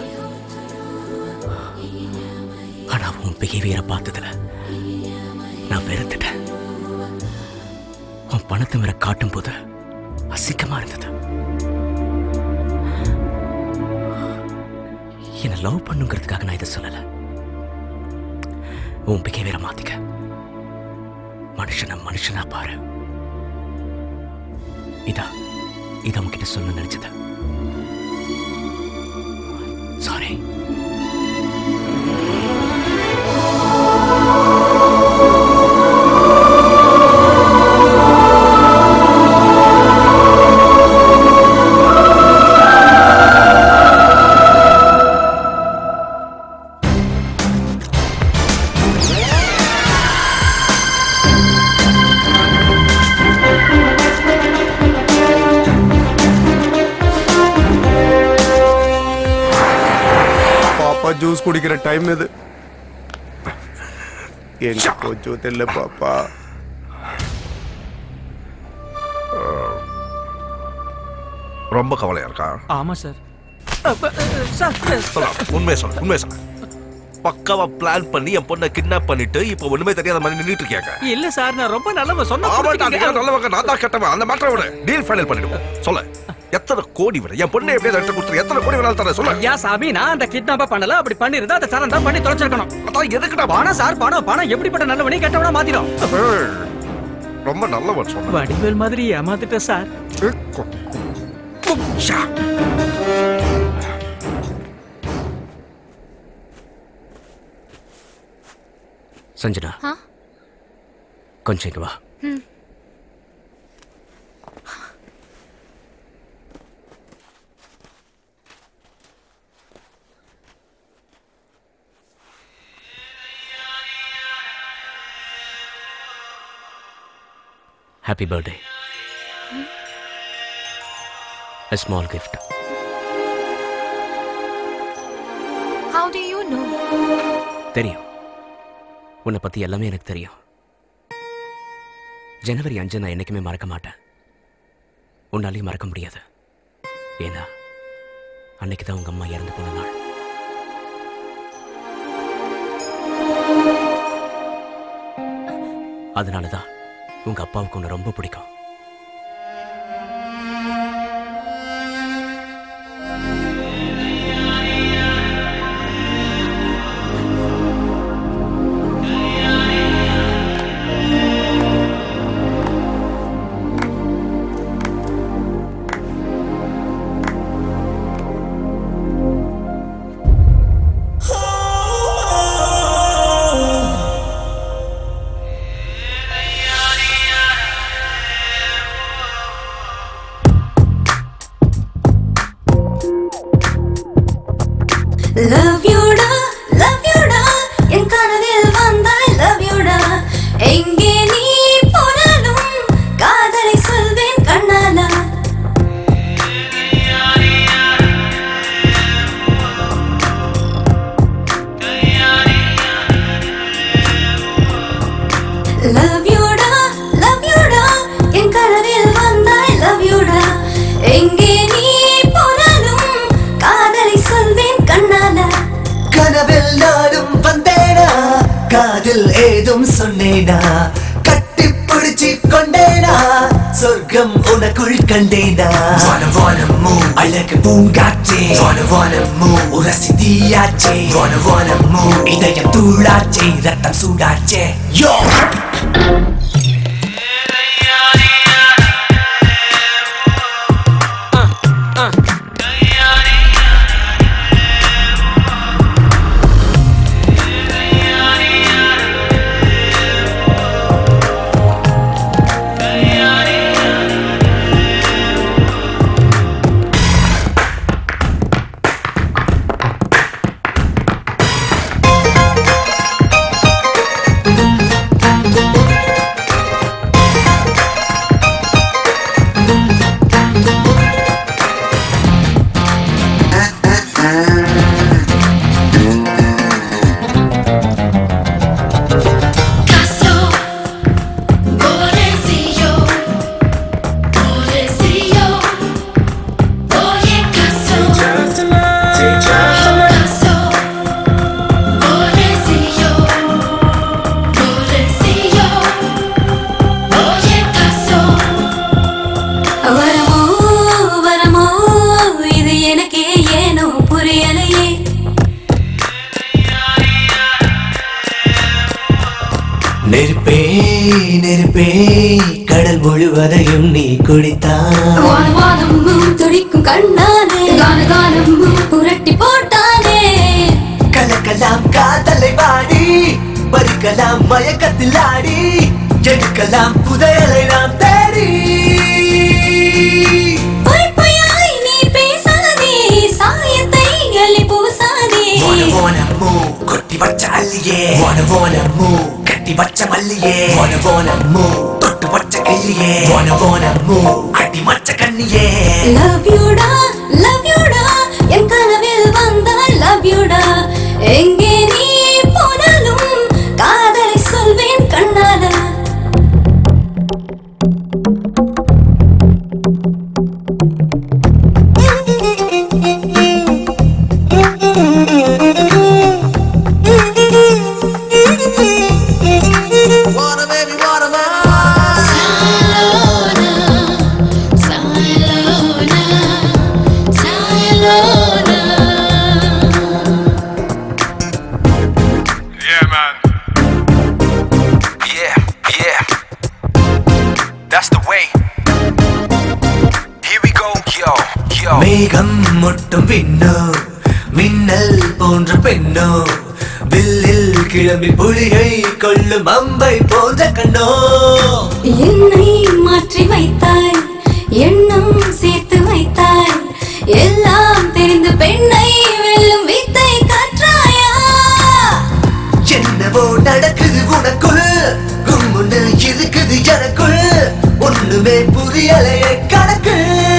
ஆனா உன் பிஹேவியரை பார்த்ததுல நான் வெறுத்துட்டேன் உன் பணத்தை மேல காட்டும் போது அசிங்கமா இருந்தது என்ன லவ் பண்ணுங்கிறதுக்காக நான் இதை சொல்லல உன் பிஹேவியரை மாத்திக்க மனுஷனை மனுஷனா பாரு இதா இதை உன்கிட்ட சொல்ல நினைச்சது சாரி பாப்பா ஜூஸ் குடிக்கிற டைம் இது எங்க போச்சோ தெரியல பாப்பா ரொம்ப கவலையா இருக்கா ஆமா சார் சார் சொல்ல உண்மையை சொல்ல உண்மையை சொல்ல பக்காவா பிளான் பண்ணி என் பொண்ணை கிட்னாப் பண்ணிட்டு இப்போ ஒண்ணுமே தெரியாத மாதிரி நின்னுட்டு இருக்கியாங்க இல்ல சார் நான் ரொம்ப நல்லவன் சொன்ன ஆமாண்டா நீ தான் நல்லவங்க நான் தான் கெட்டவன் அந்த மேட்டரை விட டீல் ஃபைனல் பண்ணிடுவோம் சொல்ல எத்தனை கோடி விட என் பொண்ணை எப்படியாவது எடுத்து கொடுத்துரு எத்தனை கோடி வேணாலும் தரேன் சொல்ல ஐயா சாமி நான் அந்த கிட்னாப்ப பண்ணல அப்படி பண்ணிருந்தா அந்த சரண் தான் பண்ணி தொலைச்சிருக்கணும் அதான் எதுக்குடா பணம் சார் பணம் பணம் எப்படிப்பட்ட நல்லவனே கெட்டவனா மாத்திடும் ரொம்ப நல்லவன் சொன்ன வடிவேல் மாதிரி ஏமாத்திட்ட சார் சஞ்சனா ஆ? கொஞ்சம் இங்க வா ம். Happy birthday a small gift How do you know? தெரியும் உன்னை பத்தி எல்லாமே எனக்கு தெரியும் ஜனவரி அஞ்சு நான் என்னைக்குமே மறக்க மாட்டேன் உன்னாலையும் மறக்க முடியாது ஏன்னா அன்னைக்கு தான் உங்க அம்மா இறந்து போன நாள் அதனால தான் உங்க அப்பாவுக்கு உன்னை ரொம்ப பிடிக்கும் Love you டா love you டா என் கனவில் வந்தாய் love you டா எங்கே நீ போனாலும் காதலை சொல்வேன் கண்ணாலா Love you டா love you டா என் கனவில் வந்தாய் love you டா எங்கே நீ போனாலும் காதலை சொல்வேன் கண்ணாலா கனவில் நானும் வந்தேனா காதில் ஏதும் சொன்னேனா கட்டி பிடிச்சி கொண்டேனா சொர்க்கம் உனக்குள் கண்டேனா வான வானமோ அழகு பூங்காற்றே வான வானமோ உரசி தீயாச்சே வான வானமோ இதயம் தூளாச்சே ரத்தம் சூடாச்சே யோ குடிப்பே கடல் முழுவதையும் நீ குடித்தான் வானம் வானம் துடிக்கும் கண்ணானே கான கானம் புரட்டி போட்டானே கலக்கலாம் காதலை வாடி பறிக்கலாம் மயக்கத்தில் ஆடி எடுக்கலாம் புதையலை நாம் தேடி பொய் பொய்யாய் நீ பேசாதே சாயத்தை அள்ளி பூசாதே ஓன ஓனம்மு கொட்டி வச்ச அள்ளியே ஓன ஓனம்மு கட்டி வச்ச மல்லியே ஓன ஓனம்மு தொட்டு வச்ச கையிலே ஓன ஓனம்மு அடி மச்ச கண்ணியே லவ் யூடா லவ் யூடா என் கனவில் வந்தால் லவ் யூடா எங்கே நீ போனாலும் காதலை சொல்வேன் கண்ணால Wanna baby, wanna Yeah, man. Yeah, yeah. That's the way. Here we go, yo, yo. மேகம் முட்டும் பின்னோ மின்னல் போன்ற பெண்ணோ வில்லில் கிளம்பி புலியை கொள்ளும் அம்பை போன்ற கண்ணோ என்னை மாற்றி வைத்தாய் எண்ணம் சேர்த்து வைத்தாய் எல்லாம் தெரிந்து பெண்ணை வெல்லும் வித்தை காற்றாயா என்னவோ நடக்குது உனக்குள் கும்முன்னு இருக்குது எனக்குள் ஒண்ணுமே புரியலையே கணக்கு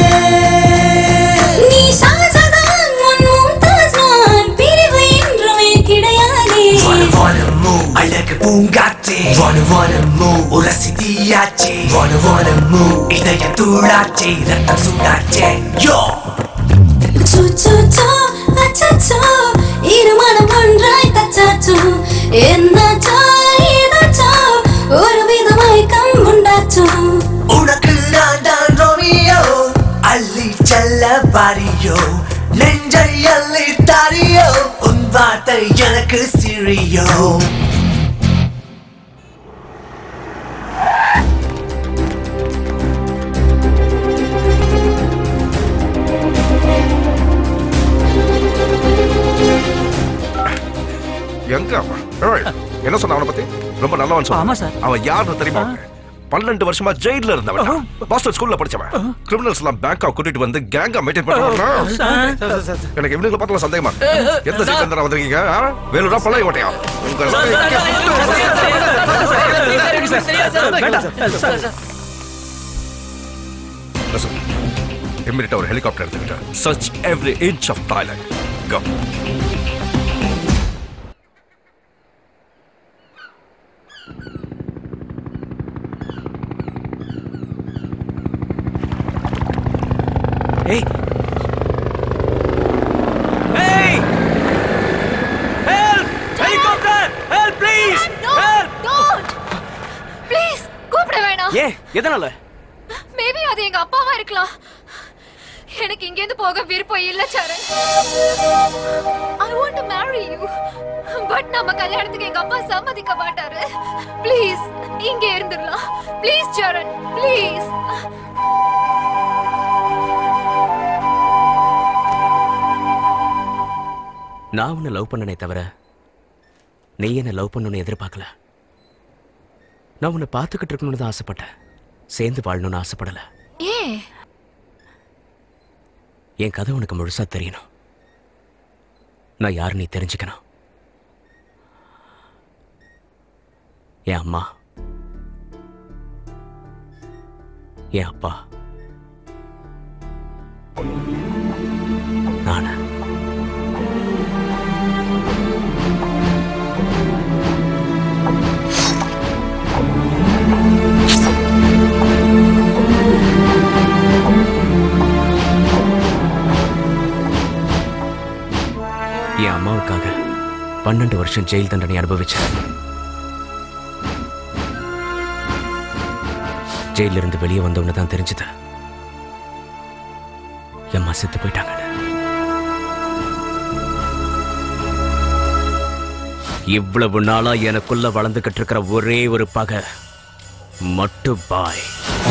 நீ ஷாஜகான் உன் மும்தாஜ் நான் பிரிவு என்றுமே கிடையாதே வான வானம்மோ அழகு பூங்காற்றே வான வானம்மோ உரசி தீயாச்சே வான வானம்மோ இதய தூளாச்சே ரத்தம் சூடாச்சே யோ சோ சோ சோ அச்சச்சோ இரு மனம் ஒன்றாய் தச்சாச்சோ என்னாச்சோ ஏதாச்சோ ஒரு வித மயக்கம் உண்டாச்சோ உனக்கு நான் தான் ரோமியோ அள்ளி செல்ல பாரியோ நெஞ்சை அள்ளி தாரியோ உன் வார்த்தை எனக்கு சிறியோ எங்க அவன் ஏய், என்ன சொன்ன அவனை பத்தி ரொம்ப நல்லவன் சொன்னான் அவன் யாருன்னு தெரியுமா உனக்கு? பன்னெண்டு வருஷமா ஜெயில இருந்தவன் பாஸ்டர் ஸ்கூல்ல படிச்சவன் கிரிமினல்ஸ் எல்லாம் பேங்கா கூட்டிட்டு வந்து கேங்கா மெயின்டைன் பண்ணுவான் எனக்கு இவனுங்களை பார்த்தா சந்தேகமா இருக்கு. எந்த ஜெயில இருந்தா வந்திருக்கீங்க ஆ? வேலூரா பழைய ஓட்டையா இம்மிடியா ஒரு ஹெலிகாப்டர் எடுத்துக்கிட்டு search every inch of Thailand go Hey! Hey! Help! Helicopter! Help, please! Help! Don't please கூப்பிட வேணாம் ஏன் எதனால மேபி அது எங்க அப்பாவா இருக்கலாம் எனக்கு இங்க இருந்து போக விருப்பம் இல்ல Charan I want to marry you but நம்ம கல்யாணத்துக்கு எங்க அப்பா சம்மதிக்க மாட்டாரு ப்ளீஸ் இங்க இருந்துடலாம் ப்ளீஸ் சரண் ப்ளீஸ் நான் உன்னை லவ் பண்ணனே தவிர நீ என்ன லவ் பண்ணணும்னு எதிர்பார்க்கல நான் உன்னை பார்த்துக்கிட்டு இருக்கணும்னு தான் ஆசைப்பட்டேன் சேர்ந்து வாழணும்னு ஆசைப்படல ஏன் என் கதை உனக்கு முழுசா தெரியணும் நான் யார் நீ தெரிஞ்சுக்கணும் என் அம்மா என் அப்பா நானு என் அம்மாவுக்காக பன்னெண்டு வருஷம் ஜெயில் தண்டனை அனுபவிச்சேன் ஜெயில இருந்து வெளியே வந்தவன தான் தெரிஞ்சது என் அம்மா செத்து போயிட்டாங்க இவ்வளவு நாளா எனக்குள்ள வளர்ந்துகிட்டு இருக்கிற ஒரே ஒரு பகை மட்டு பாய்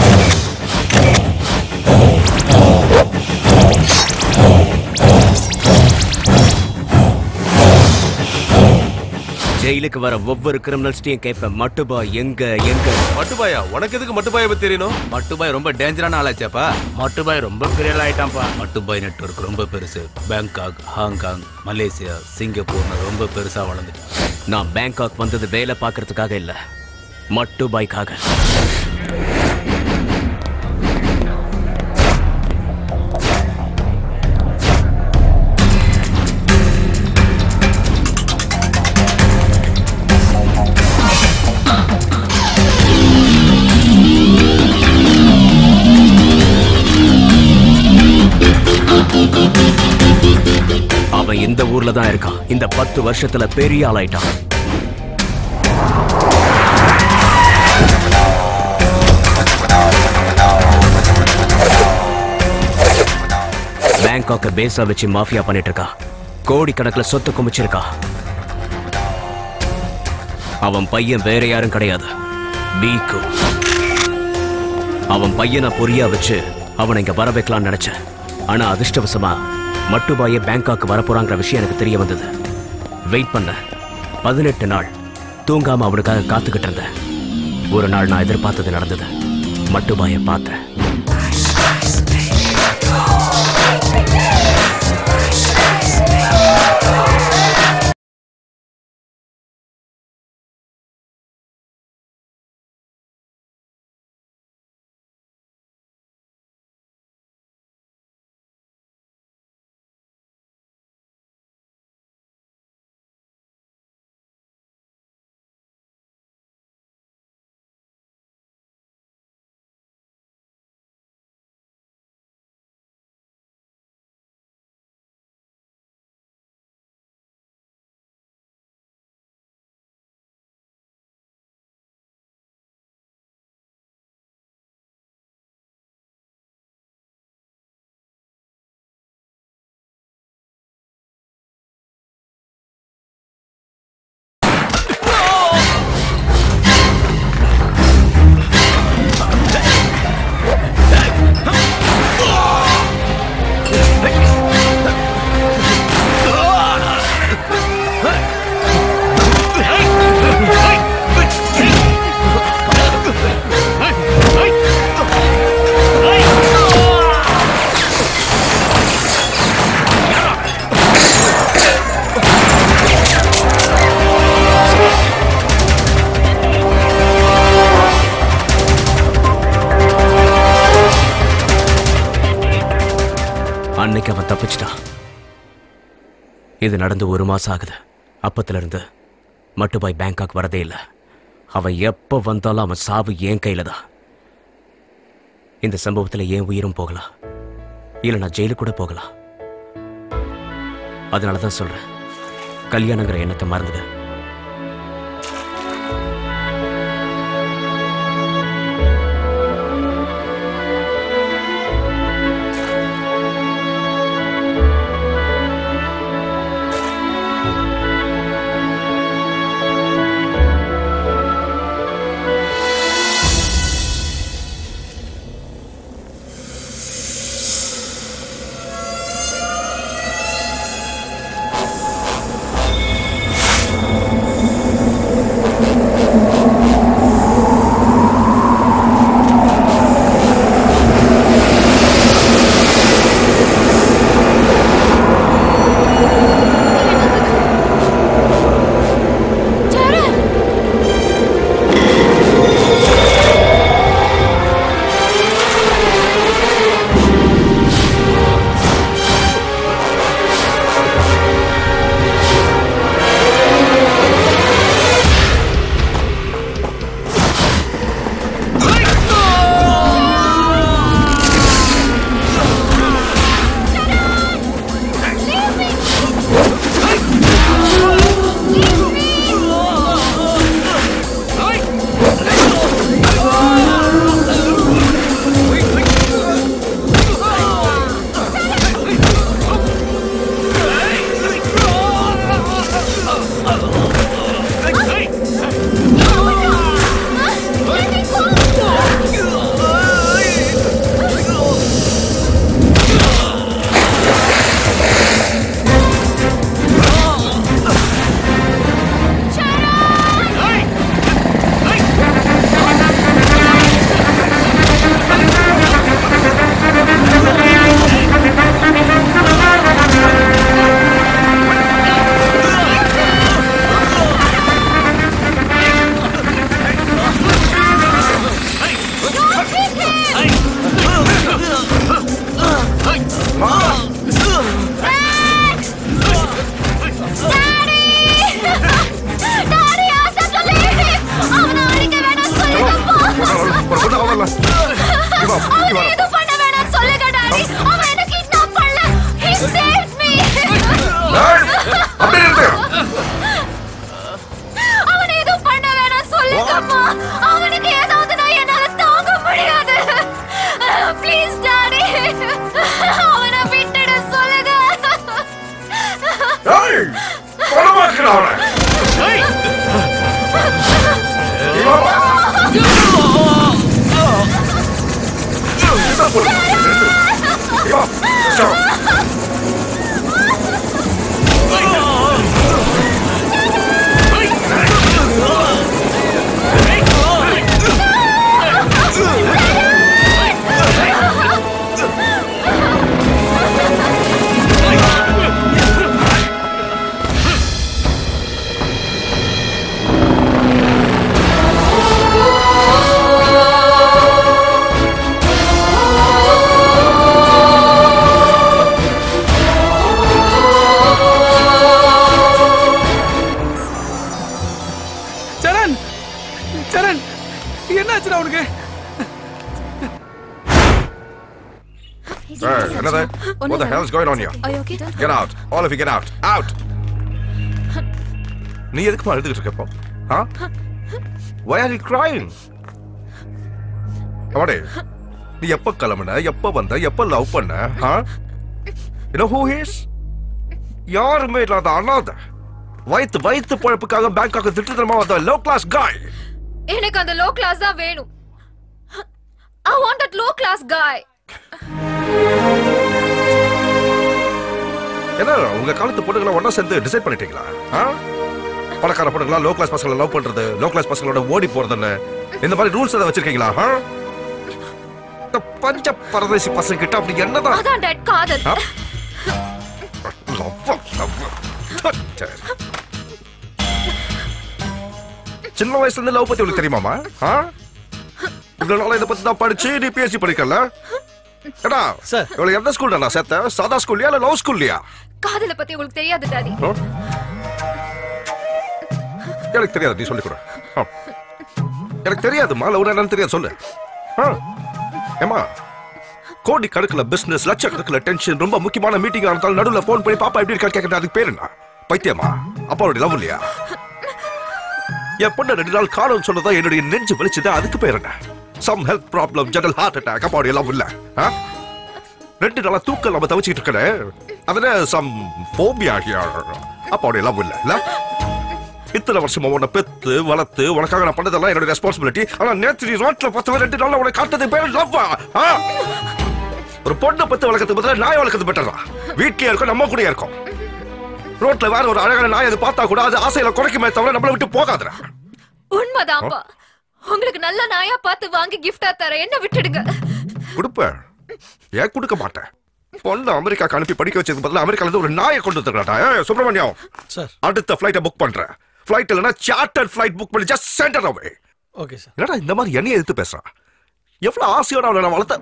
ஜெயிலுக்கு வர ஒவ்வொரு கிரிமினல்ஸ்டையும் கேட்பேன் மட்டுபாய் எங்க எங்க மட்டுபாயா உனக்கு எதுக்கு மட்டுபாயை பத்தி தெரியணும் மட்டுபாய் ரொம்ப டேஞ்சரான ஆளாச்சாப்பா மட்டுபாய் ரொம்ப பெரிய ஆள் ஆயிட்டான்ப்பா மட்டுபாய் நெட்வொர்க் ரொம்ப பெருசு பேங்காக் ஹாங்காங் மலேசியா சிங்கப்பூர்னு ரொம்ப பெருசா வளர்ந்துட்டான் நான் பேங்காக் வந்தது வேலை பார்க்கறதுக்காக இல்ல மட்டுபாய்க்காக அவன் இந்த ஊர்ல தான் இருக்கான் இந்த பத்து வருஷத்துல பெரிய ஆளாயிட்டான் பேங்காக்க பேஸா வச்சு மாஃபியா பண்ணிட்டு இருக்கா கோடிக்கணக்கில் சொத்து குமிச்சிருக்கா அவன் பையன் வேற யாரும் கிடையாது பீக்கு அவன் பையனை பொரியா வச்சு அவனை இங்க வர வைக்கலாம்னு நினைச்சேன் ஆனா அதிர்ஷ்டவசமா மட்டுபாயே பேங்காக்கு வரப்போறாங்கிற விஷயம் எனக்கு தெரிய வந்தது வெயிட் பண்ண பதினெட்டு நாள் தூங்காம அவனுக்காக காத்துக்கிட்டு இருந்தேன் ஒரு நாள் நான் எதிர்பார்த்தது நடந்தது மட்டுபாயை பார்த்தேன் அன்னைக்கு அவன் தப்பிச்சிட்டான் இது நடந்து ஒரு மாசம் ஆகுது அப்பத்துல இருந்து மட்டுபாய் பேங்காக் வரதே இல்லை அவன் எப்போ வந்தாலும் அவன் சாவு என் கையில தான் இந்த சம்பவத்துல என் உயிரும் போகலாம் இல்ல நான் ஜெயிலுக்கு கூட போகலாம் அதனால தான் சொல்றேன் கல்யாணங்கிற எண்ணத்தை மறந்துடு டாடி ஆசை சொல்லி அவனை அடிக்க வேணாம் சொல்லுங்கப்பா அவனை எதுவும் பண்ண வேணாம் சொல்லுங்க டாடி அவன் என்ன கிட்னாப் பண்ணல he saved me அவனை எதுவும் பண்ண வேணாம் சொல்லுங்கப்பா அவனுக்கு ஏதாவது நான் என்னால தாங்க முடியாது ப்ளீஸ் டாடி அவனை விட்டுட சொல்லுங்க சரண் சரண் என்னாச்சுடா உனக்கு Hey, என்னது? What the hell is going on here? Are you okay? Get out. All of you get out. Out. நீ எதுக்குமா அழுதுகிட்டு இருக்க இப்போ? Huh? Why are you crying? அவடே நீ எப்ப கிளம்புன எப்ப வந்த எப்ப லவ் பண்ண huh? You know who he is? யாருமே இல்லாத அனாதை வயித்து வயித்து பழப்புக்காக பேங்காக்கு திட்டுத்தனமா வந்த லோ கிளாஸ் காய் எனக்கு அந்த லோ கிளாஸ் தான் வேணும் I want that low class காய் என்ன உங்க காலத்து பொண்ணுங்களை ஒண்ணா சேர்ந்து டிசைட் பண்ணிட்டீங்களா ஆ? பணக்கார பொண்ணுங்களா லோ கிளாஸ் பசங்களை லவ் பண்றது லோ கிளாஸ் பசங்களோட ஓடி போறதுன்னு இந்த மாதிரி ரூல்ஸ் ஏதாவது வச்சிருக்கீங்களா ஆ? இந்த பஞ்ச பரதேசி பசங்க கிட்ட அப்படி என்னதான் அதான் டட் காதல் ஆ? லவ்வா, லவ்வா. சரி. சின்ன வயசுல இருந்து லவ் பத்தி உனக்கு தெரியுமாமா ஆ? இவ்வளவு நாளா இதை பத்தி தான் படிச்சு நீ பிஎஸ்சி படிக்கல ஏடா சார் இவ்வளவு எந்த ஸ்கூல்ல நான் சேர்த்தேன் சாதா ஸ்கூல்லையா இல்ல லவ் ஸ்கூல்லையா காதலை பத்தி உங்களுக்கு தெரியாது டாடி ஆ? எனக்கு தெரியாது நீ சொல்லிக் கொடு ஆ. எனக்கு தெரியாதுமா லவ் என்னன்னு தெரியாது சொல்லு ஆ. ஏம்மா கோடி கணக்குல பிசினஸ் லட்சக்கணக்குல டென்ஷன் ரொம்ப முக்கியமான மீட்டிங் இருந்தாலும் நடுவுல போன் பண்ணி பாப்பா எப்படி இருக்கா கேட்கறது அதுக்கு பேர் என்ன பைத்தியமா அப்பாவுடைய லவ் இல்லையா என் பொண்ணு ரெண்டு நாள் காலம் சொன்னதா என்னுடைய நெஞ்சு வலிச்சுது அதுக்கு பேர் என்ன some health problem general heart attack அப்பாவுடைய லவ் இல்ல ஆ? ரெண்டு நாளா தூக்கம் நம்ம தவிச்சிட்டு இருக்கேன் அதுல சம் போபியா அப்பாவுடைய லவ் இல்ல இல்ல இத்தனை வருஷமா உன்னை பெத்து வளர்த்து உனக்காக நான் பண்ணதெல்லாம் என்னோட ரெஸ்பான்சிபிலிட்டி ஆனா நேத்து நீ ரோட்ல பத்து ரெண்டு நாள்ல உனக்கு காட்டுறது பேர் லவ்வா ஒரு பொண்ணை பத்து வளர்க்கறதுக்கு பதிலா நாய் வளர்க்கறது பெட்டரா வீட்லயே இருக்கும் நம்ம கூட இருக்கும் ரோட்ல வேற ஒரு அழகான நாய் அதை பார்த்தா கூட அது ஆசையில குறைக்குமே தவிர நம்மள விட்டு போகாதுடா உண்மைதான்ப்பா உங்களுக்கு நல்ல நாயா பார்த்து வாங்கி கிஃப்டா தர என்ன விட்டுடுங்க கொடுப்பேன் ஏன் கொடுக்க மாட்டேன் பொண்ணு அமெரிக்காக்கு அனுப்பி படிக்க வச்சதுக்கு பதிலா அமெரிக்கால இருந்து ஒரு நாயை கொண்டு வந்துருக்கா ஏ சுப்பிரமணியம் சார் அடுத்த ஃபிளைட்டை புக் பண்றேன் ஃபிளைட் இல்லைன்னா சார்ட்டர் ஃபிளைட் புக் பண்ணி just centre away okay sir என்னடா இந்த மாதிரி என்னைய எதிர்த்து பேசுறான் எவ்வளவு ஆசையோட அவளை நான் வளர்த்த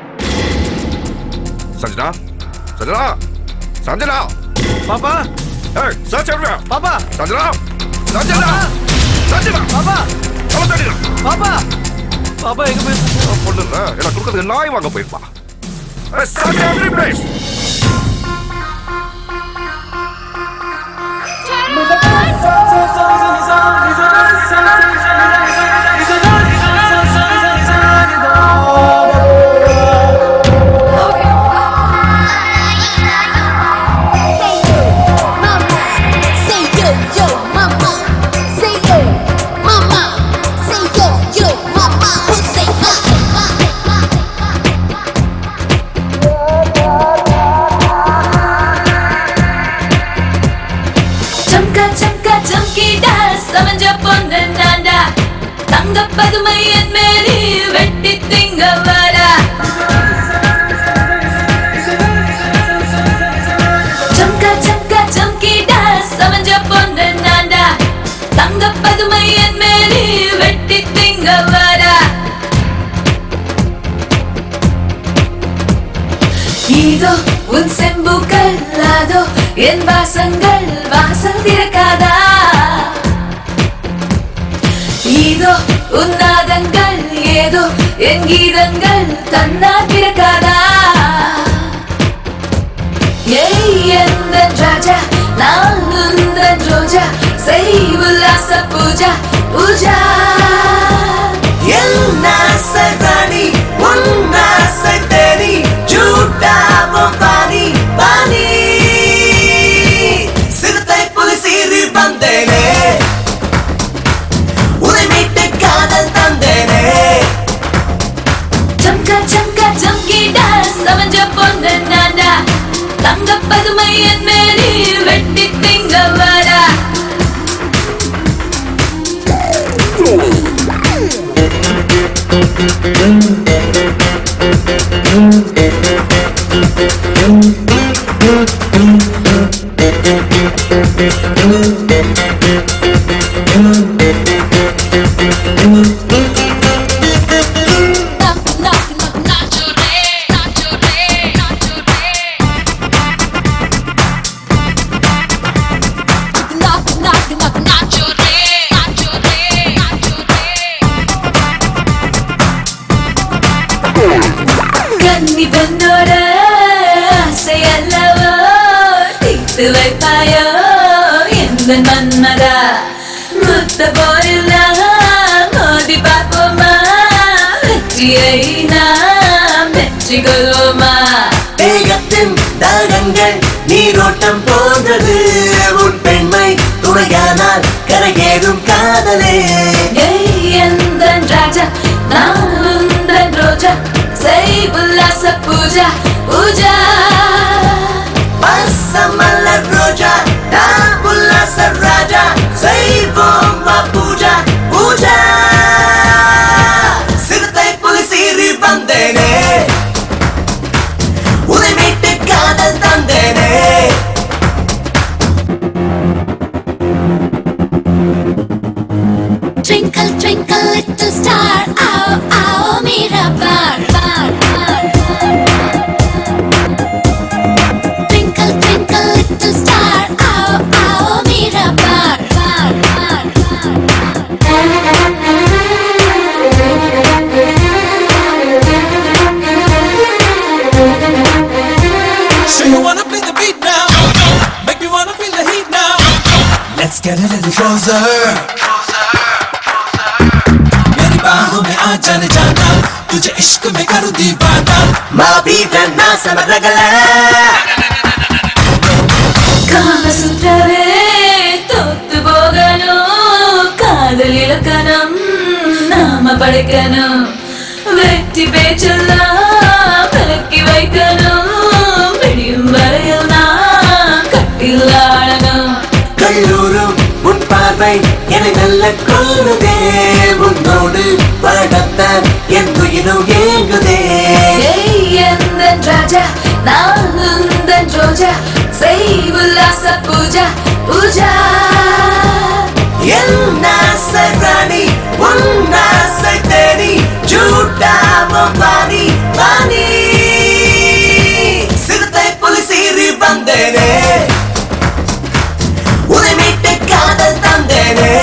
சஞ்சனா சஞ்சனா சஞ்சனா பாப்பா ஏய் சர்ச் எவ்ரியா பாப்பா சஞ்சனா சஞ்சனா சஞ்சனா பாப்பா அவன் தடிடா பாப்பா பாப்பா எங்க போய் பொண்ணு இல்ல எனக்கு கொடுக்கறதுக்கு நாய் வாங்க போயிருப்பா search every place Say yo yo mama. Say yo mama. Say yo yo mama. Who say சம்கா சம்கா சம்கிடா சமஞ்ச பொண்ணு நான்டா தங்க பதுமை என் மேலி வெட்டி திங்க வரா சம்கா சம்கா சம்கிடா சமஞ்ச பொண்ணு நான்டா தங்க பதுமை என் மேலி வெட்டி திங்க வரா இதோ உன் செம்புக்கள் அதோ என் வாசங்கள் வாசல் திறக்காதா இதோ உன் நாதங்கள் ஏதோ என் கீதங்கள் தன்னா பிறக்காதா ஏய் எந்தன் ராஜா நான் உந்தன் ரோஜா செய் உல்லாச பூஜா பூஜா என்னாசை ராணி உன்னாசை தேனி சூட்டாம பானி பானி சிறுத்தை புலி சீறி வந்தேனே உன்னை மீட்டு காதல் தந்தேனே ஜம்கா ஜம்கா ஜம்கிடா சமஞ்ச பொண்ணு நான்டா தங்க பதுமை என் மேலே வெட்டி திங்க வாடா கன்னி பெண்ணோட ஆசை அல்லவோ தீர்த்து வைப்பாயோ எந்த மன்மதா முத்த போரில் மோதி பார்ப்போமா வெற்றியை நாம் வெற்றி கொள்வோமா வேகத்தின் தாகங்கள் நீரோட்டம் போன்றது உன் பெண்மை துணையானால் கரையேறும் காதலே ஏய் எந்தன் ராஜா நான் உந்தன் ரோஜா செய் உல்லாச பூஜா பூஜா பசமலர் ரோஜா நான் உல்லாச ராஜா செய்வோம் வா பூஜா பூஜா சிறுத்தை புலி சீறி வந்தேனே உன்னை மீட்டு காதல் தந்தேனே Twinkle, twinkle, little star, आओ आओ मेरा बार बार बार Twinkle, twinkle, little star, आओ आओ मेरा बार बार So you wanna play the beat now? Make me wanna feel the heat now. Let's get a little closer. मेरी बाहों में आ जाने जाना तुझे इश्क में करूँ दीवाना माँ भी ना समझ गला காமசுற்றவே தொத்து போகணும் காதல் இலக்கணம் நாம படைக்கணும் வெற்றி பேச்செல்லாம் விலக்கி வைக்கணும் விடியும் வரையில் நான் கட்டில் ஆடணும் கல்லூரும் உன் பார்வை என்னை நல்ல கொள்ளுதே உன்னோடு படத்தான் என் உயிரும் ஏங்குதே ஏய் எந்தன் ராஜா நான் உந்தன் ரோஜா செய் உல்லாச பூஜா பூஜா என் ஆசை ராணி உன் ஆசை தேடி சூட்டாம பானி பானி சிறுத்தை புலி சீறி வந்தேனே உன்னை மீட்டு காதல் தந்தேனே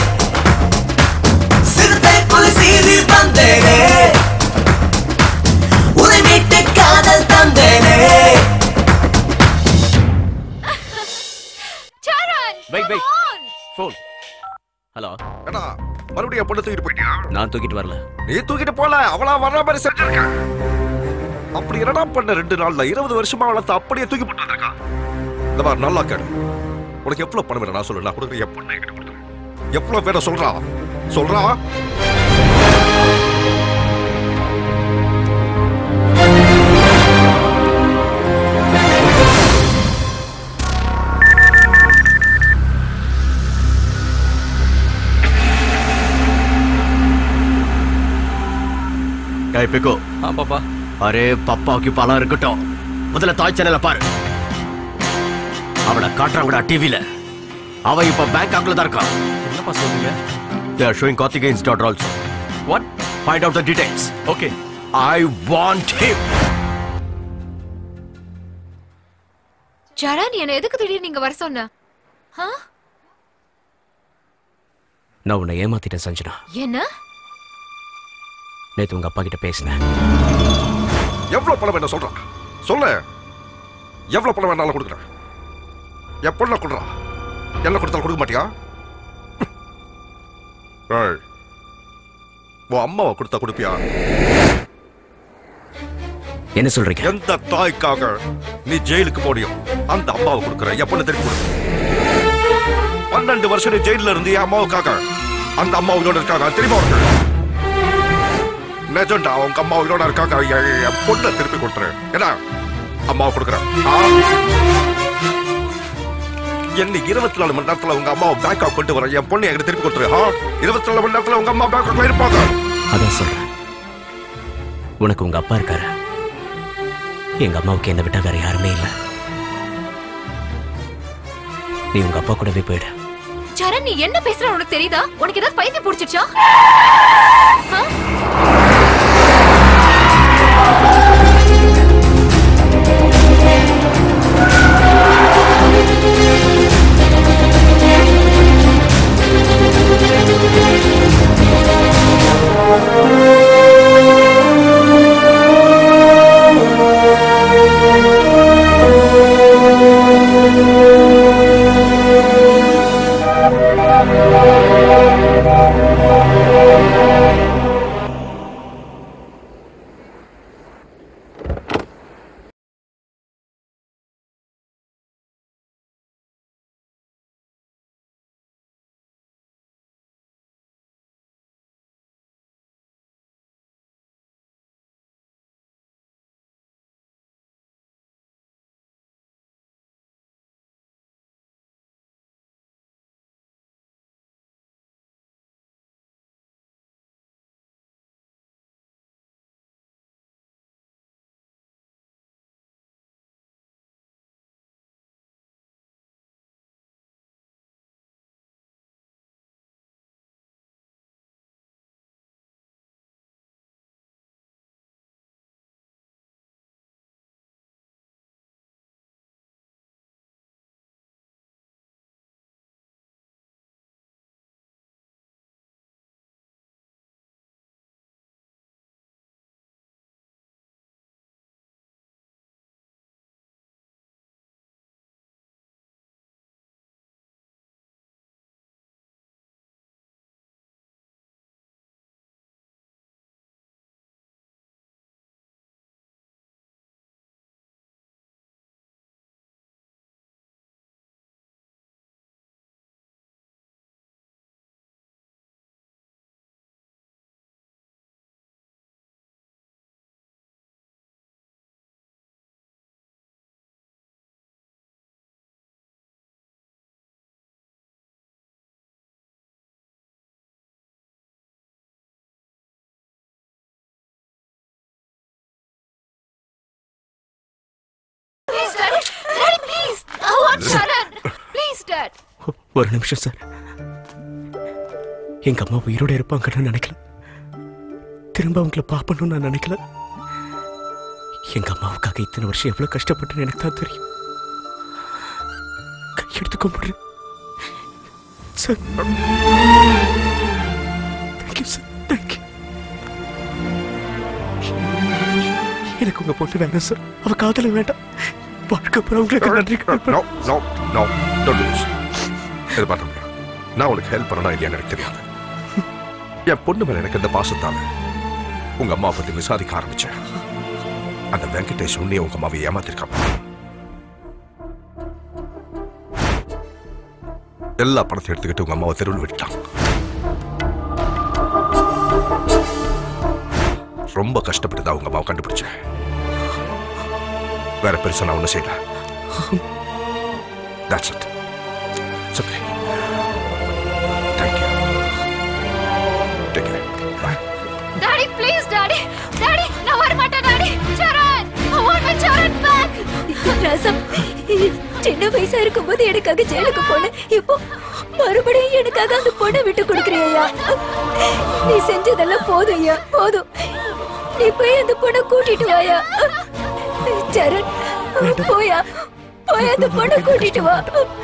சிறுத்தை புலி சீறி வந்தேனே உன்னை மீட்டு காதல் தந்தேனே வெயிட் வெயிட் ஃபோன் ஹலோ ஏடா மறுபடியும் என் பொண்ணு தூக்கிட்டு போயிட்டியா நான் தூக்கிட்டு வரல நீ தூக்கிட்டு போல அவளா வர்ற மாதிரி செஞ்சிருக்க அப்படி என்னடா பண்ண ரெண்டு நாள்ல இருபது வருஷமா வளர்த்து அப்படியே தூக்கி போட்டு வந்திருக்கா இந்த மாதிரி நல்லா கேடு உனக்கு எவ்வளவு பணம் வேணும் நான் சொல்லு நான் கொடுக்குற என் பொண்ணை என்கிட்ட கொடுத்துரு எவ்வளவு வேணும் சொல்றா சொல்றா டேய் பிக்கோ ஆ பாப்பா அரே பப்பாவுக்கு பலம் இருக்கட்டும் முதல்ல தாய் சேனல பாரு அவளை காட்டுறாங்கடா டிவில அவ இப்ப பேங்காக்ல தான் இருக்கா என்னப்பா சொல்றீங்க They are showing Karthikeyan's daughter also. What? Find out the details. Okay. I want him. சரண் என்ன எதுக்கு திடீர்னு நீங்க வர சொன்ன ஆ? நான் உன்னை ஏமாத்திட்டேன் சஞ்சனா என்ன நேத்து உங்க அப்பா கிட்ட பேசினேன் எவ்வளவு பணம் வேணும் சொல்றான் சொல்லு எவ்வளவு பணம் வேணாலும் கொடுக்குறேன் என் பொண்ணை கொடுறா என்ன கொடுத்தாலும் கொடுக்க மாட்டியா ஏய், உன் அம்மாவை கொடுத்தா கொடுப்பியா என்ன சொல்றீங்க எந்த தாய்க்காக நீ ஜெயிலுக்கு போடியும் அந்த அம்மாவை கொடுக்குற என் பொண்ணை திருப்பி கொடு பன்னெண்டு வருஷம் நீ ஜெயில இருந்து என் அம்மாவுக்காக அந்த அம்மா உயிரோட இருக்காங்க திரும்ப அவர்கள் நிஜம்டா உங்க அம்மா உயிரோட இருக்காங்க என் என் பொண்ணை திருப்பி கொடுத்துரு என்ன அம்மாவை கொடுக்குறேன் ஆ? என்ன இருபத்தி நாலு மணி நேரத்துல உங்க அம்மாவை பேங்காக் கொண்டு வர என் பொண்ணை என்கிட்ட திருப்பி கொடுத்துரு ஆ? இருபத்தி நாலு மணி நேரத்துல உங்க அம்மா பேங்காக்ல இருப்பாங்க அதான் சொல்றேன் உனக்கு உங்க அப்பா இருக்காரு எங்க அம்மாவுக்கு என்ன விட்டா வேற யாருமே இல்ல நீ உங்க அப்பா கூடவே போயிடு சரண் நீ என்ன பேசுற உனக்கு தெரியுதா உனக்கு ஏதாவது பைத்தியம் பிடிச்சிச்சா Please, Daddy. Daddy, please. I want Sharan. Please, Dad. ஒரு நிமிஷம் சார் எங்க அம்மா உயிரோட இருப்பாங்கன்னு நினைக்கல திரும்ப அவங்கள பார்ப்பணும்னு நான் நினைக்கல எங்க அம்மாவுக்காக இத்தனை வருஷம் எவ்வளவு கஷ்டப்பட்டேன்னு எனக்கு தான் தெரியும் கையெடுத்து கும்பிடுறேன் சார் தேங்க்யூ சார் தேங்க்யூ எனக்கு உங்க பொண்ணு வேணாம் சார் அவ காதல வேண்டாம் வாழ்க்கை பூரா உங்களுக்கு நன்றி no no no don't do this இது பண்ண முடியாது நான் உனக்கு ஹெல்ப் பண்ணனா இல்லையான்னு எனக்கு தெரியாது என் பொண்ணு மேல எனக்கு இந்த பாசத்தால உங்க அம்மா பத்தி விசாரிக்க ஆரம்பிச்சேன் அந்த வெங்கடேஷ் உன்னைய உங்க அம்மாவை ஏமாத்திருக்காம எல்லா பணத்தையும் எடுத்துக்கிட்டு உங்க அம்மாவை தெருவில் விட்டான் ரொம்ப கஷ்டப்பட்டு தான் உங்க அம்மாவை கண்டுபிடிச்சேன் வேற பெருசா நான் ஒன்றும் செய்யல That's it. It's okay. Thank you. Take care. Bye. Daddy, please, Daddy. Daddy, நான் வர மாட்டேன், Daddy. Sharan, I want my Sharan back. ராசம் சின்ன வயசா இருக்கும்போது எனக்காக ஜெயிலுக்கு போனேன் இப்போ மறுபடியும் எனக்காக அந்த பொண்ணை விட்டு கொடுக்குறியா நீ செஞ்சதெல்லாம் போதும் ஐயா போதும் நீ போய் அந்த பொண்ணை கூட்டிட்டு வாயா சரண் போயா போய் அந்த பொண்ணை கூட்டிட்டு வா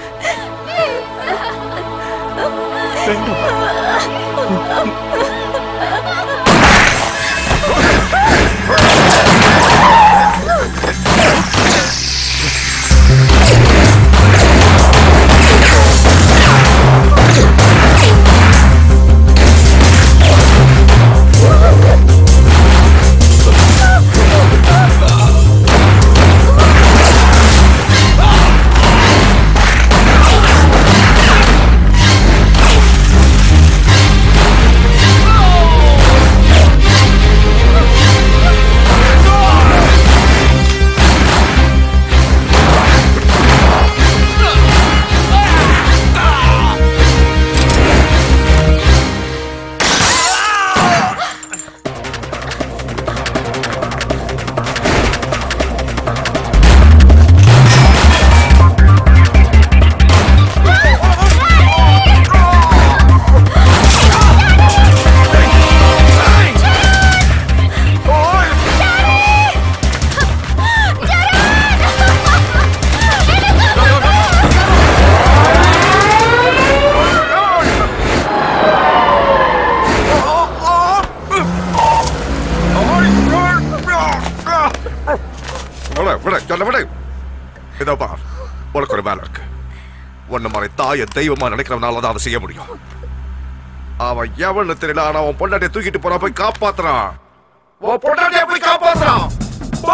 விட விட சொல்ல விட இதோ பார் உனக்கு ஒரு வேலை இருக்கு உன்ன மாதிரி தாய தெய்வமா நினைக்கிறவனால தான் அதை செய்ய முடியும் அவன் எவன்னு தெரியல ஆனா அவன் பொண்டாட்டியை தூக்கிட்டு போறான் போய் காப்பாத்துறான் உன் பொண்டாட்டியை போய் காப்பாத்துறான் போ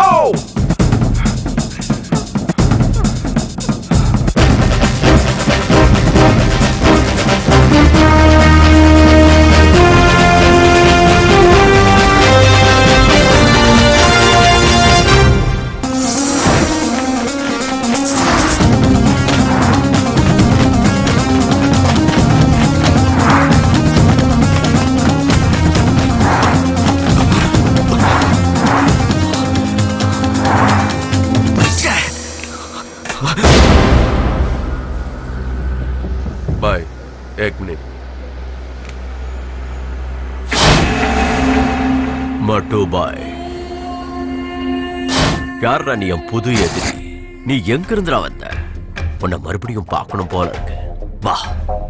பாய் एक मिनट மட்டு பாய் யாரா நீ என் புது எதிரி நீ எங்க இருந்துடா வந்த உன்னை மறுபடியும் பார்க்கணும் போல இருக்கு வா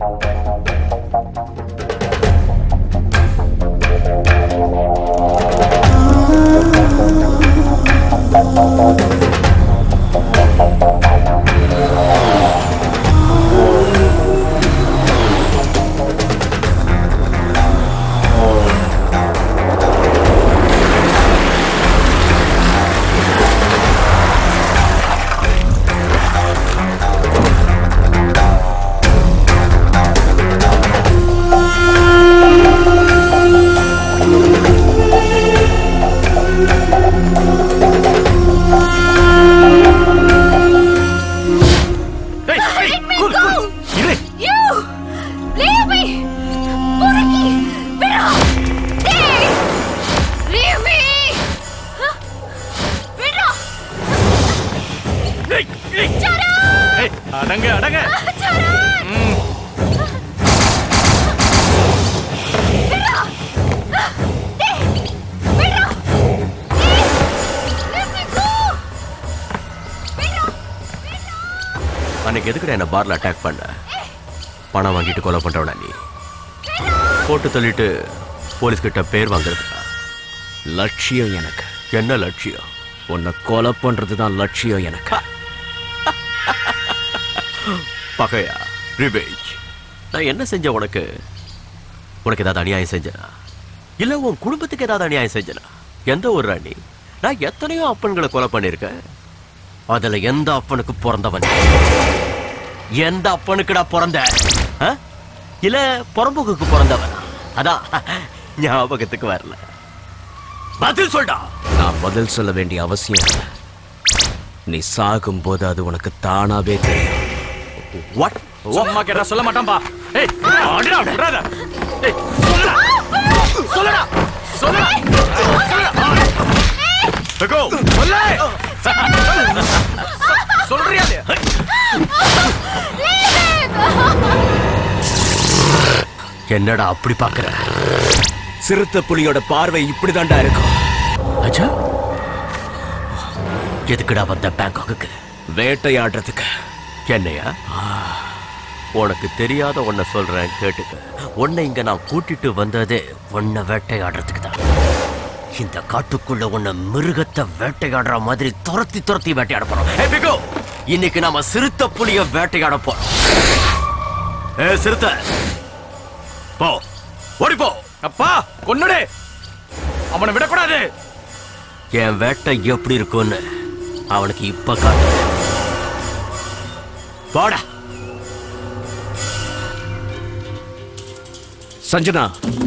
Let me go! You! Leave me! Porky! விடா! டேய்! Leave me! Huh? விடா! சரண்! ஏய், அடங்க அடங்க சரண்! ம். விடா! டேய்! விடா! டேய்! Let me go! அன்னைக்கு எதுக்குடா என்ன பார்ல அட்டாக் பண்ண பணம் வாங்கிட்டு கொலை பண்றவனா நீ போட்டு தள்ளிட்டு போலீஸ் கிட்ட பேர் வாங்குறதுக்கா லட்சியம் எனக்கு என்ன லட்சியம் உன்னை கொலை பண்றது தான் லட்சியம் எனக்கு பகையா ரிவேஜ் நான் என்ன செஞ்ச உனக்கு உனக்கு ஏதாவது அநியாயம் செஞ்சனா இல்ல உன் குடும்பத்துக்கு ஏதாவது அநியாயம் செஞ்சனா எந்த ஒரு ராணி நான் எத்தனையோ அப்பன்களை கொலை பண்ணிருக்கேன் அதுல எந்த அப்பனுக்கு பிறந்தவன் எந்த அப்பனுக்குடா பிறந்த ஆ? இல்ல புறம்போக்குக்கு பிறந்தவன் அதான் ஞாபகத்துக்கு வரல பதில் சொல்டா நான் பதில் சொல்ல வேண்டிய அவசியம் இல்லை நீ சாகும்போது அது உனக்கு தானாவே தெரியும் வாட் சும்மா கேட்டா சொல்ல மாட்டான்பா ஏய் அடிடா விடாத ஏய் சொல்லுடா சொல்லுடா சொல்லுடா சொல்லுடா Go. சொல்லு சொல்றியா இல்லையா? என்னடா அப்படி பாக்குற சிறுத்தை புலியோட பார்வை இப்படிதான்டா இருக்கும் அச்சா எதுக்குடா வந்த பேங்காக்கு வேட்டையாடுறதுக்கு என்னையா உனக்கு தெரியாத ஒன்ன சொல்றேன் கேட்டுக்க உன்னை இங்க நான் கூட்டிட்டு வந்ததே உன்னை வேட்டையாடுறதுக்கு தான் இந்த காட்டுக்குள்ள உன்னை மிருகத்தை வேட்டையாடுற மாதிரி துரத்தி துரத்தி வேட்டையாட போறோம் ஏய், பிகு, இன்னைக்கு நாம சிறுத்தை புலிய வேட்டையாட போறோம் ஏ சிறுத்தை போ ஓடி போ அப்பா கொன்னுடு அவனை விடக்கூடாது என் வேட்டை எப்படி இருக்கும்னு அவனுக்கு இப்ப காட்டு போடா Sanjana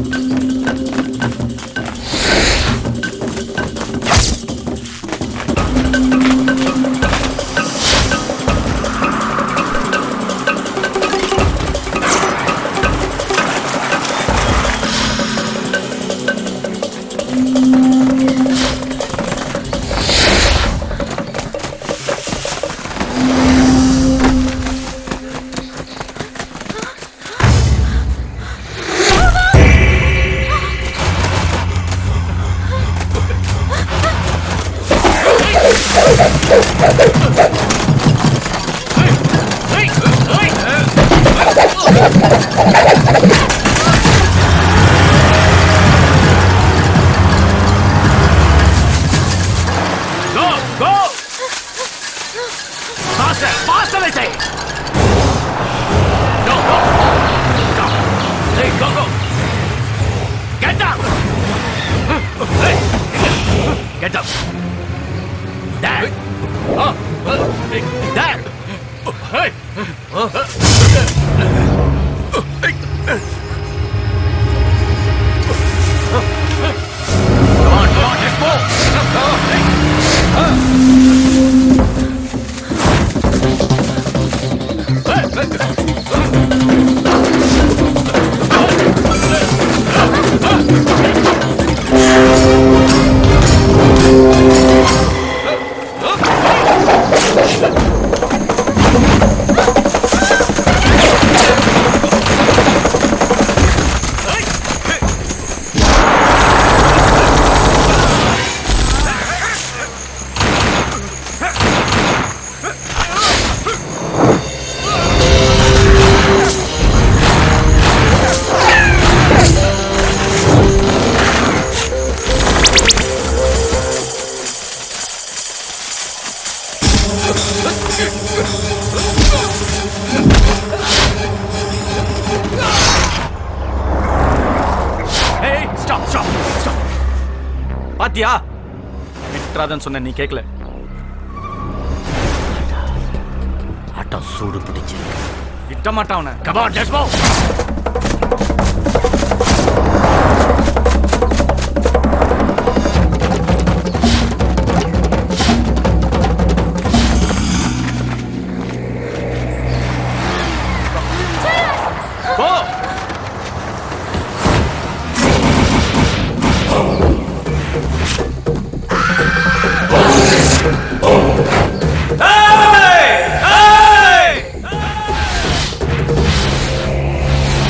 Go! Go! Faster! Faster, I say! Go, go! Go! Hey, go, go! Get down! Hey! Get up! There! Oh! There! Hey! Come on, come on, let's move! ஏய் ஸ்டாப் ஸ்டாப் ஸ்டாப் பாத்தியா விட்றாதன்னு சொன்ன நீ கேட்கல ஆட்டம் சூடு பிடிச்சிருக்கு விட்ட மாட்டான் அவனை Come on, let's move! போ Hey! Hey!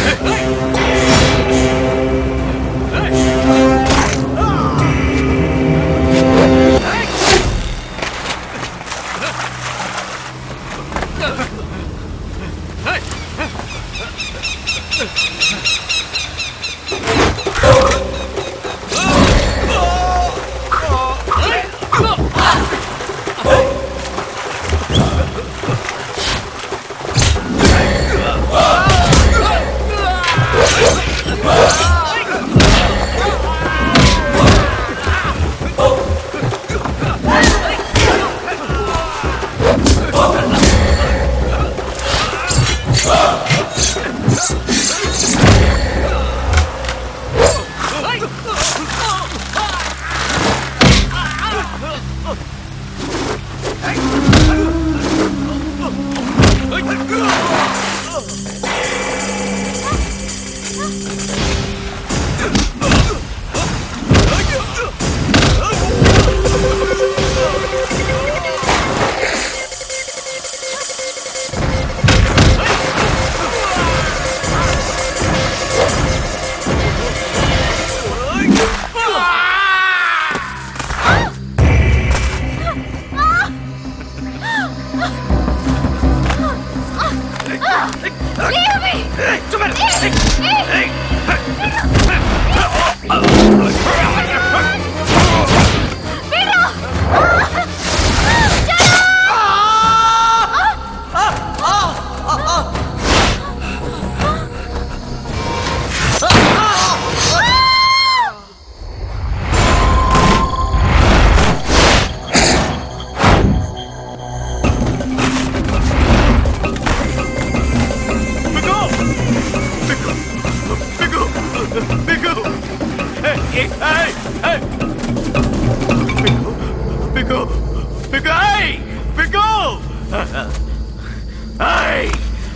Pico! Pico! Hey! Pico! Hey!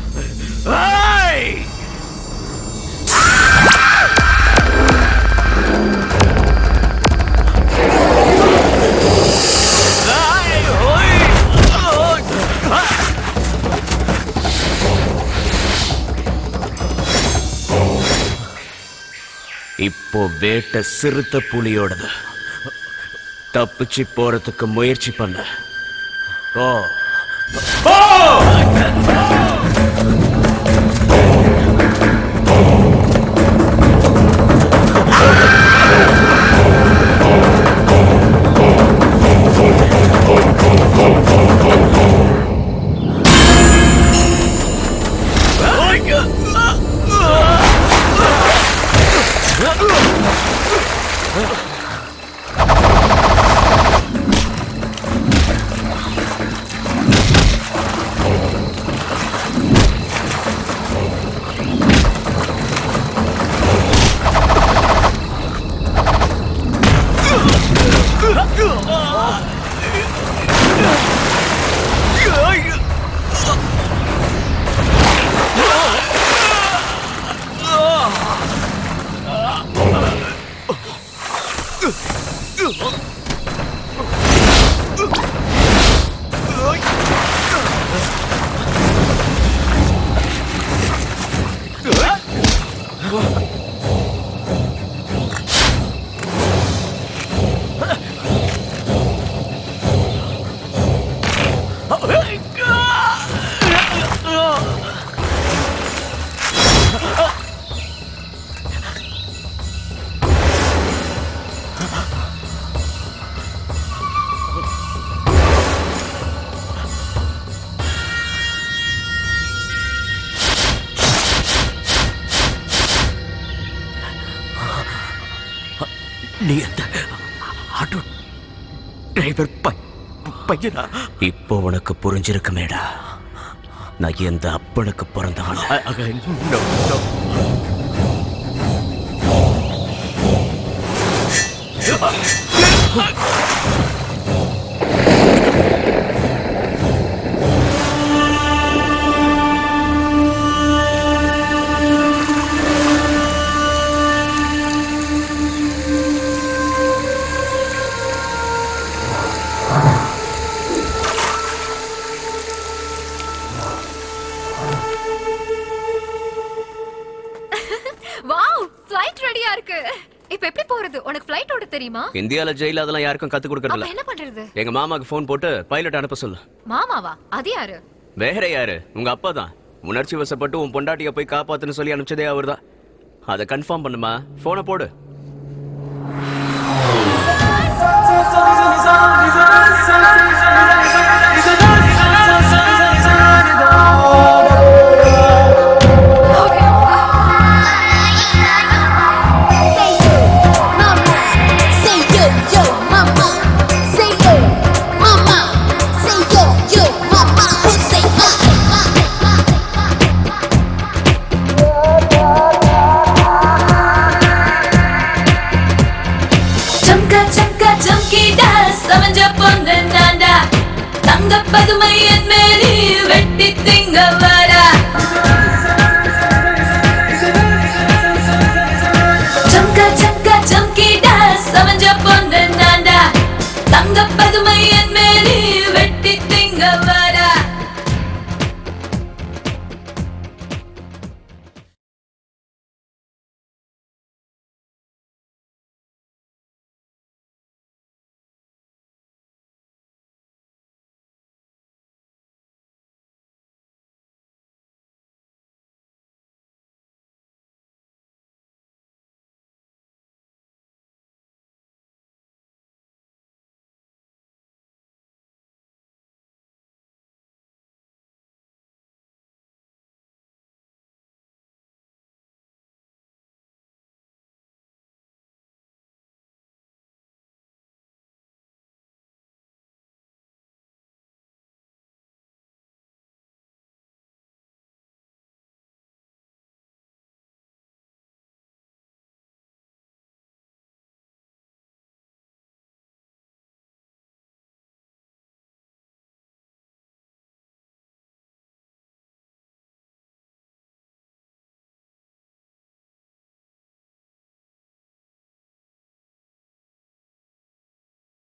Hey! இப்போ வேட்டை சிறுத்த புலியோடது தப்பிச்சு போறதுக்கு முயற்சி பண்ண ஓ நீ அந்த ஆட்டோ டிரைவர் பையனா இப்போ உனக்கு புரிஞ்சிருக்குமேடா நான் எந்த அப்பனுக்கு பிறந்தவன் ஜாலியா இருக்கு இப்ப எப்படி போறது உனக்கு ஃப்ளைட் ஓட தெரியுமா இந்தியால ஜெயில அதெல்லாம் யாருக்கும் கத்து கொடுக்கறது அப்ப இல்ல என்ன பண்றது எங்க மாமாக்கு ஃபோன் போட்டு பைலட் அனுப்ப சொல்லு மாமாவா அது யாரு வேற யாரு உங்க அப்பா தான் உணர்ச்சி வசப்பட்டு உன் பொண்டாட்டிய போய் காப்பாத்துன்னு சொல்லி அனுப்பிச்சதே அவர்தான் அதை கன்ஃபார்ம் பண்ணுமா போனை போடு Say yo yo mama. Say yo mama. Say yo yo mama. Who say ma? ஜம்கா ஜம்கா ஜம்கி டாஸ் அவஞ்ச பொண்ணு நான்டா தங்க பதுமை என்